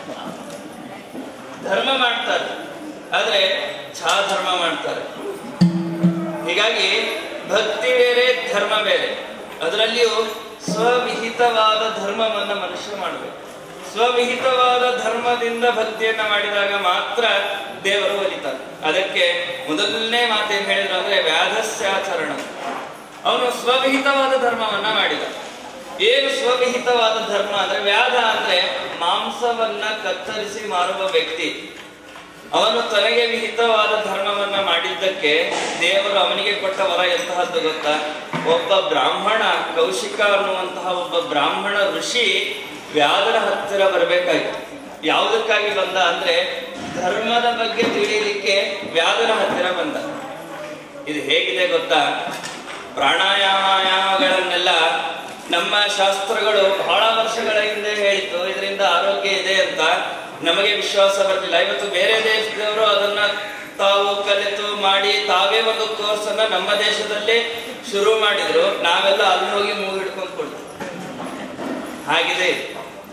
ಧರ್ಮ ಮಾಡ್ತಾರೆ ಆದ್ರೆ ಛಾ ಧರ್ಮ ಮಾಡ್ತಾರೆ ಹೀಗಾಗಿ ಭಕ್ತಿ ಬೇರೆ ಧರ್ಮ ಬೇರೆ ಅದರಲ್ಲಿಯೂ ಸ್ವವಿಹಿತವಾದ ಧರ್ಮವನ್ನ ಮನುಷ್ಯ ಮಾಡಬೇಕು ಸ್ವವಿಹಿತವಾದ ಧರ್ಮದಿಂದ ಭಕ್ತಿಯನ್ನ ಮಾಡಿದಾಗ ಮಾತ್ರ ದೇವರು ಒಲಿತಾರೆ ಅದಕ್ಕೆ ಮೊದಲನೇ ಮಾತೇನು ಹೇಳಿದ್ರು ಅಂದ್ರೆ ವ್ಯಾಧಸ್ಯಾಚರಣ ಅವನು ಸ್ವವಿಹಿತವಾದ ಧರ್ಮವನ್ನ ಮಾಡಿದ ಏನು ಸ್ವವಿಹಿತವಾದ ಧರ್ಮ ಅಂದ್ರೆ ವ್ಯಾಧ ಅಂದ್ರೆ ಮಾಂಸವನ್ನ ಕತ್ತರಿಸಿ ಮಾರುವ ವ್ಯಕ್ತಿ ಅವನು ತನಗೆ ವಿಹಿತವಾದ ಧರ್ಮವನ್ನ ಮಾಡಿದ್ದಕ್ಕೆ ದೇವರು ಅವನಿಗೆ ಕೊಟ್ಟ ವರ ಎಂತಹದ್ದು ಗೊತ್ತಾ ಒಬ್ಬ ಬ್ರಾಹ್ಮಣ ಕೌಶಿಕ ಅನ್ನುವಂತಹ ಒಬ್ಬ ಬ್ರಾಹ್ಮಣ ಋಷಿ ವ್ಯಾದರ ಹತ್ತಿರ ಬರಬೇಕಾಯ್ತು ಯಾವುದಕ್ಕಾಗಿ ಬಂದ ಅಂದ್ರೆ ಧರ್ಮದ ಬಗ್ಗೆ ತಿಳಿಯಲಿಕ್ಕೆ ವ್ಯಾದರ ಹತ್ತಿರ ಬಂದ ಇದು ಹೇಗಿದೆ ಗೊತ್ತಾ ಪ್ರಾಣಾಯಾಮಗಳನ್ನೆಲ್ಲ ನಮ್ಮ ಶಾಸ್ತ್ರಗಳು ಬಹಳ ವರ್ಷಗಳ ಹಿಂದೆ ಹೇಳಿತ್ತು ಇದರಿಂದ ಆರೋಗ್ಯ ಇದೆ ಅಂತ ನಮಗೆ ವಿಶ್ವಾಸ ಬರಲಿಲ್ಲ ಇವತ್ತು ಬೇರೆ ದೇಶದವರು ಅದನ್ನ ತಾವು ಕಲಿತು ಮಾಡಿ ತಾವೇ ಒಂದು ಕೋರ್ಸ್ ಅನ್ನ ನಮ್ಮ ದೇಶದಲ್ಲಿ ಶುರು ಮಾಡಿದ್ರು ನಾವೆಲ್ಲ ಅಲ್ಲಿ ಹೋಗಿ ಮೂಗು ಹಿಡ್ಕೊಂಡು ಕೊಡ್ತೀವಿ ಹಾಗಿದೆ ಇದು.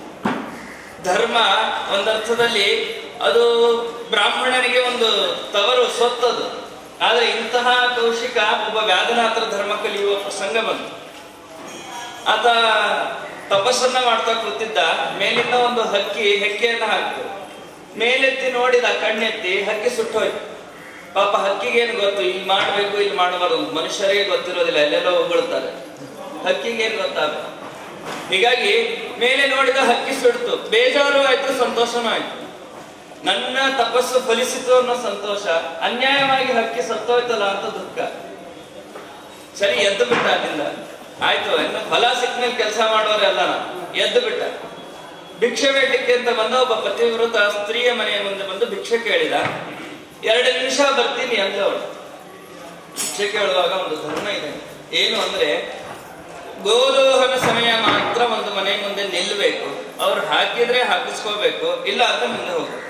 ಧರ್ಮ ಒಂದರ್ಥದಲ್ಲಿ ಅದು ಬ್ರಾಹ್ಮಣನಿಗೆ ಒಂದು ತವರು ಸ್ವತ್ತದು ಆದ್ರೆ ಇಂತಹ ಕೌಶಿಕ ಒಬ್ಬ ವ್ಯಾಧನಾಥರ ಧರ್ಮ ಕಲಿಯುವ ಪ್ರಸಂಗ ಬಂತು ಆತ ತಪಸ್ಸನ್ನ ಮಾಡ್ತಾ ಕೂತಿದ್ದ ಮೇಲಿಂದ ಒಂದು ಹಕ್ಕಿ ಹೆಕ್ಕೆಯನ್ನ ಹಾಕ್ತು ಮೇಲೆತ್ತಿ ನೋಡಿದ ಕಣ್ಣೆತ್ತಿ ಹಕ್ಕಿ ಸುಟ್ಟೋಯ್ತು ಪಾಪ ಹಕ್ಕಿಗೇನು ಗೊತ್ತು ಇಲ್ಲಿ ಮಾಡ್ಬೇಕು ಇಲ್ಲಿ ಮಾಡಬಾರದು ಮನುಷ್ಯರಿಗೆ ಗೊತ್ತಿರೋದಿಲ್ಲ ಎಲ್ಲೆಲ್ಲೋ ಹೊಗಳ್ತಾರೆ ಹಕ್ಕಿಗೇನು ಗೊತ್ತಾಗ ಹೀಗಾಗಿ ಮೇಲೆ ನೋಡಿದ ಹಕ್ಕಿ ಸುಡ್ತು ಬೇಜಾರು ಆಯ್ತು ಸಂತೋಷನೂ ಆಯ್ತು ನನ್ನ ತಪಸ್ಸು ಫಲಿಸಿತು ಅನ್ನೋ ಸಂತೋಷ ಅನ್ಯಾಯವಾಗಿ ಹಕ್ಕಿ ಸತ್ತೋಯ್ತಲ್ಲ ಅಂತ ದುಃಖ ಸರಿ ಎದ್ದು ಬಿಟ್ಟ ಅಲ್ಲಿಂದ ಆಯ್ತು ಇನ್ನು ಫಲ ಸಿಕ್ಮೇಲೆ ಕೆಲಸ ಮಾಡೋರೆಲ್ಲ ಎದ್ದು ಬಿಟ್ಟ ಭಿಕ್ಷೆ ಬೇಡಲಿಕ್ಕೆ ಅಂತ ಬಂದ ಒಬ್ಬ ಪತಿವ್ರತ ಸ್ತ್ರೀಯ ಮನೆಯ ಮುಂದೆ ಬಂದು ಭಿಕ್ಷೆ ಕೇಳಿದ ಎರಡು ನಿಮಿಷ ಬರ್ತೀನಿ ಅಂದವಳು ಭಿಕ್ಷೆ ಕೇಳುವಾಗ ಒಂದು ಧರ್ಮ ಇದೆ ಏನು ಅಂದ್ರೆ ಗೋದೋಹನ ಸಮಯ ಮಾತ್ರ ಒಂದು ಮನೆ ಮುಂದೆ ನಿಲ್ಬೇಕು ಅವ್ರು ಹಾಕಿದ್ರೆ ಹಾಕಿಸ್ಕೋಬೇಕು ಇಲ್ಲ ಅಂದ್ರೆ ಮುಂದೆ ಹೋಗ್ಬೇಕು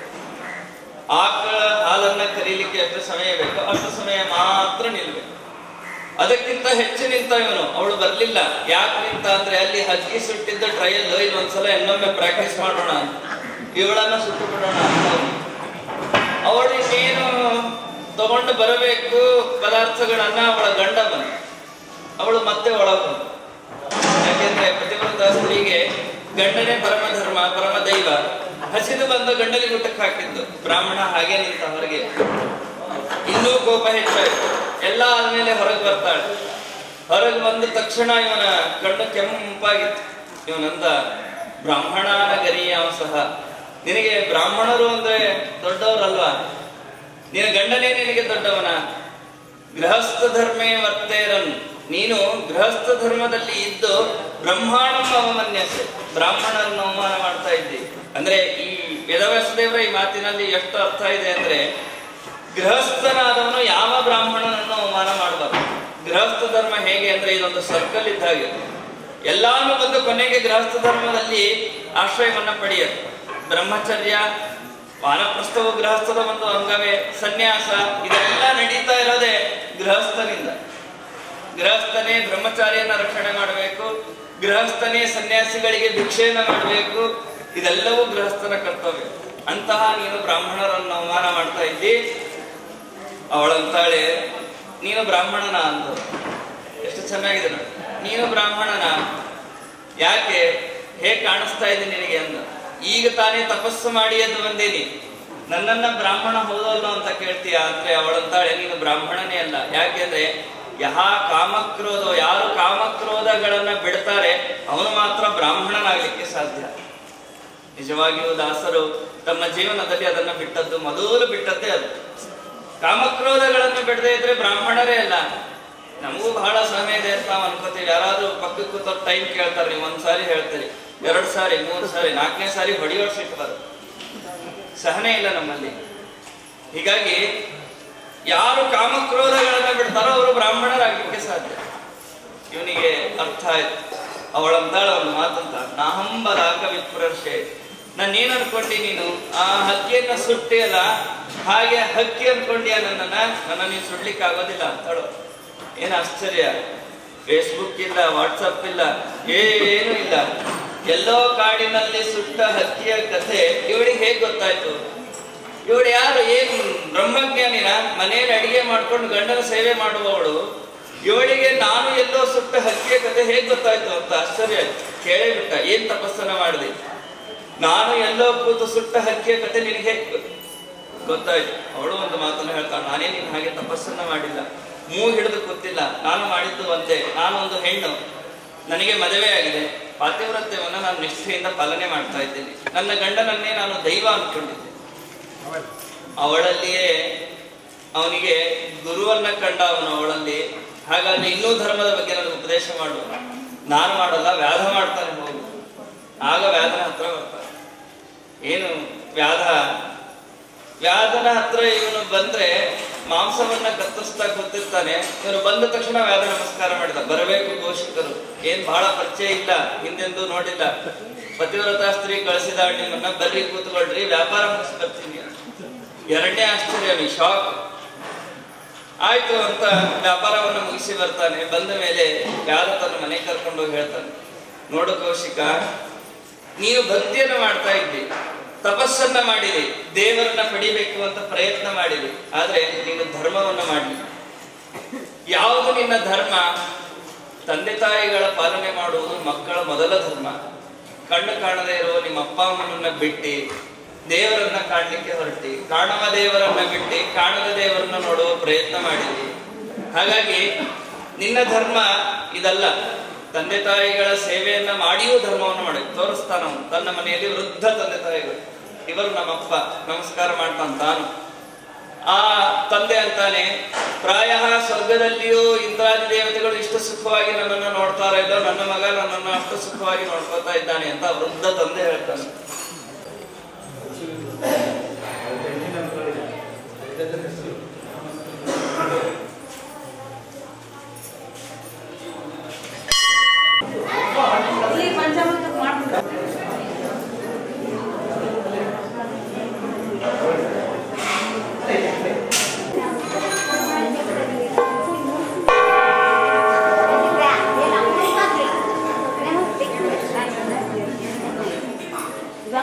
ಆಕಳ ಹಾಲನ್ನ ಕರೀಲಿಕ್ಕೆ ಎಷ್ಟು ಸಮಯ ಬೇಕು ಅಷ್ಟು ಸಮಯ ಮಾತ್ರ ನಿಲ್ಬೇಕು ಅದಕ್ಕಿಂತ ಹೆಚ್ಚು ನಿಂತ ಇವನು ಅವಳು ಬರ್ಲಿಲ್ಲ ಯಾಕೆ ನಿಂತ ಅಂದ್ರೆ ಅಲ್ಲಿ ಹಕ್ಕಿ ಸುಟ್ಟಿದ್ದ ಟ್ರಯಲ್ ಇನ್ನೊಂದ್ಸಲ ಇನ್ನೊಮ್ಮೆ ಪ್ರಾಕ್ಟೀಸ್ ಮಾಡೋಣ ಅಂತ ಇವಳನ್ನ ಸುಟ್ಟು ಬಿಡೋಣ ಅಂತ ಅವ್ನು. ಅವಳು ಇನ್ನೇನು ತಗೊಂಡು ಬರಬೇಕು ಪದಾರ್ಥಗಳನ್ನ ಅವಳ ಗಂಡ ಬಂದ ಅವಳು ಮತ್ತೆ ಒಳಗೆ ಬಂದ ಯಾಕೆಂದ್ರೆ ಪ್ರತಿವ್ರತ ಸ್ತ್ರೀಗೆ ಗಂಡನೇ ಪರಮ ಧರ್ಮ ಪರಮ ದೈವ ಹಸಿದು ಬಂದ ಗಂಡನಿಗೆ ಊಟಕ್ಕೆ ಹಾಕಿದ್ದು ಬ್ರಾಹ್ಮಣ ಹಾಗೆ ನಿಂತ ಹೊರಗೆ ಇನ್ನೂ ಕೋಪ ಹೆಚ್ಚಾಯ್ತು ಎಲ್ಲ ಆದ್ಮೇಲೆ ಹೊರಗೆ ಬರ್ತಾಳೆ ಹೊರಗೆ ಬಂದ ತಕ್ಷಣ ಇವನ ಕಣ್ಣು ಕೆಂಪಾಗಿತ್ತು ಇವನಂದ ಬ್ರಾಹ್ಮಣನ ಗರಿಯಾವ ಸಹ ನಿನಗೆ ಬ್ರಾಹ್ಮಣರು ಅಂದ್ರೆ ದೊಡ್ಡವರಲ್ವಾ ನಿನ್ನ ಗಂಡನೇ ನಿನಗೆ ದೊಡ್ಡವನ ಗೃಹಸ್ಥ ಧರ್ಮೇ ವರ್ತೇರನ್ ನೀನು ಗೃಹಸ್ಥ ಧರ್ಮದಲ್ಲಿ ಇದ್ದು ಬ್ರಹ್ಮಾಣಂ ಅವಮನ್ಯಸೆ ಬ್ರಾಹ್ಮಣರನ್ನು ಅವಮಾನ ಮಾಡ್ತಾ ಇದ್ದಿ ಅಂದ್ರೆ ಈ ವೇದವ್ಯಾಸದೇವರ ಈ ಮಾತಿನಲ್ಲಿ ಎಷ್ಟು ಅರ್ಥ ಇದೆ ಅಂದ್ರೆ ಗೃಹಸ್ಥನಾದವನು ಯಾವ ಬ್ರಾಹ್ಮಣನನ್ನು ಅವಮಾನ ಮಾಡಬಾರ್ದು ಗೃಹಸ್ಥ ಧರ್ಮ ಹೇಗೆ ಅಂದ್ರೆ ಇದೊಂದು ಸರ್ಕಲ್ ಇದ್ದ ಹಾಗೆ ಎಲ್ಲಾನು ಬಂದು ಕೊನೆಗೆ ಗೃಹಸ್ಥ ಧರ್ಮದಲ್ಲಿ ಆಶ್ರಯವನ್ನ ಪಡೆಯುತ್ತೆ ಬ್ರಹ್ಮಚರ್ಯ ವಾನಪ್ರಸ್ಥವು ಗೃಹಸ್ಥದ ಒಂದು ಅಂಗವೇ ಸನ್ಯಾಸ ಇದೆಲ್ಲ ನಡೀತಾ ಇರೋದೇ ಗೃಹಸ್ಥನಿಂದ ಗೃಹಸ್ಥನೇ ಬ್ರಹ್ಮಚಾರಿಯನ್ನ ರಕ್ಷಣೆ ಮಾಡಬೇಕು ಗೃಹಸ್ಥನೇ ಸನ್ಯಾಸಿಗಳಿಗೆ ಭಿಕ್ಷೆಯನ್ನ ಮಾಡಬೇಕು ಇದೆಲ್ಲವೂ ಗೃಹಸ್ಥನ ಕರ್ತವ್ಯ ಅಂತಹ ನೀನು ಬ್ರಾಹ್ಮಣರನ್ನು ಅವಮಾನ ಮಾಡ್ತಾ ಇದ್ದಿ ಅವಳಂತಾಳೆ ನೀನು ಬ್ರಾಹ್ಮಣನ ಅಂದ ಎಷ್ಟು ಚೆನ್ನಾಗಿದೆ ನೋಡಿ ನೀನು ಬ್ರಾಹ್ಮಣನ ಯಾಕೆ ಹೇಗೆ ಕಾಣಿಸ್ತಾ ಇದೆ ನಿನಗೆ ಅಂದ ಈಗ ತಾನೇ ತಪಸ್ಸು ಮಾಡಿ ಎದ್ದು ಬಂದೇನಿ ನನ್ನನ್ನ ಬ್ರಾಹ್ಮಣ ಹೌದಲ್ಲೋ ಅಂತ ಕೇಳ್ತೀಯ ಅಂದ್ರೆ ಅವಳಂತಾಳೆ ನೀನು ಬ್ರಾಹ್ಮಣನೇ ಅಲ್ಲ ಯಾಕೆಂದ್ರೆ ಯಹ ಕಾಮಕ್ರೋಧ ಯಾರು ಕಾಮಕ್ರೋಧಗಳನ್ನ ಬಿಡ್ತಾರೆ ಅವನು ಮಾತ್ರ ಬ್ರಾಹ್ಮಣನಾಗ್ಲಿಕ್ಕೆ ಸಾಧ್ಯ ನಿಜವಾಗಿಯೂ ದಾಸರು ತಮ್ಮ ಜೀವನದಲ್ಲಿ ಅದನ್ನ ಬಿಟ್ಟದ್ದು ಮೊದಲು ಬಿಟ್ಟದ್ದೇ ಅದು ಕಾಮಕ್ರೋಧಗಳನ್ನು ಬಿಡದೇ ಇದ್ರೆ ಬ್ರಾಹ್ಮಣರೇ ಅಲ್ಲ ನಮಗೂ ಬಹಳ ಸಮಯ ಇದೆ ಅಂತ ನಾವು ಅನ್ಕೋತೀವಿ ಯಾರಾದ್ರೂ ಪಕ್ಕಕ್ಕೆ ಕೂತವ್ರು ಟೈಮ್ ಕೇಳ್ತಾರೆ ನೀವು ಒಂದ್ ಸಾರಿ ಹೇಳ್ತೀರಿ ಎರಡ್ ಸಾರಿ ಮೂರು ಸಾರಿ ನಾಲ್ಕನೇ ಸಾರಿ ಹೊಡಿಯೋಡ್ ಸಿಟ್ಟು ಬರುತ್ತೆ ಸಹನೆ ಇಲ್ಲ ನಮ್ಮಲ್ಲಿ ಹೀಗಾಗಿ ಯಾರು ಕಾಮಕ್ರೋಧಗಳನ್ನ ಬಿಡ್ತಾರೋ ಅವರು ಬ್ರಾಹ್ಮಣರಾಗಲಿಕ್ಕೆ ಸಾಧ್ಯ ಇವನಿಗೆ ಅರ್ಥ ಆಯ್ತು ಅವಳಂತಾಳ ಒಂದು ಮಾತಂತ ನಾಹಂಬರಾಕ ವಿಪ್ರರ್ಷೆ ನಾನು ಏನ್ ಅನ್ಕೊಂಡಿ ನೀನು ಆ ಹಕ್ಕಿಯನ್ನ ಸುಟ್ಟಿಯಲ್ಲ ಹಾಗೆ ಹಕ್ಕಿ ಅನ್ಕೊಂಡ್ಯಾ ನನ್ನನ್ನ ನನ್ನ ನೀನ್ ಸುಡ್ಲಿಕ್ಕೆ ಆಗೋದಿಲ್ಲ ಅಂತಾಳು ಏನ್ ಆಶ್ಚರ್ಯ ಫೇಸ್ಬುಕ್ ಇಲ್ಲ ವಾಟ್ಸಪ್ ಇಲ್ಲ ಏನು ಇಲ್ಲ ಎಲ್ಲೋ ಕಾಡಿನಲ್ಲಿ ಸುಟ್ಟ ಹಕ್ಕಿಯ ಕಥೆ ಇವಳಿಗೆ ಹೇಗ್ ಗೊತ್ತಾಯ್ತು ಇವಳು ಯಾರು ಏನ್ ಬ್ರಹ್ಮಜ್ಞಾನಿನ ಮನೆಯಲ್ಲಿ ಅಡಿಗೆ ಮಾಡ್ಕೊಂಡು ಗಂಡನ ಸೇವೆ ಮಾಡುವವಳು ಇವಳಿಗೆ ನಾನು ಎಲ್ಲೋ ಸುಟ್ಟ ಹಕ್ಕಿಯ ಕಥೆ ಹೇಗ್ ಗೊತ್ತಾಯ್ತು ಅಂತ ಆಶ್ಚರ್ಯ ಆಯ್ತು ಕೇಳೇ ಬಿಟ್ಟ ಏನ್ ತಪಸ್ಸನ್ನ ಮಾಡಿದೆ ನಾನು ಎಲ್ಲೋ ಕೂತು ಸುಟ್ಟ ಹಕ್ಕಿಯ ಕಥೆ ನಿನಗೆ ಹೇಗ್ ಗೊತ್ತು? ಗೊತ್ತಾಯ್ತು ಅವಳು ಒಂದು ಮಾತನ್ನ ಹೇಳ್ತಾಳೆ ನಾನೇ ನಿನ್ ಹಾಗೆ ತಪಸ್ಸನ್ನ ಮಾಡಿಲ್ಲ ಮೂಗು ಹಿಡಿದು ಕೂತಿಲ್ಲ ನಾನು ಮಾಡಿದ್ದು ಒಂದೇ ನಾನು ಒಂದು ಹೆಣ್ಣು ನನಗೆ ಮದುವೆ ಆಗಿದೆ ಪಾತಿವ್ರತ್ಯವನ್ನು ನಾನು ನಿಷ್ಠೆಯಿಂದ ಪಾಲನೆ ಮಾಡ್ತಾ ಇದ್ದೇನೆ ನನ್ನ ಗಂಡನನ್ನೇ ನಾನು ದೈವ ಅನ್ಕೊಂಡಿದ್ದೆ ಅವಳಲ್ಲಿಯೇ ಅವನಿಗೆ ಗುರುವನ್ನ ಕಂಡ ಅವನು ಅವಳಲ್ಲಿ ಹಾಗಾಗಿ ಇನ್ನೂ ಧರ್ಮದ ಬಗ್ಗೆ ನನಗೆ ಉಪದೇಶ ಮಾಡು ನಾನು ಮಾಡಲ್ಲ ವ್ಯಾಧ ಮಾಡ್ತಾನೆ ಹೋಗು ಆಗ ವ್ಯಾಧನ ಹತ್ರ ಬರ್ತಾನೆ ಏನು ವ್ಯಾಧ ವ್ಯಾಧನ ಹತ್ರ ಇವನು ಬಂದ್ರೆ ಮಾಂಸವನ್ನ ಕತ್ತರಿಸ್ತಾ ಗೊತ್ತಿರ್ತಾನೆ ಇವನು ಬಂದ ತಕ್ಷಣ ವ್ಯಾಧ ನಮಸ್ಕಾರ ಮಾಡಿದ ಬರಬೇಕು ಘೋಷಕರು ಏನ್ ಬಹಳ ಪರಿಚಯ ಇಲ್ಲ ಹಿಂದೆಂದೂ ನೋಡಿಲ್ಲ ಪತಿವ್ರತ ಸ್ತ್ರೀ ಕಳಿಸಿದ ನಿಮ್ಮನ್ನ ಬರ್ರಿ ಕೂತ್ಕೊಳ್ರಿ ವ್ಯಾಪಾರ ಮುಗಿಸಿ ಬರ್ತೀನಿ ಎರಡನೇ ಆಶ್ಚರ್ಯ ಶಾಕ್ ಆಯ್ತು ಅಂತ ವ್ಯಾಪಾರವನ್ನು ಮುಗಿಸಿ ಬರ್ತಾನೆ ಬಂದ ಮೇಲೆ ಯಾರ ತನ್ನ ಮನೆ ಕರ್ಕೊಂಡು ಹೋಗಿ ಹೇಳ್ತಾನೆ ನೋಡು ಕೌಶಿಕ ನೀನು ಭಕ್ತಿಯನ್ನು ಮಾಡ್ತಾ ಇದ್ದಿ ತಪಸ್ಸನ್ನ ಮಾಡಿರಿ ದೇವರನ್ನ ಪಡಿಬೇಕು ಅಂತ ಪ್ರಯತ್ನ ಮಾಡಿರಿ ಆದ್ರೆ ನೀನು ಧರ್ಮವನ್ನ ಮಾಡಲಿ ಯಾವುದು ನಿನ್ನ ಧರ್ಮ ತಂದೆ ತಾಯಿಗಳ ಪಾಲನೆ ಮಾಡುವುದು ಮಕ್ಕಳ ಮೊದಲ ಧರ್ಮ ಕಣ್ಣು ಕಾಣದೇ ಇರುವ ನಿಮ್ಮ ಅಪ್ಪ ಅಮ್ಮನನ್ನ ಬಿಟ್ಟು ದೇವರನ್ನ ಕಾಣಲಿಕ್ಕೆ ಹೊರಟಿ ಕಾಣುವ ದೇವರನ್ನ ಬಿಟ್ಟು ಕಾಣದ ದೇವರನ್ನ ನೋಡುವ ಪ್ರಯತ್ನ ಮಾಡಿದಿ ಹಾಗಾಗಿ ನಿನ್ನ ಧರ್ಮ ಇದಲ್ಲ ತಂದೆ ತಾಯಿಗಳ ಸೇವೆಯನ್ನ ಮಾಡಿಯೂ ಧರ್ಮವನ್ನು ಮಾಡಿ ತೋರಿಸ್ತಾನ ಅವನು ತನ್ನ ಮನೆಯಲ್ಲಿ ವೃದ್ಧ ತಂದೆ ತಾಯಿಗಳು ಇವರು ನಮ್ಮಪ್ಪ ನಮಸ್ಕಾರ ಮಾಡ್ತಾನ ತಾನು ಆ ತಂದೆ ಅಂತಾನೆ ಪ್ರಾಯ ಸ್ವರ್ಗದಲ್ಲಿಯೂ ಇಂದ್ರಾದಿ ದೇವತೆಗಳು ಇಷ್ಟು ಸುಖವಾಗಿ ನನ್ನನ್ನು ನೋಡ್ತಾರ ಇದ್ದೋ ನನ್ನ ಮಗ ನನ್ನನ್ನು ಅಷ್ಟು ಸುಖವಾಗಿ ನೋಡ್ಕೊತಾ ಇದ್ದಾನೆ ಅಂತ ವೃದ್ಧ ತಂದೆ ಹೇಳ್ತಾನೆ ಇಲ್ಲಿ ಪಂಚಾಮೃತ ಮಾಡ್ಬಿಡು ಇವಾಗ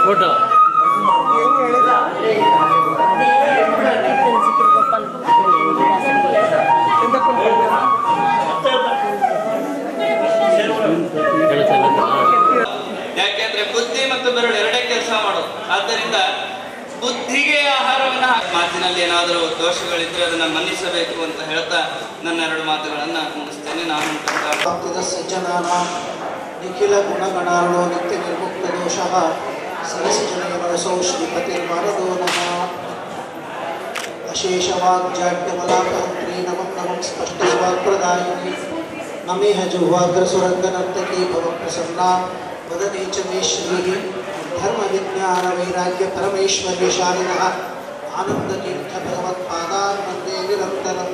ಯಾಕೆಂದ್ರೆ ಬುದ್ಧಿ ಮತ್ತು ಬೆರಳು ಎರಡೇ ಕೆಲಸ ಮಾಡೋದು ಆದ್ದರಿಂದ ಬುದ್ಧಿಗೆ ಆಹಾರವನ್ನ ಹಾಕಿ ಮಾತಿನಲ್ಲಿ ಏನಾದರೂ ದೋಷಗಳಿದ್ರೆ ಅದನ್ನ ಮನ್ನಿಸಬೇಕು ಅಂತ ಹೇಳ್ತಾ ನನ್ನ ಎರಡು ಮಾತುಗಳನ್ನ ಮುಗಿಸ್ತೇನೆ ನಾನು ಕಂತ ಭಕ್ತಿದ ಸಜ್ಜನಾನಾಂ ನಿಖಿಲ ಗುಣಗಣಾರ್ಣೋ ನಿತ್ಯ ನಿರ್ಮುಕ್ತ ದೋಷಃ ಸರಸಜನಯ ಮನಸೌ ಶ್ರೀಪತಿರ್ಮಾನದೋ ನಮಃ ಅಶೇಷವಾಗ್ಜಾಡ್ಯಮಲಾಪಹಂತ್ರಿ ನಮಂ ನಮಂ ಸ್ಪಷ್ಟಸ್ವಾತ್ಪ್ರದಾಯಿನಿ ನಮೇಹ ಜುಹ್ವಾಗ್ರಸುರಂಗನರ್ತಕೀ ಭವ ಪ್ರಸನ್ನಾ ವದನೆ ಚ ಮೇ ಶ್ರೀಃ ಧರ್ಮ ವಿಜ್ಞಾನ ವೈರಾಗ್ಯ ಪರಮೇಶ್ವರ್ಯ ಶಾಲಿನಃ ಆನಂದತೀರ್ಥ ಭಗವತ್ಪಾದಾನ್ ವಂದೇ ನಿರಂತರಂ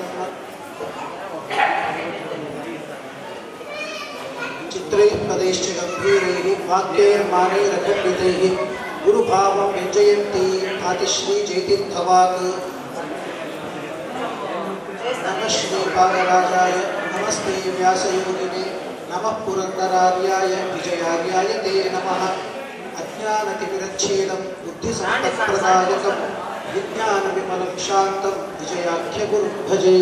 चित्रैः पदैश्च गम्भीरैः वाक्यैर्मानैरखण्डितैः गुरुभावं व्यञ्जयन्ती भातिश्रीजयतीर्थवाक् नमः श्रीपादराजाय नमस्ते व्यासयोगिने नमः पुरन्दरार्याय विजयार्याय ते नमः अज्ञानतिमिरच्छेदं बुद्धिसम्पत्प्रदायकं विज्ञानविमलं शान्तं विजयाख्यगुरुं भजे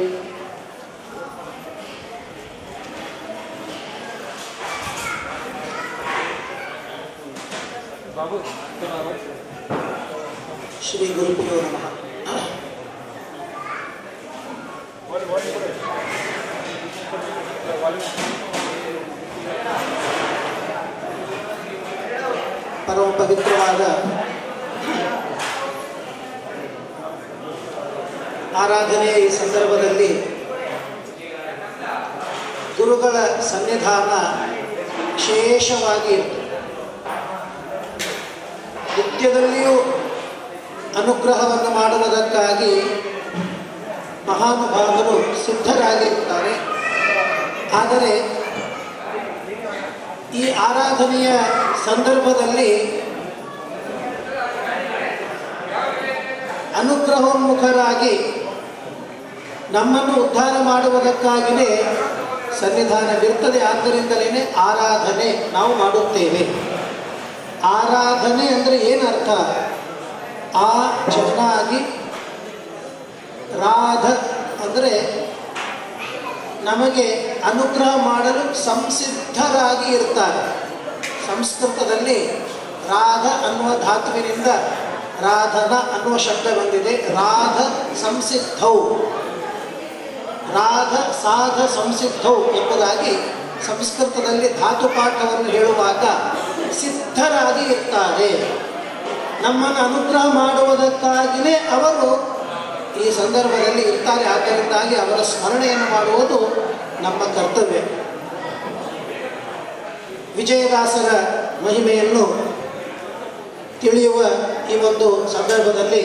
ಶ್ರೀ ಗುರುಭ್ಯೋ ನಮಃ ಪರಮ ಪವಿತ್ರವಾದ ಆರಾಧನೆಯ ಈ ಸಂದರ್ಭದಲ್ಲಿ ಗುರುಗಳ ಸನ್ನಿಧಾನ ವಿಶೇಷವಾಗಿ ಇರ್ತದೆ ನಿತ್ಯದಲ್ಲಿಯೂ ಅನುಗ್ರಹವನ್ನು ಮಾಡುವುದಕ್ಕಾಗಿ ಮಹಾನುಭಾವರು ಸಿದ್ಧರಾಗಿರುತ್ತಾರೆ ಆದರೆ ಈ ಆರಾಧನೆಯ ಸಂದರ್ಭದಲ್ಲಿ ಅನುಗ್ರಹೋನ್ಮುಖರಾಗಿ ನಮ್ಮನ್ನು ಉದ್ಧಾರ ಮಾಡುವುದಕ್ಕಾಗಿಯೇ ಸನ್ನಿಧಾನವಿರ್ತದೆ ಆದ್ದರಿಂದಲೇ ಆರಾಧನೆ ನಾವು ಮಾಡುತ್ತೇವೆ ಆರಾಧನೆ ಅಂದರೆ ಏನರ್ಥ ಆ ಚೆನ್ನಾಗಿ ರಾಧ ಅಂದರೆ ನಮಗೆ ಅನುಗ್ರಹ ಮಾಡಲು ಸಂಸಿದ್ಧರಾಗಿ ಇರ್ತಾರೆ ಸಂಸ್ಕೃತದಲ್ಲಿ ರಾಧ ಅನ್ನುವ ಧಾತುವಿನಿಂದ ರಾಧನ ಅನ್ನುವ ಶಬ್ದ ಬಂದಿದೆ ರಾಧ ಸಂಸಿದ್ಧೌ ರಾಧ ಸಾಧ ಸಂಸಿದ್ಧೌ ಎಂಬುದಾಗಿ ಸಂಸ್ಕೃತದಲ್ಲಿ ಧಾತು ಪಾಠವನ್ನು ಹೇಳುವಾಗ ಸಿದ್ಧರಾಗಿ ಇರ್ತಾರೆ ನಮ್ಮನ್ನು ಅನುಗ್ರಹ ಮಾಡುವುದಕ್ಕಾಗಿಯೇ ಅವರು ಈ ಸಂದರ್ಭದಲ್ಲಿ ಇರ್ತಾರೆ ಆದ್ದರಿಂದಾಗಿ ಅವರ ಸ್ಮರಣೆಯನ್ನು ಮಾಡುವುದು ನಮ್ಮ ಕರ್ತವ್ಯ ವಿಜಯದಾಸರ ಮಹಿಮೆಯನ್ನು ತಿಳಿಯುವ ಈ ಒಂದು ಸಂದರ್ಭದಲ್ಲಿ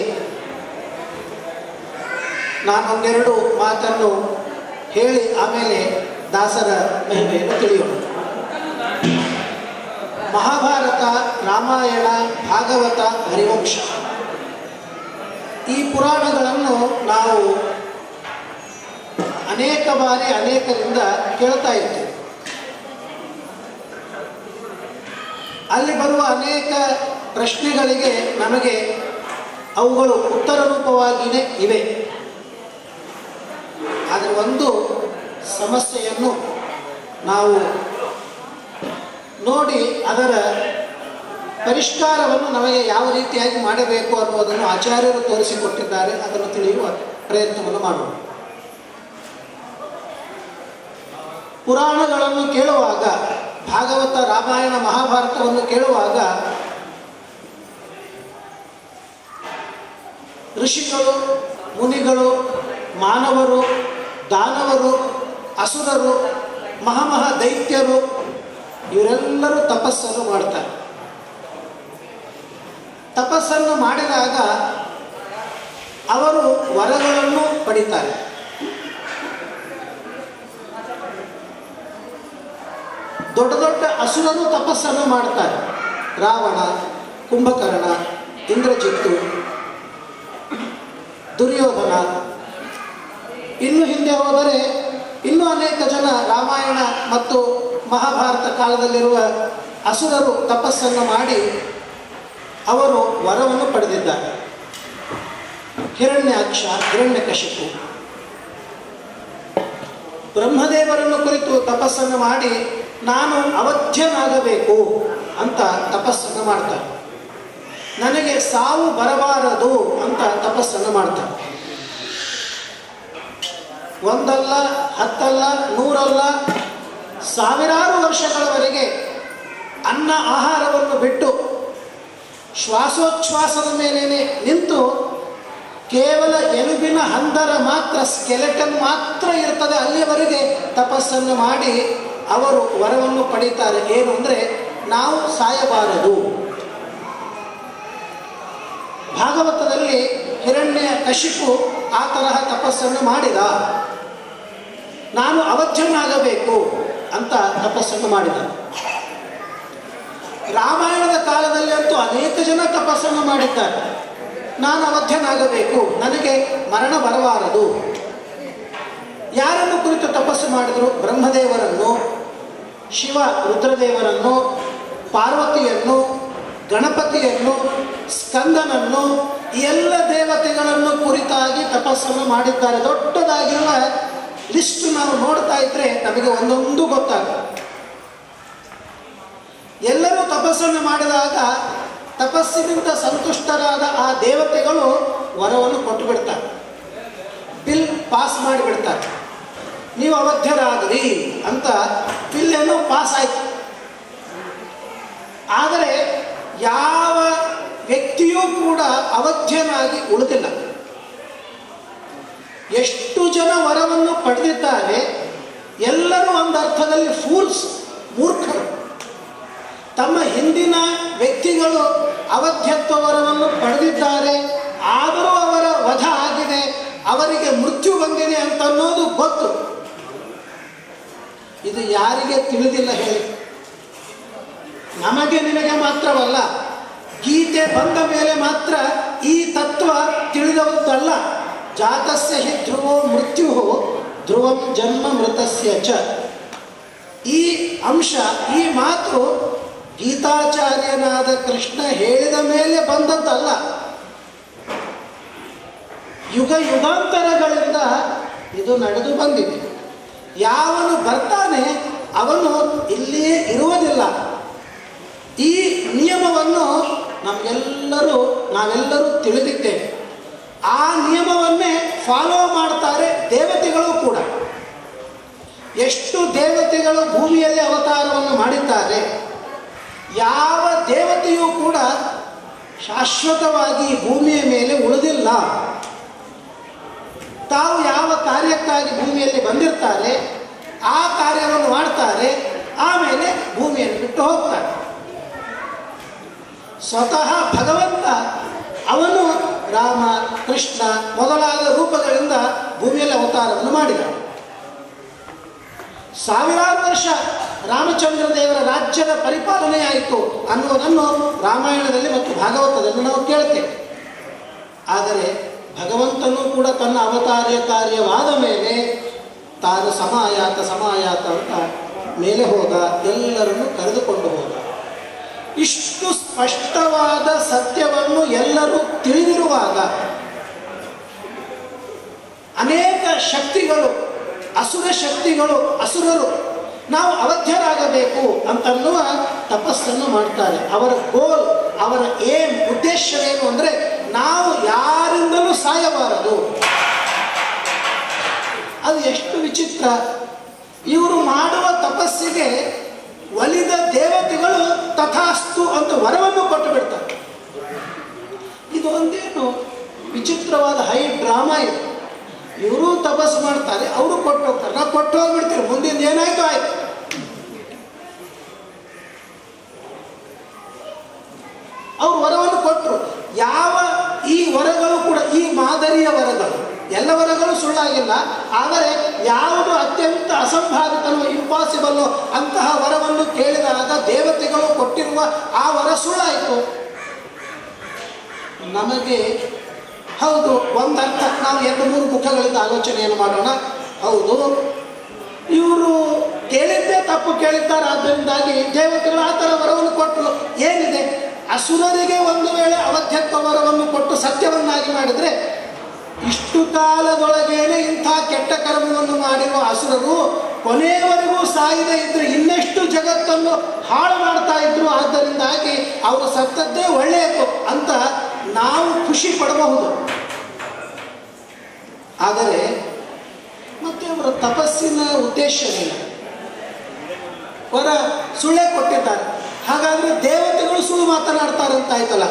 ನಾನೊಂದೆರಡು ಮಾತನ್ನು ಹೇಳಿ ಆಮೇಲೆ ದಾಸರ ಮಹಿಮೆಯನ್ನು ತಿಳಿಯೋಣ ಮಹಾಭಾರತ ರಾಮಾಯಣ ಭಾಗವತ ಹರಿವಂಶ ಈ ಪುರಾಣಗಳನ್ನು ನಾವು ಅನೇಕ ಬಾರಿ ಅನೇಕರಿಂದ ಕೇಳ್ತಾ ಇದ್ದೇವೆ ಅಲ್ಲಿ ಬರುವ ಅನೇಕ ಪ್ರಶ್ನೆಗಳಿಗೆ ನಮಗೆ ಅವುಗಳು ಉತ್ತರ ರೂಪವಾಗಿಯೇ ಇವೆ ಆದರೆ ಒಂದು ಸಮಸ್ಯೆಯನ್ನು ನಾವು ನೋಡಿ ಅದರ ಪರಿಷ್ಕಾರವನ್ನು ನಮಗೆ ಯಾವ ರೀತಿಯಾಗಿ ಮಾಡಬೇಕು ಅನ್ನುವುದನ್ನು ಆಚಾರ್ಯರು ತೋರಿಸಿಕೊಟ್ಟಿದ್ದಾರೆ ಅದನ್ನು ತಿಳಿಯುವ ಪ್ರಯತ್ನವನ್ನು ಮಾಡೋಣ ಪುರಾಣಗಳನ್ನು ಕೇಳುವಾಗ ಭಾಗವತ ರಾಮಾಯಣ ಮಹಾಭಾರತವನ್ನು ಕೇಳುವಾಗ ಋಷಿಗಳು ಮುನಿಗಳು ಮಾನವರು ದಾನವರು ಅಸುರರು ಮಹಾಮಹಾ ದೈತ್ಯರು ಇವರೆಲ್ಲರೂ ತಪಸ್ಸನ್ನು ಮಾಡ್ತಾರೆ ತಪಸ್ಸನ್ನು ಮಾಡಿದಾಗ ಅವರು ವರಗಳನ್ನು ಪಡಿತಾರೆ ದೊಡ್ಡ ದೊಡ್ಡ ಅಸುರರು ತಪಸ್ಸನ್ನು ಮಾಡ್ತಾರೆ ರಾವಣ ಕುಂಭಕರ್ಣ ಇಂದ್ರಜಿತ್ತು ದುರ್ಯೋಧನ ಇನ್ನು ಹಿಂದೆ ಹೋದರೆ ಇನ್ನೂ ಅನೇಕ ಜನ ರಾಮಾಯಣ ಮತ್ತು ಮಹಾಭಾರತ ಕಾಲದಲ್ಲಿರುವ ಅಸುರರು ತಪಸ್ಸನ್ನು ಮಾಡಿ ಅವರು ವರವನ್ನು ಪಡೆದಿದ್ದಾರೆ ಹಿರಣ್ಯಾಕ್ಷ ಹಿರಣ್ಯಕಶಿಪು ಬ್ರಹ್ಮದೇವರನ್ನು ಕುರಿತು ತಪಸ್ಸನ್ನು ಮಾಡಿ ನಾನು ಅವಧ್ಯನಾಗಬೇಕು ಅಂತ ತಪಸ್ಸನ್ನು ಮಾಡ್ತಾರೆ ನನಗೆ ಸಾವು ಬರಬಾರದು ಅಂತ ತಪಸ್ಸನ್ನು ಮಾಡ್ತಾರೆ ಒಂದಲ್ಲ ಹತ್ತಲ್ಲ ನೂರಲ್ಲ ಸಾವಿರಾರು ವರ್ಷಗಳವರೆಗೆ ಅನ್ನ ಆಹಾರವನ್ನು ಬಿಟ್ಟು ಶ್ವಾಸೋಚ್ಛ್ವಾಸದ ಮೇಲೇನೆ ನಿಂತು ಕೇವಲ ಎಲುಬಿನ ಹಂದರ ಮಾತ್ರ ಸ್ಕೆಲೆಟನ್ ಮಾತ್ರ ಇರ್ತದೆ ಅಲ್ಲಿಯವರೆಗೆ ತಪಸ್ಸನ್ನು ಮಾಡಿ ಅವರು ವರವನ್ನು ಪಡೀತಾರೆ ಏನು ಅಂದರೆ ನಾವು ಸಾಯಬಾರದು ಭಾಗವತದಲ್ಲಿ ಹಿರಣ್ಯ ಕಶಿಪು ಆ ತರಹ ತಪಸ್ಸನ್ನು ಮಾಡಿದ ನಾನು ಅವಧ್ಯನಾಗಬೇಕು ಅಂತ ತಪಸ್ಸನ್ನು ಮಾಡಿದ ರಾಮಾಯಣದ ಕಾಲದಲ್ಲಿ ಅಂತೂ ಅನೇಕ ಜನ ತಪಸ್ಸನ್ನು ಮಾಡಿದ್ದಾರೆ ನಾನು ಅವಧ್ಯನಾಗಬೇಕು ನನಗೆ ಮರಣ ಬರಬಾರದು ಯಾರನ್ನು ಕುರಿತು ತಪಸ್ಸು ಮಾಡಿದರು ಬ್ರಹ್ಮದೇವರನ್ನು ಶಿವ ರುದ್ರದೇವರನ್ನು ಪಾರ್ವತಿಯನ್ನು ಗಣಪತಿಯನ್ನು ಸ್ಕಂದನನ್ನು ಈ ಎಲ್ಲ ದೇವತೆಗಳನ್ನು ಕುರಿತಾಗಿ ತಪಸ್ಸನ್ನು ಮಾಡಿದ್ದಾರೆ ದೊಡ್ಡದಾಗಿರುವ ಲಿಸ್ಟ್ ನಾವು ನೋಡ್ತಾ ಇದ್ರೆ ನಮಗೆ ಒಂದೊಂದು ಗೊತ್ತಾಗುತ್ತೆ ಎಲ್ಲರೂ ತಪಸ್ಸನ್ನು ಮಾಡಿದಾಗ ತಪಸ್ಸಿನಿಂದ ಸಂತುಷ್ಟರಾದ ಆ ದೇವತೆಗಳು ವರವನ್ನು ಕೊಟ್ಟು ಬಿಡ್ತಾರೆ ಬಿಲ್ ಪಾಸ್ ಮಾಡಿಬಿಡ್ತಾರೆ ನೀವು ಅವಧ್ಯರಾಗ್ರಿ ಅಂತ ಬಿಲ್ಲನ್ನು ಪಾಸ್ ಆಯ್ತು ಆದರೆ ಯಾವ ವ್ಯಕ್ತಿಯೂ ಕೂಡ ಅವಧ್ಯನಾಗಿ ಉಳಿದಿಲ್ಲ ಎಷ್ಟು ಜನ ವರವನ್ನು ಪಡೆದಿದ್ದಾರೆ ಎಲ್ಲರೂ ಒಂದು ಅರ್ಥದಲ್ಲಿ ಫೂಲ್ಸ್ ಮೂರ್ಖರು ತಮ್ಮ ಹಿಂದಿನ ವ್ಯಕ್ತಿಗಳು ಅವಧ್ಯತ್ವ ವರವನ್ನು ಪಡೆದಿದ್ದಾರೆ ಆದರೂ ಅವರ ವಧ ಆಗಿದೆ ಅವರಿಗೆ ಮೃತ್ಯು ಬಂದಿದೆ ಅಂತ ಅನ್ನೋದು ಗೊತ್ತು ಇದು ಯಾರಿಗೆ ತಿಳಿದಿಲ್ಲ ಹೇಳಿ ನಮಗೆ ನಿನಗೆ ಮಾತ್ರವಲ್ಲ ಗೀತೆ ಬಂದ ಮೇಲೆ ಮಾತ್ರ ಈ ತತ್ವ ತಿಳಿದವದ್ದಲ್ಲ ಜಾತಸ್ಯ ಹಿ ಧ್ರುವೋ ಮೃತ್ಯು ಧ್ರುವಂ ಜನ್ಮ ಮೃತಸ್ಯ ಚ ಈ ಅಂಶ ಈ ಮಾತು ಗೀತಾಚಾರ್ಯನಾದ ಕೃಷ್ಣ ಹೇಳಿದ ಮೇಲೆ ಬಂದದ್ದಲ್ಲ ಯುಗ ಯುಗಾಂತರಗಳಿಂದ ಇದು ನಡೆದು ಬಂದಿದೆ ಯಾವನು ಬರ್ತಾನೆ ಅವನು ಇಲ್ಲಿಯೇ ಇರುವುದಿಲ್ಲ ಈ ನಿಯಮವನ್ನು ನಮಗೆಲ್ಲರೂ ನಾವೆಲ್ಲರೂ ತಿಳಿದಿದ್ದೇವೆ ಆ ನಿಯಮವನ್ನೇ ಫಾಲೋ ಮಾಡ್ತಾರೆ ದೇವತೆಗಳು ಕೂಡ ಎಷ್ಟು ದೇವತೆಗಳು ಭೂಮಿಯಲ್ಲಿ ಅವತಾರವನ್ನು ಮಾಡಿದ್ದಾರೆ ಯಾವ ದೇವತೆಯೂ ಕೂಡ ಶಾಶ್ವತವಾಗಿ ಭೂಮಿಯ ಮೇಲೆ ಉಳಿದಿಲ್ಲ ತಾವು ಯಾವ ಕಾರ್ಯಕ್ಕಾಗಿ ಭೂಮಿಯಲ್ಲಿ ಬಂದಿರ್ತಾರೆ ಆ ಕಾರ್ಯವನ್ನು ಮಾಡ್ತಾರೆ ಆಮೇಲೆ ಭೂಮಿಯನ್ನು ಬಿಟ್ಟು ಹೋಗ್ತಾರೆ ಸ್ವತಃ ಭಗವಂತ ಅವನು ರಾಮ ಕೃಷ್ಣ ಮೊದಲಾದ ರೂಪಗಳಿಂದ ಭೂಮಿಯಲ್ಲಿ ಅವತಾರವನ್ನು ಮಾಡಿದ ಸಾವಿರಾರು ವರ್ಷ ರಾಮಚಂದ್ರ ದೇವರ ರಾಜ್ಯದ ಪರಿಪಾಲನೆ ಆಯಿತು ಅನ್ನುವುದನ್ನು ರಾಮಾಯಣದಲ್ಲಿ ಮತ್ತು ಭಾಗವತದಲ್ಲಿ ನಾವು ಕೇಳ್ತೇವೆ ಆದರೆ ಭಗವಂತನೂ ಕೂಡ ತನ್ನ ಅವತಾರ್ಯ ಕಾರ್ಯವಾದ ಮೇಲೆ ತಾನು ಸಮಾಯಾತ ಸಮಾಯಾತ ಅಂತ ಮೇಲೆ ಹೋದ ಎಲ್ಲರನ್ನು ಕರೆದುಕೊಂಡು ಹೋದ ಇಷ್ಟು ಸ್ಪಷ್ಟವಾದ ಸತ್ಯವನ್ನು ಎಲ್ಲರೂ ತಿಳಿದಿರುವಾಗ ಅನೇಕ ಶಕ್ತಿಗಳು ಅಸುರ ಶಕ್ತಿಗಳು ಅಸುರರು ನಾವು ಅವಧ್ಯರಾಗಬೇಕು ಅಂತನ್ನುವ ತಪಸ್ಸನ್ನು ಮಾಡ್ತಾರೆ ಅವರ ಗೋಲ್ ಅವರ ಏಮ್ ಉದ್ದೇಶವೇನು ಅಂದರೆ ನಾವು ಯಾರಿಂದಲೂ ಸಾಯಬಾರದು ಅದು ಎಷ್ಟು ವಿಚಿತ್ರ ಇವರು ಮಾಡುವ ತಪಸ್ಸಿಗೆ ಒಲಿದ ದೇವತೆಗಳು ತಥಾಸ್ತು ಅಂತ ವರವನ್ನು ಕೊಟ್ಟು ಬಿಡ್ತಾರೆ ಇದು ಒಂದೇನು ವಿಚಿತ್ರವಾದ ಹೈ ಡ್ರಾಮಾ ಇದು ಇವರು ತಪಸ್ಸು ಮಾಡ್ತಾರೆ ಅವರು ಕೊಟ್ಟು ಹೋಗ್ತಾರೆ ನಾವು ಕೊಟ್ಟು ಹೋಗ್ಬಿಡ್ತೀವಿ ಮುಂದಿನ ಏನಾಯ್ತು ಆಯ್ತು ಅವರು ವರವನ್ನು ಕೊಟ್ಟರು ಯಾವ ಈ ವರಗಳು ಕೂಡ ಈ ಮಾದರಿಯ ವರಗಳು ಎಲ್ಲ ವರಗಳು ಸುಳ್ಳಾಗಿಲ್ಲ ಆದರೆ ಯಾವುದು ಅತ್ಯಂತ ಅಸಂಭಾವಿತನೋ ಇಂಪಾಸಿಬಲ್ ಅಂತಹ ವರವನ್ನು ಕೇಳಿದಾಗ ದೇವತೆಗಳು ಕೊಟ್ಟಿರುವ ಆ ವರ ಸುಳ್ಳಾಯಿತು ನಮಗೆ ಹೌದು ಒಂದರ್ಥ ನಾವು ಎರಡು ಮೂರು ಮುಖಗಳಿಂದ ಆಲೋಚನೆಯನ್ನು ಮಾಡೋಣ ಹೌದು ಇವರು ಕೇಳಿದ್ದೇ ತಪ್ಪು ಕೇಳಿದ್ದಾರೆ ಆದ್ದರಿಂದಾಗಿ ದೇವತೆಗಳು ಆ ಥರ ವರವನ್ನು ಕೊಟ್ಟರು ಏನಿದೆ ಅಸುರರಿಗೆ ಒಂದು ವೇಳೆ ಅವಧ್ಯತ್ವ ವರವನ್ನು ಕೊಟ್ಟು ಸತ್ಯವನ್ನಾಗಿ ಮಾಡಿದರೆ ಇಷ್ಟು ಕಾಲದೊಳಗೇನೆ ಇಂಥ ಕೆಟ್ಟ ಕರ್ಮವನ್ನು ಮಾಡಿರುವ ಅಸುರರು ಕೊನೆಯವರೆಗೂ ಸಾಯದೆ ಇದ್ರೆ ಇನ್ನೆಷ್ಟು ಜಗತ್ತನ್ನು ಹಾಳು ಮಾಡ್ತಾ ಇದ್ರು ಆದ್ದರಿಂದಾಗಿ ಅವರು ಸತ್ತದ್ದೇ ಒಳ್ಳೆಯದು ಅಂತ ನಾವು ಖುಷಿ ಪಡಬಹುದು ಆದರೆ ಮತ್ತೆ ಅವರ ತಪಸ್ಸಿನ ಉದ್ದೇಶವೇನು ವರ ಸುಳ್ಳೇ ಕೊಟ್ಟಿದ್ದಾರೆ ಹಾಗಾದ್ರೆ ದೇವತೆಗಳು ಸುಳ್ಳು ಮಾತನಾಡ್ತಾರೆ ಅಂತ ಆಯ್ತಲ್ಲ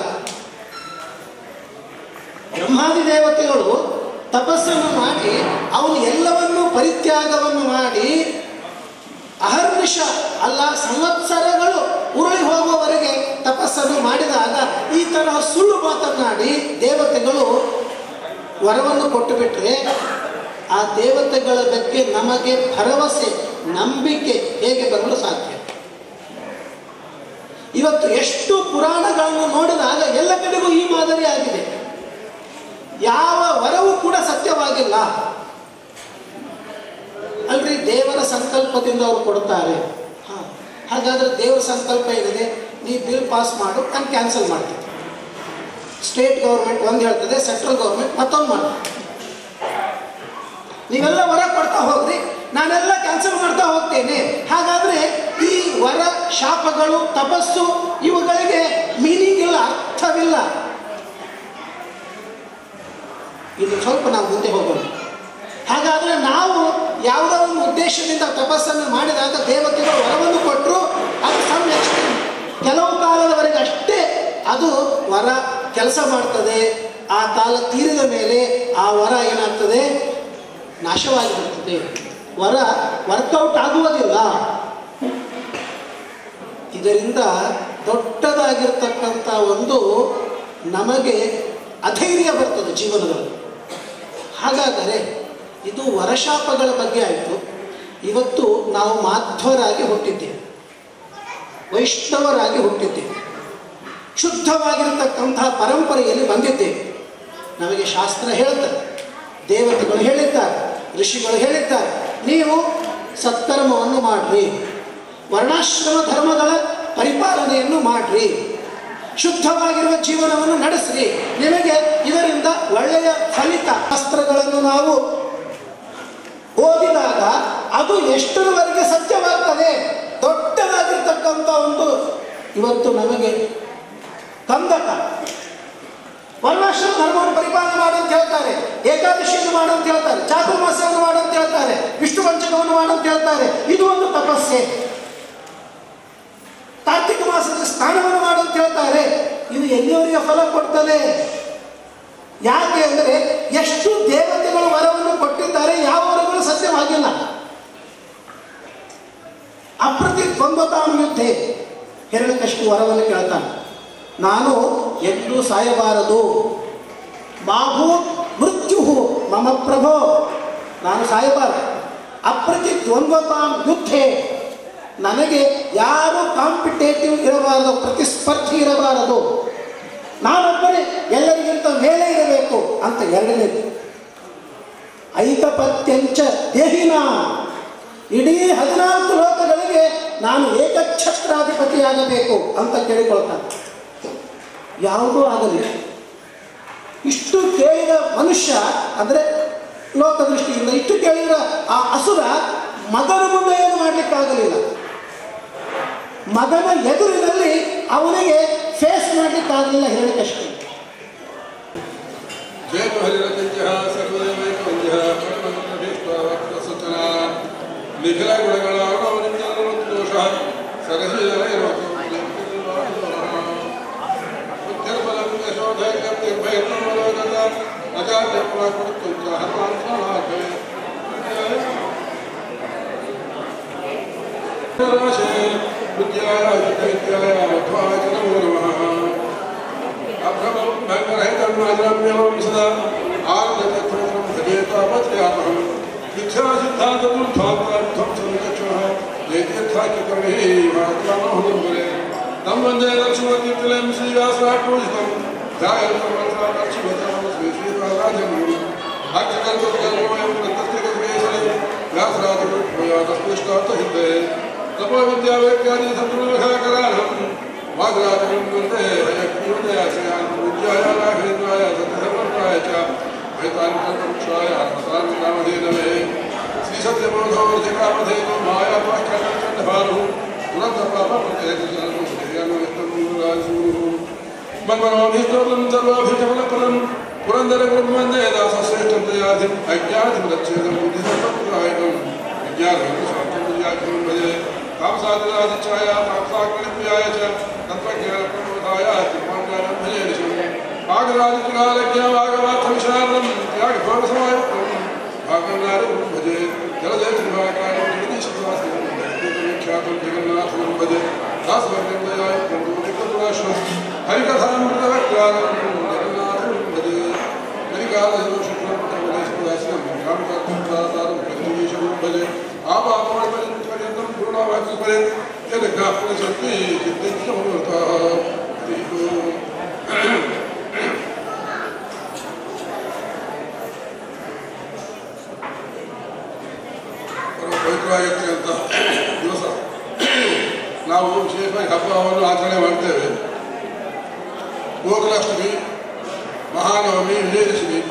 ಬ್ರಹ್ಮಾದಿ ದೇವತೆಗಳು ತಪಸ್ಸನ್ನು ಮಾಡಿ ಅವನು ಎಲ್ಲವನ್ನೂ ಪರಿತ್ಯಾಗವನ್ನು ಮಾಡಿ ಅಹರ್ನಿಶ ಅಲ್ಲ ಸಂವತ್ಸರಗಳು ಉರುಳಿ ಹೋಗುವವರೆಗೆ ತಪಸ್ಸನ್ನು ಮಾಡಿದಾಗ ಈ ತರಹ ಸುಳ್ಳು ಮಾತನಾಡಿ ದೇವತೆಗಳು ವರವನ್ನು ಕೊಟ್ಟು ಬಿಟ್ರೆ ಆ ದೇವತೆಗಳ ಬಗ್ಗೆ ನಮಗೆ ಭರವಸೆ ನಂಬಿಕೆ ಹೇಗೆ ಬರಲು ಸಾಧ್ಯ ಇವತ್ತು ಎಷ್ಟು ಪುರಾಣಗಳನ್ನು ನೋಡಿದಾಗ ಎಲ್ಲ ಕಡೆಗೂ ಈ ಮಾದರಿ ಆಗಿದೆ ಯಾವ ವರವೂ ಕೂಡ ಸತ್ಯವಾಗಿಲ್ಲ ಅಲ್ರಿ ದೇವರ ಸಂಕಲ್ಪದಿಂದ ಅವ್ರು ಕೊಡ್ತಾರೆ ಹಾ ಹಾಗಾದ್ರೆ ದೇವರ ಸಂಕಲ್ಪ ಏನಿದೆ ನೀ ಬಿಲ್ ಪಾಸ್ ಮಾಡು ನಾನು ಕ್ಯಾನ್ಸಲ್ ಮಾಡ್ತೀನಿ ಸ್ಟೇಟ್ ಗೌರ್ಮೆಂಟ್ ಒಂದು ಹೇಳ್ತದೆ ಸೆಂಟ್ರಲ್ ಗೌರ್ಮೆಂಟ್ ಮತ್ತೊಂದು ಮಾಡ್ತದೆ ನೀವೆಲ್ಲ ವರ ಕೊಡ್ತಾ ಹೋಗ್ರಿ ನಾನೆಲ್ಲ ಕ್ಯಾನ್ಸಲ್ ಮಾಡ್ತಾ ಹೋಗ್ತೇನೆ ಹಾಗಾದ್ರೆ ಈ ವರ ಶಾಪಗಳು ತಪಸ್ಸು ಇವುಗಳಿಗೆ ಮೀನಿಂಗ್ ಇಲ್ಲ ಅರ್ಥವಿಲ್ಲ ಇದು ಸ್ವಲ್ಪ ನಾವು ಮುಂದೆ ಹೋಗೋಣ ಹಾಗಾದ್ರೆ ನಾವು ಯಾವುದೋ ಒಂದು ಉದ್ದೇಶದಿಂದ ತಪಸ್ಸನ್ನು ಮಾಡಿದಾಗ ದೇವತೆಗಳು ವರವನ್ನು ಕೊಟ್ಟರು ಅದು ಸಮ್ ಎಕ್ಸ್ಟೆಂಟ್ ಕೆಲವು ಕಾಲದವರೆಗೆ ಅಷ್ಟೇ ಅದು ವರ ಕೆಲಸ ಮಾಡ್ತದೆ ಆ ಕಾಲ ತೀರಿದ ಮೇಲೆ ಆ ವರ ಏನಾಗ್ತದೆ ನಾಶವಾಗಿ ಬಿಡ್ತದೆ ವರ ವರ್ಕೌಟ್ ಆಗುವುದಿಲ್ಲ ಇದರಿಂದ ದೊಡ್ಡದಾಗಿರ್ತಕ್ಕಂಥ ಒಂದು ನಮಗೆ ಅಧೈರ್ಯ ಬರ್ತದೆ ಜೀವನದಲ್ಲಿ ಹಾಗಾದರೆ ಇದು ವರಶಾಪಗಳ ಬಗ್ಗೆ ಆಯಿತು ಇವತ್ತು ನಾವು ಮಾಧ್ವರಾಗಿ ಹುಟ್ಟಿದ್ದೇವೆ ವೈಷ್ಣವರಾಗಿ ಹುಟ್ಟಿದ್ದೇವೆ ಶುದ್ಧವಾಗಿರತಕ್ಕಂತಹ ಪರಂಪರೆಯಲ್ಲಿ ಬಂದಿದ್ದೇವೆ ನಮಗೆ ಶಾಸ್ತ್ರ ಹೇಳುತ್ತದೆ ದೇವತೆಗಳು ಹೇಳಿದ್ದಾರೆ ಋಷಿಗಳು ಹೇಳಿದ್ದಾರೆ ನೀವು ಸತ್ಕರ್ಮವನ್ನು ಮಾಡ್ರಿ ವರ್ಣಾಶ್ರಮ ಧರ್ಮಗಳ ಪರಿಪಾಲನೆಯನ್ನು ಮಾಡ್ರಿ ಶುದ್ಧವಾಗಿರುವ ಜೀವನವನ್ನು ನಡೆಸ್ರಿ ನಿಮಗೆ ಇದರಿಂದ ಒಳ್ಳೆಯ ಫಲಿತ ಶಾಸ್ತ್ರಗಳನ್ನು ನಾವು ಓದಿದಾಗ ಅದು ಎಷ್ಟರವರೆಗೆ ಸತ್ಯವಾಗ್ತದೆ ದೊಡ್ಡದಾಗಿರ್ತಕ್ಕಂಥ ಒಂದು ಇವತ್ತು ನಮಗೆ ಕಂದಕ ವರ್ಣಾಶ್ರಮ ಧರ್ಮವನ್ನು ಪರಿಪಾಲನೆ ಮಾಡು ಅಂತ ಹೇಳ್ತಾರೆ ಏಕಾದಶಿಯನ್ನು ಮಾಡು ಅಂತ ಹೇಳ್ತಾರೆ ಚಾತುರ್ಮಾಸ್ಯವನ್ನು ಮಾಡು ಅಂತ ಹೇಳ್ತಾರೆ ವಿಷ್ಣು ಪಂಚಕವನ್ನು ಮಾಡು ಅಂತ ಹೇಳ್ತಾರೆ ಇದು ಒಂದು ತಪಸ್ಸೆ ಕಾರ್ತಿಕ ಮಾಸದ ಸ್ನಾನವನ್ನು ಮಾಡು ಅಂತ ಹೇಳ್ತಾರೆ ಇದು ಎಲ್ಲಿಯವರಿಗೆ ಫಲ ಕೊಡ್ತದೆ ಯಾಕೆ ಅಂದರೆ ಎಷ್ಟು ದೇವತೆಗಳು ವರವನ್ನು ಕೊಟ್ಟಿದ್ದಾರೆ ಯಾವ ವರಗಳು ಸತ್ಯವಾಗಿಲ್ಲ ಅಪ್ರತಿ ದ್ವಂದ್ವತಾಂ ಯುದ್ಧೆ ಹಿರಣ್ಯಕಷ್ಟು ವರವನ್ನು ಕೇಳ್ತಾನೆ ನಾನು ಎಂದೂ ಸಾಯಬಾರದು ಮಾಭೂತ್ ಮೃತ್ಯು ಮಮ ಪ್ರಭೋ ನಾನು ಸಾಯಬಾರದು ಅಪ್ರತಿ ದ್ವಂದ್ವತಾಂ ಯುದ್ಧೆ ನನಗೆ ಯಾರು ಕಾಂಪಿಟೇಟಿವ್ ಇರಬಾರದು ಪ್ರತಿಸ್ಪರ್ಧಿ ಇರಬಾರದು ನಾನೊಬ್ಬನೇ ಎಲ್ಲರಿಗಿಂತ ಮೇಲೆ ಇರಬೇಕು ಅಂತ ಎರಡನೇದು ಐಕಪತ್ಯಂಚ ದೇಹಿನ ಇಡೀ ಹದಿನಾಲ್ಕು ಲೋಕಗಳಿಗೆ ನಾನು ಏಕಛತ್ರಾಧಿಪತಿಯಾಗಬೇಕು ಅಂತ ಕೇಳಿಕೊಳ್ತಾನೆ ಯಾವುದೂ ಆಗಲಿಲ್ಲ ಇಷ್ಟು ಕೇಳಿದ ಮನುಷ್ಯ ಅಂದರೆ ಲೋಕದೃಷ್ಟಿಯಿಂದ ಇಷ್ಟು ಕೇಳಿದ ಆ ಅಸುರ ಮಗನ ಮುಂದೆ ಏನು ಮಾಡಲಿಕ್ಕಾಗಲಿಲ್ಲ ಮಗನ ಎದುರಿನಲ್ಲಿ ಅವನಿಗೆ ಫೇಸ್ ಮಾಡಲಿಕ್ಕಾಗಲಿಲ್ಲ ಹಿರಣ್ಯಕಶ್ಯಪ ಜೇತು ಹರಿರತಂಜಃ ಸರ್ವದೇವೈಕವಂಜಃ ಪರಮನಂದೀಶ್ವರ ವಕ್ರಸುಚನ ನಿಖಿಲ ಗುಣಗಳ ಅಣವನಿಂದ ದೋಷ ಸರಸಿಜನ ಇರೋದು ಬುದ್ಧಿರ್ಬಲಂ ಯಶೋಧೈರ್ಗತಿರ್ಭೈರ್ನವಲೋಕದ ಅಜಾತ್ಯಪ್ರಾಕೃತ್ಯುಂಚ ಹರ್ವಾಂಸನಾಥೆ ರಾಶೇ ವಿದ್ಯಾಯ ವಿದ್ಯಾಯ ಮಧ್ವಾಯ ನಮೋ ನಮಃ ವಾದರಾಜಂ ವಂದೇ ಹಯಗ್ರೀವದಯ ಶ್ರೇಯಾನ್ ವಿದ್ಯಾಯ ಹರಿದ್ರಾಯ ಸತ್ಯಧರ್ಮರಾಯ ಚ ವೇದಾಂತಪಕ್ಷಾಯ ಆತ್ಮಸಾರಮಿಕಾಮಧೇನವೇ ಶ್ರೀ ಸತ್ಯಬೋಧೋರ್ಧಿಕಾಮಧೇನು ಮಾಯಾಪಾಖ್ಯಾನಚಂಡಭಾನು ದುರಂತ ಪಾಪ ಪ್ರತ್ಯೇಕರು ಮನ್ಮನೋಭೀಷ್ಟೋದಂ ಸರ್ವಾಭಿಜಮನಪರಂ ಪುರಂದರ ಬ್ರಹ್ಮಂದೇ ದಾಸಶ್ರೇಷ್ಠಂ ದಯಾಧಿಂ ಅಜ್ಞಾಧಿಂ ರಕ್ಷೇದಂ ಬುದ್ಧಿಸರ್ವಪ್ರದಾಯಕಂ ವಿಜ್ಞಾನಂ ಶಾಂತಂ ವಿದ್ಯಾರ್ಥಂ ಭಜೆ ಕಾಮಸಾಧನಾದಿಚ್ಛಾಯ ತಾಪಸಾಗ್ನಿಪ್ರಿಯಾಯ ಚ ತತ್ವಜ್ಞಾನ ಪ್ರಬೋಧಾಯ ತಿರುಮಾಂಗಾನಂ ಭಜೆ ನಿಶಂ ಆಗರಾದಿತ್ರಿಕಾಲಜ್ಞಾವಾಗವಾರ್ಥವಿಶಾರದಂ ತ್ಯಾಗ ಭೋಗಸಮಾಯುಕ್ತಂ ಭಾಗನಾರಿ ಭಜೆ ಜಲಜಯ ತ್ರಿಭಾಗಾರಂ ಜಗದೀಶವಾಸಿಂ ವಿಖ್ಯಾತಂ ಜಗನ್ನಾಥಂ ಭಜೆ ದಾಸವರ್ಗಂ ದಯಾಯುಕ್ತಂ ದುರಿತದುರಾಶ್ರಂ ಹರಿಕಥಾಮೃತವಕ್ರಾರಂ ಜಗನ್ನಾಥಂ ಭಜೆ ಹರಿಕಾಲಶುಕ್ರಮಠವದೇಶದಾಸ್ಯಂ ರಾಮಕಥಾಸಾರಂ ಪ್ರತಿದೇಶಂ ಭಜೆ ಆಪಾಪಮಣಿಪರ್ಯಂತಂ ಪೂರ್ಣವಾಕ್ಯಸ್ಮರೆ ಯದಗ್ರಾಪುರಶಕ್ತಿ ಚಿತ್ತೈಕ್ಯಮೃತಃ ಪರಮ ಪವಿತ್ರವಾಗಿರ್ತಕ್ಕಂಥ ದಿವಸ ನಾವು ವಿಶೇಷವಾಗಿ ಹಬ್ಬವನ್ನು ಆಚರಣೆ ಮಾಡ್ತೇವೆ ಗೋಕುಲಾಷ್ಟಮಿ ಮಹಾನವಮಿ ವಿಜಯದಶಮಿ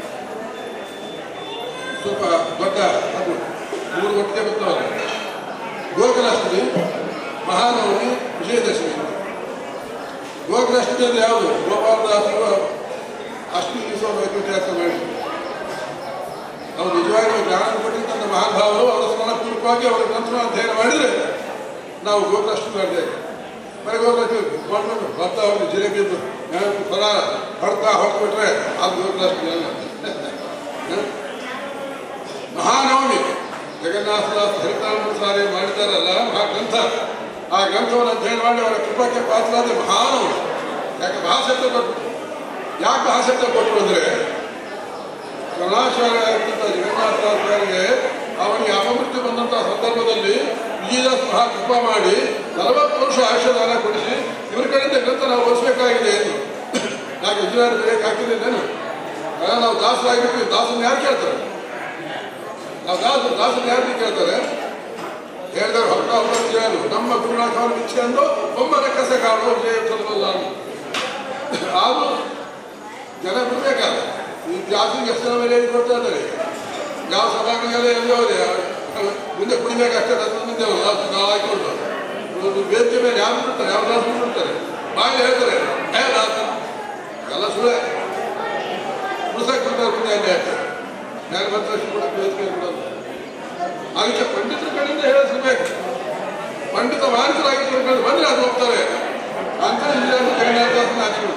ಸ್ವಲ್ಪ ದೊಡ್ಡ ಹಬ್ಬ ಮೂರು ಒಟ್ಟಿಗೆ ಬರ್ತಾವಲ್ಲ ಗೋಕುಲಾಷ್ಟಮಿ ಮಹಾನವಮಿ ವಿಜಯದಶಮಿ ಗೋಕುಲಾಷ್ಟಮಿ ಅಂದ್ರೆ ಯಾವುದು ಗೋಪಾಲದಾಸರು ಅಷ್ಟಮಿ ದಿವಸ ವೈಕುಂಠಯಾತ್ರೆ ಮಾಡಿ ಅವರು ನಿಜವಾಗಿ ಜ್ಞಾನ ಕೊಟ್ಟಿದ್ದಂಥ ಮಹಾನುಭಾವರು ಅವರ ಸ್ಮರಣಪೂರ್ವಕವಾಗಿ ಅವರ ಗ್ರಂಥವನ್ನು ಅಧ್ಯಯನ ಮಾಡಿದರೆ ನಾವು ಗೋಕುಲಾಷ್ಟಮಿ ಮಾಡ್ತೇವೆ ಮನೆ ಗೋಕುಲಾಷ್ಟಮಿ ಮಾಡ್ಬೇಕು ಭತ್ತ ಅವ್ರಿಗೆ ಜಿಲೇಬಿ ಫಲ ಹೊಡ್ತಾ ಹೊಟ್ಬಿಟ್ರೆ ಅದು ಗೋಕುಲಾಷ್ಟಮಿ ಅಲ್ಲ ಹ? ಮಹಾನವಮಿ ಜಗನ್ನಾಥದಾಸ ಹರಿತಾನಂದ ಸಾರಿ ಮಾಡಿದಾರಲ್ಲ ಆ ಗ್ರಂಥ ಆ ಗ್ರಂಥವನ್ನು ಅಧ್ಯಯನ ಮಾಡಿ ಅವರ ಕೃಪಕ್ಕೆ ಪಾತ್ರರಾದ ಮಹಾನವಮಿ ಯಾಕೆ ಭಾಷೆ ಕೊಟ್ಟು ಯಾಕೆ ಭಾಷೆ ಕೊಟ್ಟರು ಅಂದರೆ ಕರುಣಾಚಾರ್ಯರಾಗಿದ್ದಂಥ ಜಗನ್ನಾಥಾಚಾರ್ಯರಿಗೆ ಅವನಿಗೆ ಅಪಮೃತ್ಯು ಬಂದಂಥ ಸಂದರ್ಭದಲ್ಲಿ ವಿಜಯದಾಸ್ ಮಹಾ ಕೃಪಾ ಮಾಡಿ ನಲವತ್ತು ವರ್ಷ ಆಯುಷ್ಯದಾನ ಕೊಡಿಸಿ ಇವ್ರ ಕಡೆಯಿಂದ ಗ್ರಂಥ ನಾವು ಓದಿಸಬೇಕಾಗಿದೆ ಎಂದು ಯಾಕೆ ಇಂಜಿನಿಯರ್ ಬೇಕು ಹಾಕಿದ್ದೇನೆ ನಾವು ದಾಸರಾಗಿರ್ತೀವಿ ದಾಸನ ಯಾರು ಕೇಳ್ತಾರೆ ನಾವು ದಾಸ ದಾಸನ ಯಾರು ಕೇಳ್ತಾರೆ ಹೇಳಿದವರು ಹೊರಟ ಅವರ ವಿಜಯನು ನಮ್ಮ ಗುರುನಾಥ ಅವರ ಇಚ್ಛೆ ಅಂದು ಒಮ್ಮನೆ ಕಸ ಕಾಣೋ ವಿಜಯ ಚಲವಲ್ಲ ಆದರೂ ಜನ ಬಿಡ್ಬೇಕಾದ್ರೆ ಈ ಜಾತಿಗೆ ಎಷ್ಟು ಜನ ಮೇಲೆ ಹೇಳಿ ಕೊಡ್ತಾ ಇದ್ದಾರೆ ಯಾವ ಸಭಾಗಳೆಲ್ಲ ಎಲ್ಲಿ ಹೋದೆ ಮುಂದೆ ಕುಡಿಬೇಕಷ್ಟೇ ರಥ ಮುಂದೆ ಹಾಕಿಕೊಂಡು ಒಂದು ವೇದಿಕೆ ಮೇಲೆ ಯಾರು ಬಿಡ್ತಾರೆ ಯಾವ ದಾಸ ಬಿಡ್ತಾರೆ ಬಾಯಿ ಹೇಳ್ತಾರೆ ಹೇ ದಾಸ ಎಲ್ಲ ಸುಳ್ಳೆ ಉಳಿಸಕ್ಕೆ ಬಿಡ್ತಾರೆ ಮುಂದೆ ಅಲ್ಲಿ ಹೇಳ್ತಾರೆ ಯಾರು ಬರ್ತಾರೆ ಕೂಡ ವೇದಿಕೆ ಬಿಡೋದು ಅದಕ್ಕೆ ಪಂಡಿತರ ಕಡೆಯಿಂದ ಹೇಳಿಸ್ಬೇಕು ಪಂಡಿತ ಮಾನಸರಾಗಿರ್ತಾರೆ ಬಂದ್ರೆ ಅದು ಹೋಗ್ತಾರೆ ಅಂತ ಇಲ್ಲಿ ಜಗನ್ನಾಥದಾಸನ ಆಚರಣೆ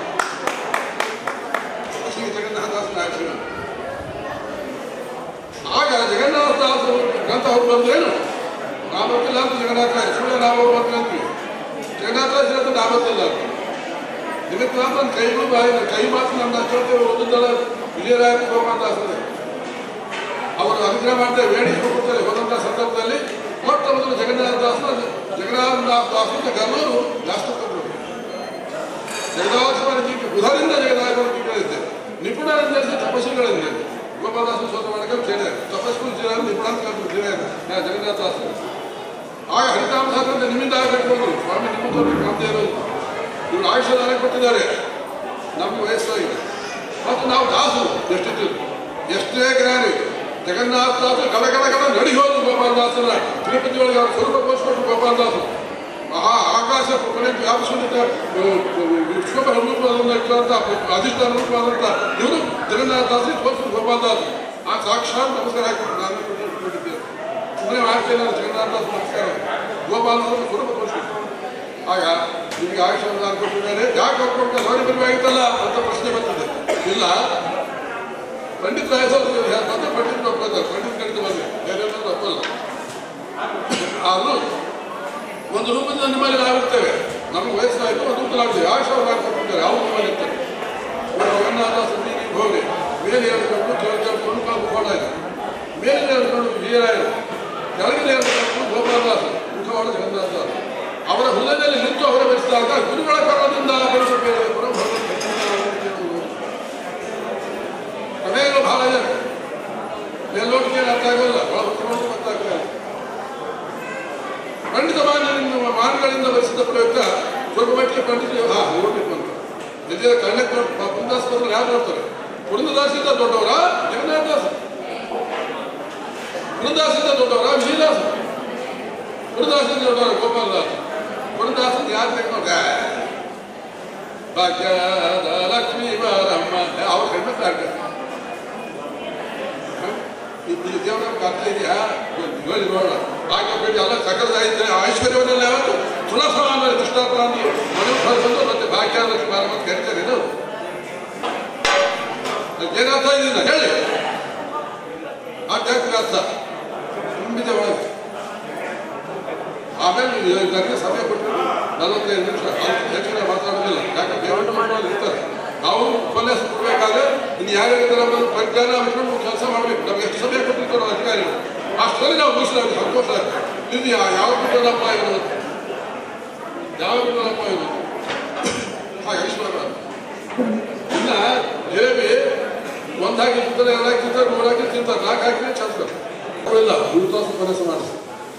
ಶ್ರೀ ಜಗನ್ನಾಥದಾಸನ ಆಚರಣೆ ಆಗ ಜಗನ್ನಾಥದಾಸರು ಗ್ರಂಥ ಅವ್ರು ಬಂದ್ರೇನು ನಾಮತ್ತಿಲ್ಲ ಅಂತ ಜಗನ್ನಾಥ ಸುಳ್ಳ ನಾವು ಬಂದ್ರಂತೀವಿ ಜಗನ್ನಾಥದಾಸ ಅಂತ ನಾಮತ್ತಿಲ್ಲ ಅಂತ ನಿಮಿತ್ತ ನನ್ನ ಕೈಗಳು ಬಾಯಿ ಕೈ ಮಾತು ನನ್ನ ಅಷ್ಟೊತ್ತೆ ಒಂದು ದಳ ವಿಜಯರಾಯ ಗೋಪಾಲದಾಸರೇ ಅವರು ಅನುಗ್ರಹ ಮಾಡ್ತಾರೆ ವೇಣಿ ಕೊಡ್ತಾರೆ ಹೋದಂಥ ಸಂದರ್ಭದಲ್ಲಿ ಮೊಟ್ಟ ಮೊದಲು ಜಗನ್ನಾಥದಾಸನ ಜಗನ್ನಾಥದಾಸ ದಾಸನ ಗರ್ವರು ಜಾಸ್ತಿ ಕೊಟ್ಟರು ಜಗದಾಸನಿಗೆ ಬುಧರಿಂದ ಜಗದಾಸನಿಗೆ ಕೇಳಿದ್ದೆ ನಿಪುಣರಿಂದ ತಪಸ್ಸುಗಳಿಂದ ಗೋಪಾಲದಾಸ ಶೋಧ ಮಾಡಕ್ಕೆ ಕೇಳಿದೆ ತಪಸ್ಸು ಜೀವ ನಿಪುಣ ಅಂತ ಕರೆದ್ರು ಜೀವ ನಾ ಜಗನ್ನಾಥದಾಸ ಆಗ ಹರಿತಾಮಸಾರದ ನಿಮ್ಮಿಂದ ಆಗಬೇಕು ಅಂದ್ರು ಸ್ವಾಮಿ ನಿಮ್ಮ ತೋರಿಗೆ ಕಾಮದೇ ಇರೋದು ಇವರು ಆಯುಷ್ಯದಾನ ಕೊಟ್ಟಿದ್ದಾರೆ ನಮ್ಗೆ ವಯಸ್ಸಾಗಿದೆ ಮತ್ತು ನಾವು ದಾಸರು ಎಷ್ಟಿದ್ದೀವಿ ಎಷ್ಟೇ ಜ್ಞಾನಿ ಜಗನ್ನಾಥದಾಸ ಗಡ ಗಡ ಗಡ ನಡಿ ಹೋದ್ರು ಗೋಪಾಲದಾಸನ ತಿರುಪತಿ ಒಳಗೆ ಅವ್ರ ಸ್ವರೂಪ ತೋರಿಸ್ಕೊಟ್ರು ಗೋಪಾಲದಾಸರು ಮಹಾ ಆಕಾಶ ಕಡೆ ವ್ಯಾಪಿಸಿದ ವಿಶ್ವಪರ ರೂಪವಾದಂಥ ಇಟ್ಟಂಥ ಅಧಿಷ್ಠಾನ ರೂಪವಾದಂಥ ಇವರು ಜಗನ್ನಾಥದಾಸರಿಗೆ ತೋರಿಸಿದ್ರು ಗೋಪಾಲದಾಸ ಆ ಸಾಕ್ಷಾತ್ ನಮಸ್ಕಾರ ಹಾಕಿದ್ರು ನಾನು ಕೊಟ್ಟಿದ್ದೇನೆ ಸುಮ್ಮನೆ ಮಾಡ್ತೇನೆ ನಾನು ಜಗನ್ನಾಥದಾಸ ನಮಸ್ಕಾರ ಗೋಪಾಲದಾಸನ ಸ್ವರೂಪ ತೋರಿಸಿದ್ರು ಆಗ ನಿಮಗೆ ಆಯುಷ್ಯವನ್ನು ಕೊಟ್ಟಿದ್ದಾರೆ ಯಾಕೆ ಒಪ್ಕೊಂಡು ನೋಡಿ ಬರಬೇಕಾಗಿತ್ತಲ್ಲ ಅಂತ ಪ್ರಶ್ನೆ ಬರ್ತದೆ ಇಲ್ಲ ಪಂಡಿತ ರಾಯಸರು ಮತ್ತೆ ಪಂಡಿತ ಒಪ್ಕೋತಾರೆ ಪಂಡಿತ ಕಡಿತ ಬಂದ್ರೆ ಬೇರೆ ಒಪ್ಪಲ್ಲ ಆದರೂ ಒಂದು ರೂಪದಿಂದ ನಿಮ್ಮಲ್ಲಿ ನಾವಿರ್ತೇವೆ ನಮಗೆ ವಯಸ್ಸಾಯಿತು ಒಂದು ರೂಪದಲ್ಲಿ ಆಯುಷ್ಯವನ್ನು ಮಾಡ್ಕೊಟ್ಟಿದ್ದಾರೆ ಯಾವ ನಿಮ್ಮಲ್ಲಿ ಇರ್ತಾರೆ ಜಗನ್ನಾಥ ನೀರಿಗೆ ಹೋಗಿ ಮೇಲೆ ಹೇಳ್ಕೊಂಡು ಜೋರ್ ಕೇಳ್ಕೊಂಡು ಕಾಲು ಕೋಡ ಇದೆ ಮೇಲೆ ಹೇಳ್ಕೊಂಡು ವಿಜಯರಾಯರು ಕೆಳಗಿನ ಹೇಳ್ಕೊಂಡು ಗೋಪಾಲದಾಸ ಮುಖವಾಡ ಜಗನ್ನಾಥದಾಸ ಅವರ ಹೃದಯದಲ್ಲಿ ನಿಂತು ಅವರ ಬೆಳೆಸಿದಾಗ ಗುರುಗಳ ಕರಣದಿಂದ ಬೆಳೆಸಬೇಕು ಕ್ರಮೇಣ ಬಹಳ ಜನ ಮೇಲ್ನೋಟಿಗೆ ಅರ್ಥ ಆಗೋಲ್ಲ ಬಹಳ ಉತ್ತಮವಾಗಿ ಗೊತ್ತಾಗ್ತದೆ ಖಂಡಿತ ಮಾನ್ಯರಿಂದ ಮಾನಗಳಿಂದ ಬರೆಸಿದ ಪ್ರಯುಕ್ತ ಸ್ವಲ್ಪ ಮಟ್ಟಿಗೆ ಪಂಡಿತರು ಹಾ ನೋಡ್ಬೇಕು ಅಂತ ನಿಜ ಕಣ್ಣಕ್ಕೆ ಬೃಂದಾಸ್ ಬಂದ್ರೆ ಯಾರು ನೋಡ್ತಾರೆ ಬೃಂದದಾಸಿಂದ ದೊಡ್ಡವರ ಜಗನ್ನಾಥದಾಸ ಬೃಂದಾಸಿಂದ ದೊಡ್ಡವರ ವಿಜಯದಾಸ ಬೃಂದಾಸಿಂದ ದೊಡ್ಡವರ ಗೋಪಾಲದಾಸ ಬೃಂದಾಸಿಂದ ಯಾರು ತೆಗೆದವ್ರ ಭಾಗ್ಯದ ಲಕ್ಷ್ಮೀ ಬಾರಮ್ಮ ಅವ್ರ ಹೆಣ್ಮಕ್ಳು ಆಡ್ತಾರೆ ಇಲ್ಲಿ ದೇವರ ಅರ್ಥ ಇದೆಯಾ ಹೇಳಿ ನೋಡೋಣ ಭಾಗ್ಯ ಬೇಡಿ ಎಲ್ಲ ಸಕಲ ಐತೆ ಐಶ್ವರ್ಯವನ್ನೆಲ್ಲ ಯಾವತ್ತು ಸುಲಭ ಕೃಷ್ಣಾಪುರಾಣಿ ಮನೆ ಬಂದು ಮತ್ತೆ ಭಾಗ್ಯ ಲಕ್ಷ್ಮಿ ಬಾರಮ್ಮ ಅಂತ ಕರಿತಾರೆ ಇದು ಏನರ್ಥ ಇದನ್ನ ಹೇಳಿ ಆಧ್ಯಾತ್ಮಿಕ ಅರ್ಥ ತುಂಬಿದೆ ಒಳಗೆ ಆಮೇಲೆ ನೀವು ನನಗೆ ಸಮಯ ಕೊಟ್ಟು ನಲವತ್ತೈದು ನಿಮಿಷ ಅದು ಹೆಚ್ಚಿನ ಮಾತಾಡೋದಿಲ್ಲ ಯಾಕಂದ್ರೆ ದೇವಣ್ಣ ಮಾಡೋದು ಇರ್ತಾರೆ ನಾವು ಉಪನ್ಯಾಸ ಕೊಡಬೇಕಾದ್ರೆ ಇನ್ನು ಯಾರ್ಯಾರಿದ್ದಾರೆ ಅನ್ನೋದು ಪರಿಜ್ಞಾನ ಇಟ್ಕೊಂಡು ಕೆಲಸ ಮಾಡಬೇಕು ನಮ್ಗೆ ಎಷ್ಟು ಸಮಯ ಕೊಟ್ಟಿರ್ತಾರೋ ಅಧಿಕಾರಿಗಳು ಅಷ್ಟರಲ್ಲಿ ನಾವು ಮುಗಿಸಿದಾಗ ಸಂತೋಷ ಆಗುತ್ತೆ ಇದು ಯಾ- ಯಾವ ಬಿಟ್ಟದಪ್ಪ ಇರೋದು ಯಾವ ಬಿಟ್ಟದಪ್ಪ ಇರೋದು ಹಾಗೆ ಐಶ್ವರ್ಯ ಇನ್ನ ಜಿಲೇಬಿ ಒಂದ್ ಹಾಕಿ ತಿಂತಾರೆ ಎರಡು ಹಾಕಿ ತಿಂತಾರೆ ಮೂರು ಹಾಕಿ ತಿಂತಾರೆ ನಾಲ್ಕು ಹಾಕಿ ಚಾಸ್ತಾರೆ ಇಲ್ಲ ಮೂರು ತಾಸು ಉಪನ್ಯಾಸ ಮಾಡಿಸಿ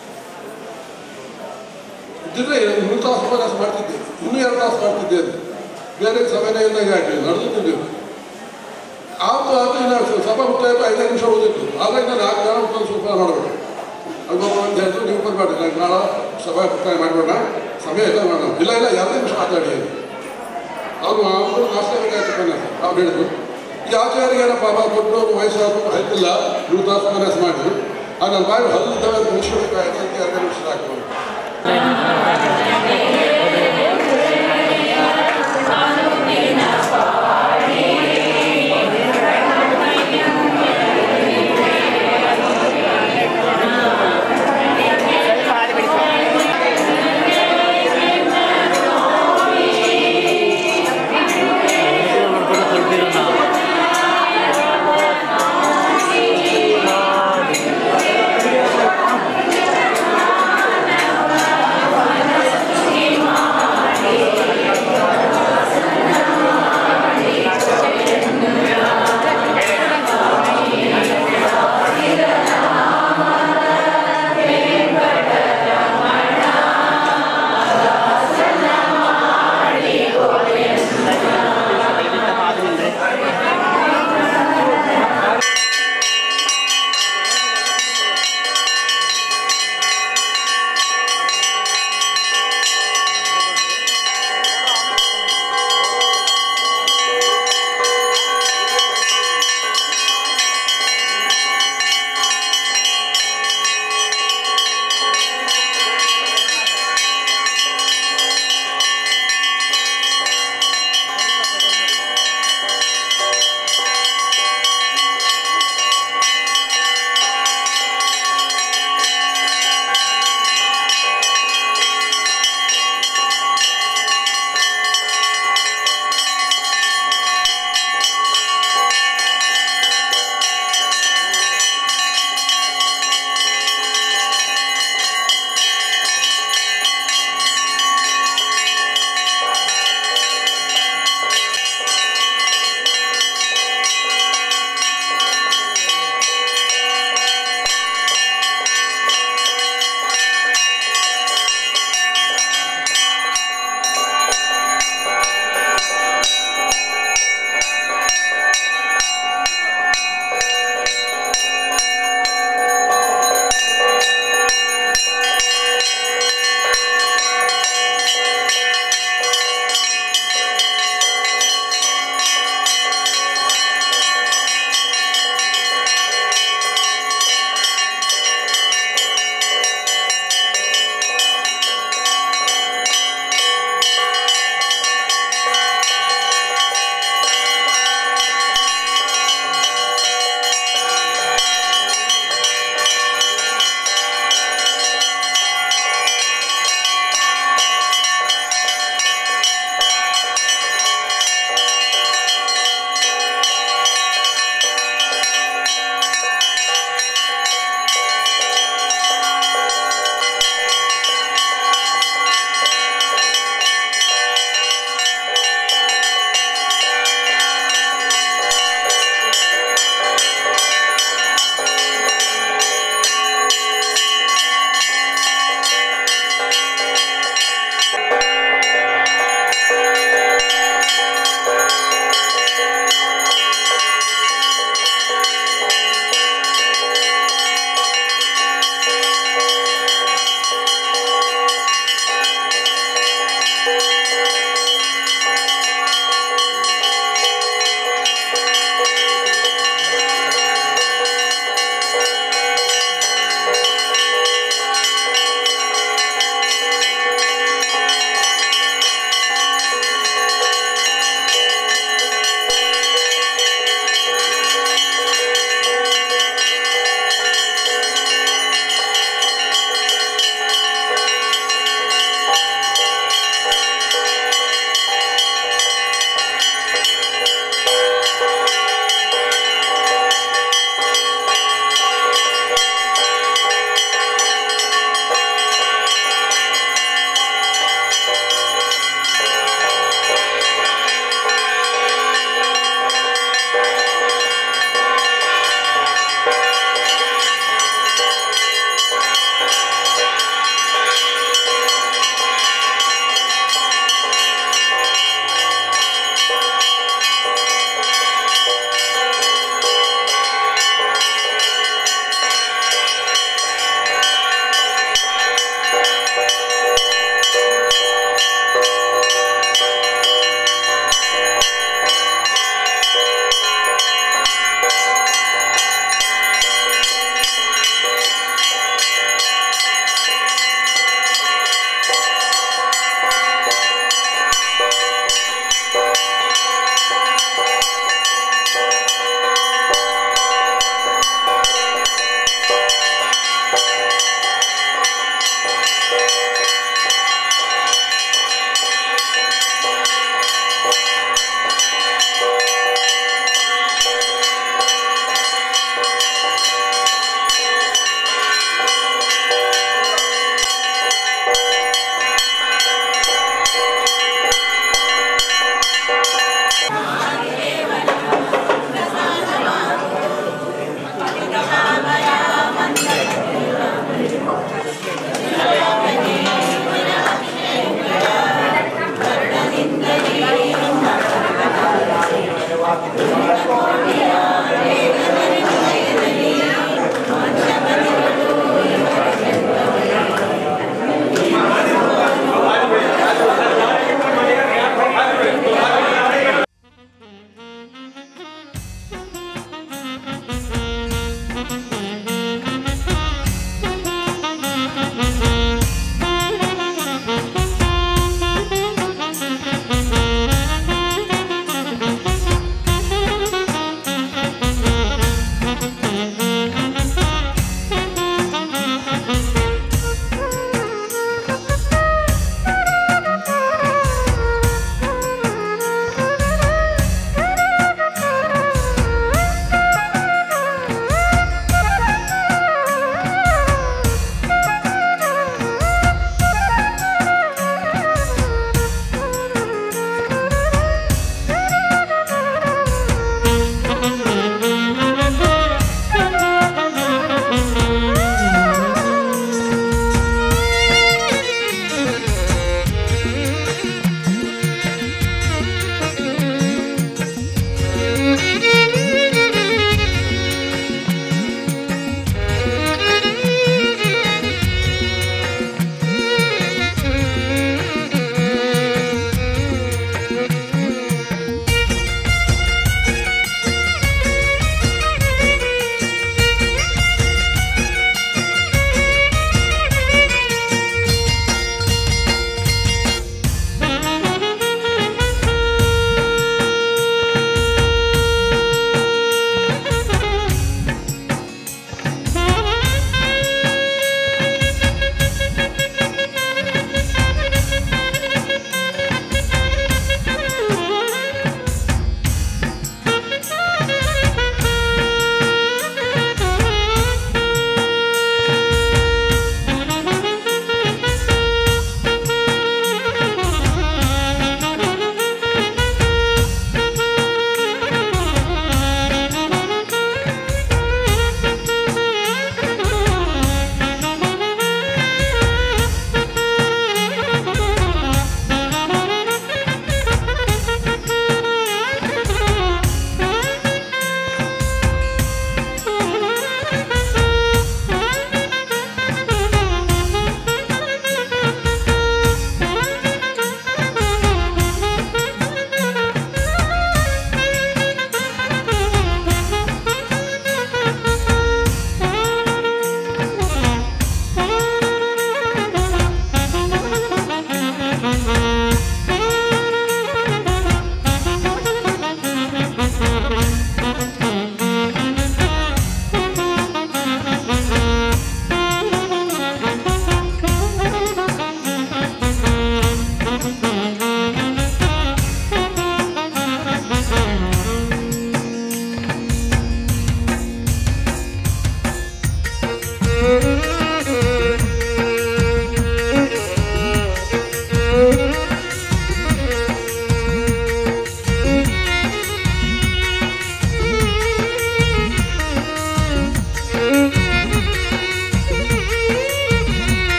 ಇದ್ದಿದ್ರೆ ಮೂರು ತಾಸು ಉಪನ್ಯಾಸ ಮಾಡ್ತಿದ್ದೆ ಇನ್ನೂ ಎರಡು ತಾಸು ಮಾಡ್ತಿದ್ದೆ ಅದು ಬೇರೆ ಸಮಯನೇ ಇದ್ದಾಗ ಹಾಕಿ ನಡೆದುತ್ತಿದ್ದೆವು ಆತು ಆತು ಇನ್ನು ಸಭಾ ಮುಕ್ತಾಯ ಐದೈದು ನಿಮಿಷ ಉಳಿದಿತ್ತು ಆದಾಗ ನಾನು ನಾಲ್ಕು ಜನ ಉಪನ್ಯಾಸ ಉಪನ್ಯಾಸ ಮಾಡಬೇಡ ಅಲ್ಗೊಬ್ಬ ಅಂತ ಹೇಳಿದ್ರು ನೀವು ಬರ್ಬೇಡಿ ನಾನು ನಾಳೆ ಸಭಾ ಮುಕ್ತಾಯ ಮಾಡಬೇಡ ಸಮಯ ಇಲ್ಲ ಮಾಡೋಣ ಇಲ್ಲ ಇಲ್ಲ ಎರಡು ನಿಮಿಷ ಮಾತಾಡಿ ಅಂತ. ಅವ್ರು ಅವರು ನಾಷ್ಟಬೇಕಾಯ್ತು ಉಪನ್ಯಾಸ ಅವ್ರು ಹೇಳಿದ್ರು ಈ ಆಚಾರ್ಯ ಏನಪ್ಪ ಬಾಬಾ ಕೊಟ್ಟು ವಯಸ್ಸಾದ್ರು ಆಯ್ತಿಲ್ಲ ನೀವು ತಾಸು ಉಪನ್ಯಾಸ ಮಾಡಿದ್ರು ಆ ನನ್ನ ಬಾಯಿ ಹಲ್ಲಿದ್ದವೆ ಮುಗಿಸ್ಬೇಕಾಯ್ತು ಅಂತ ಎರಡು ನಿಮಿಷ ಹಾಕೋದು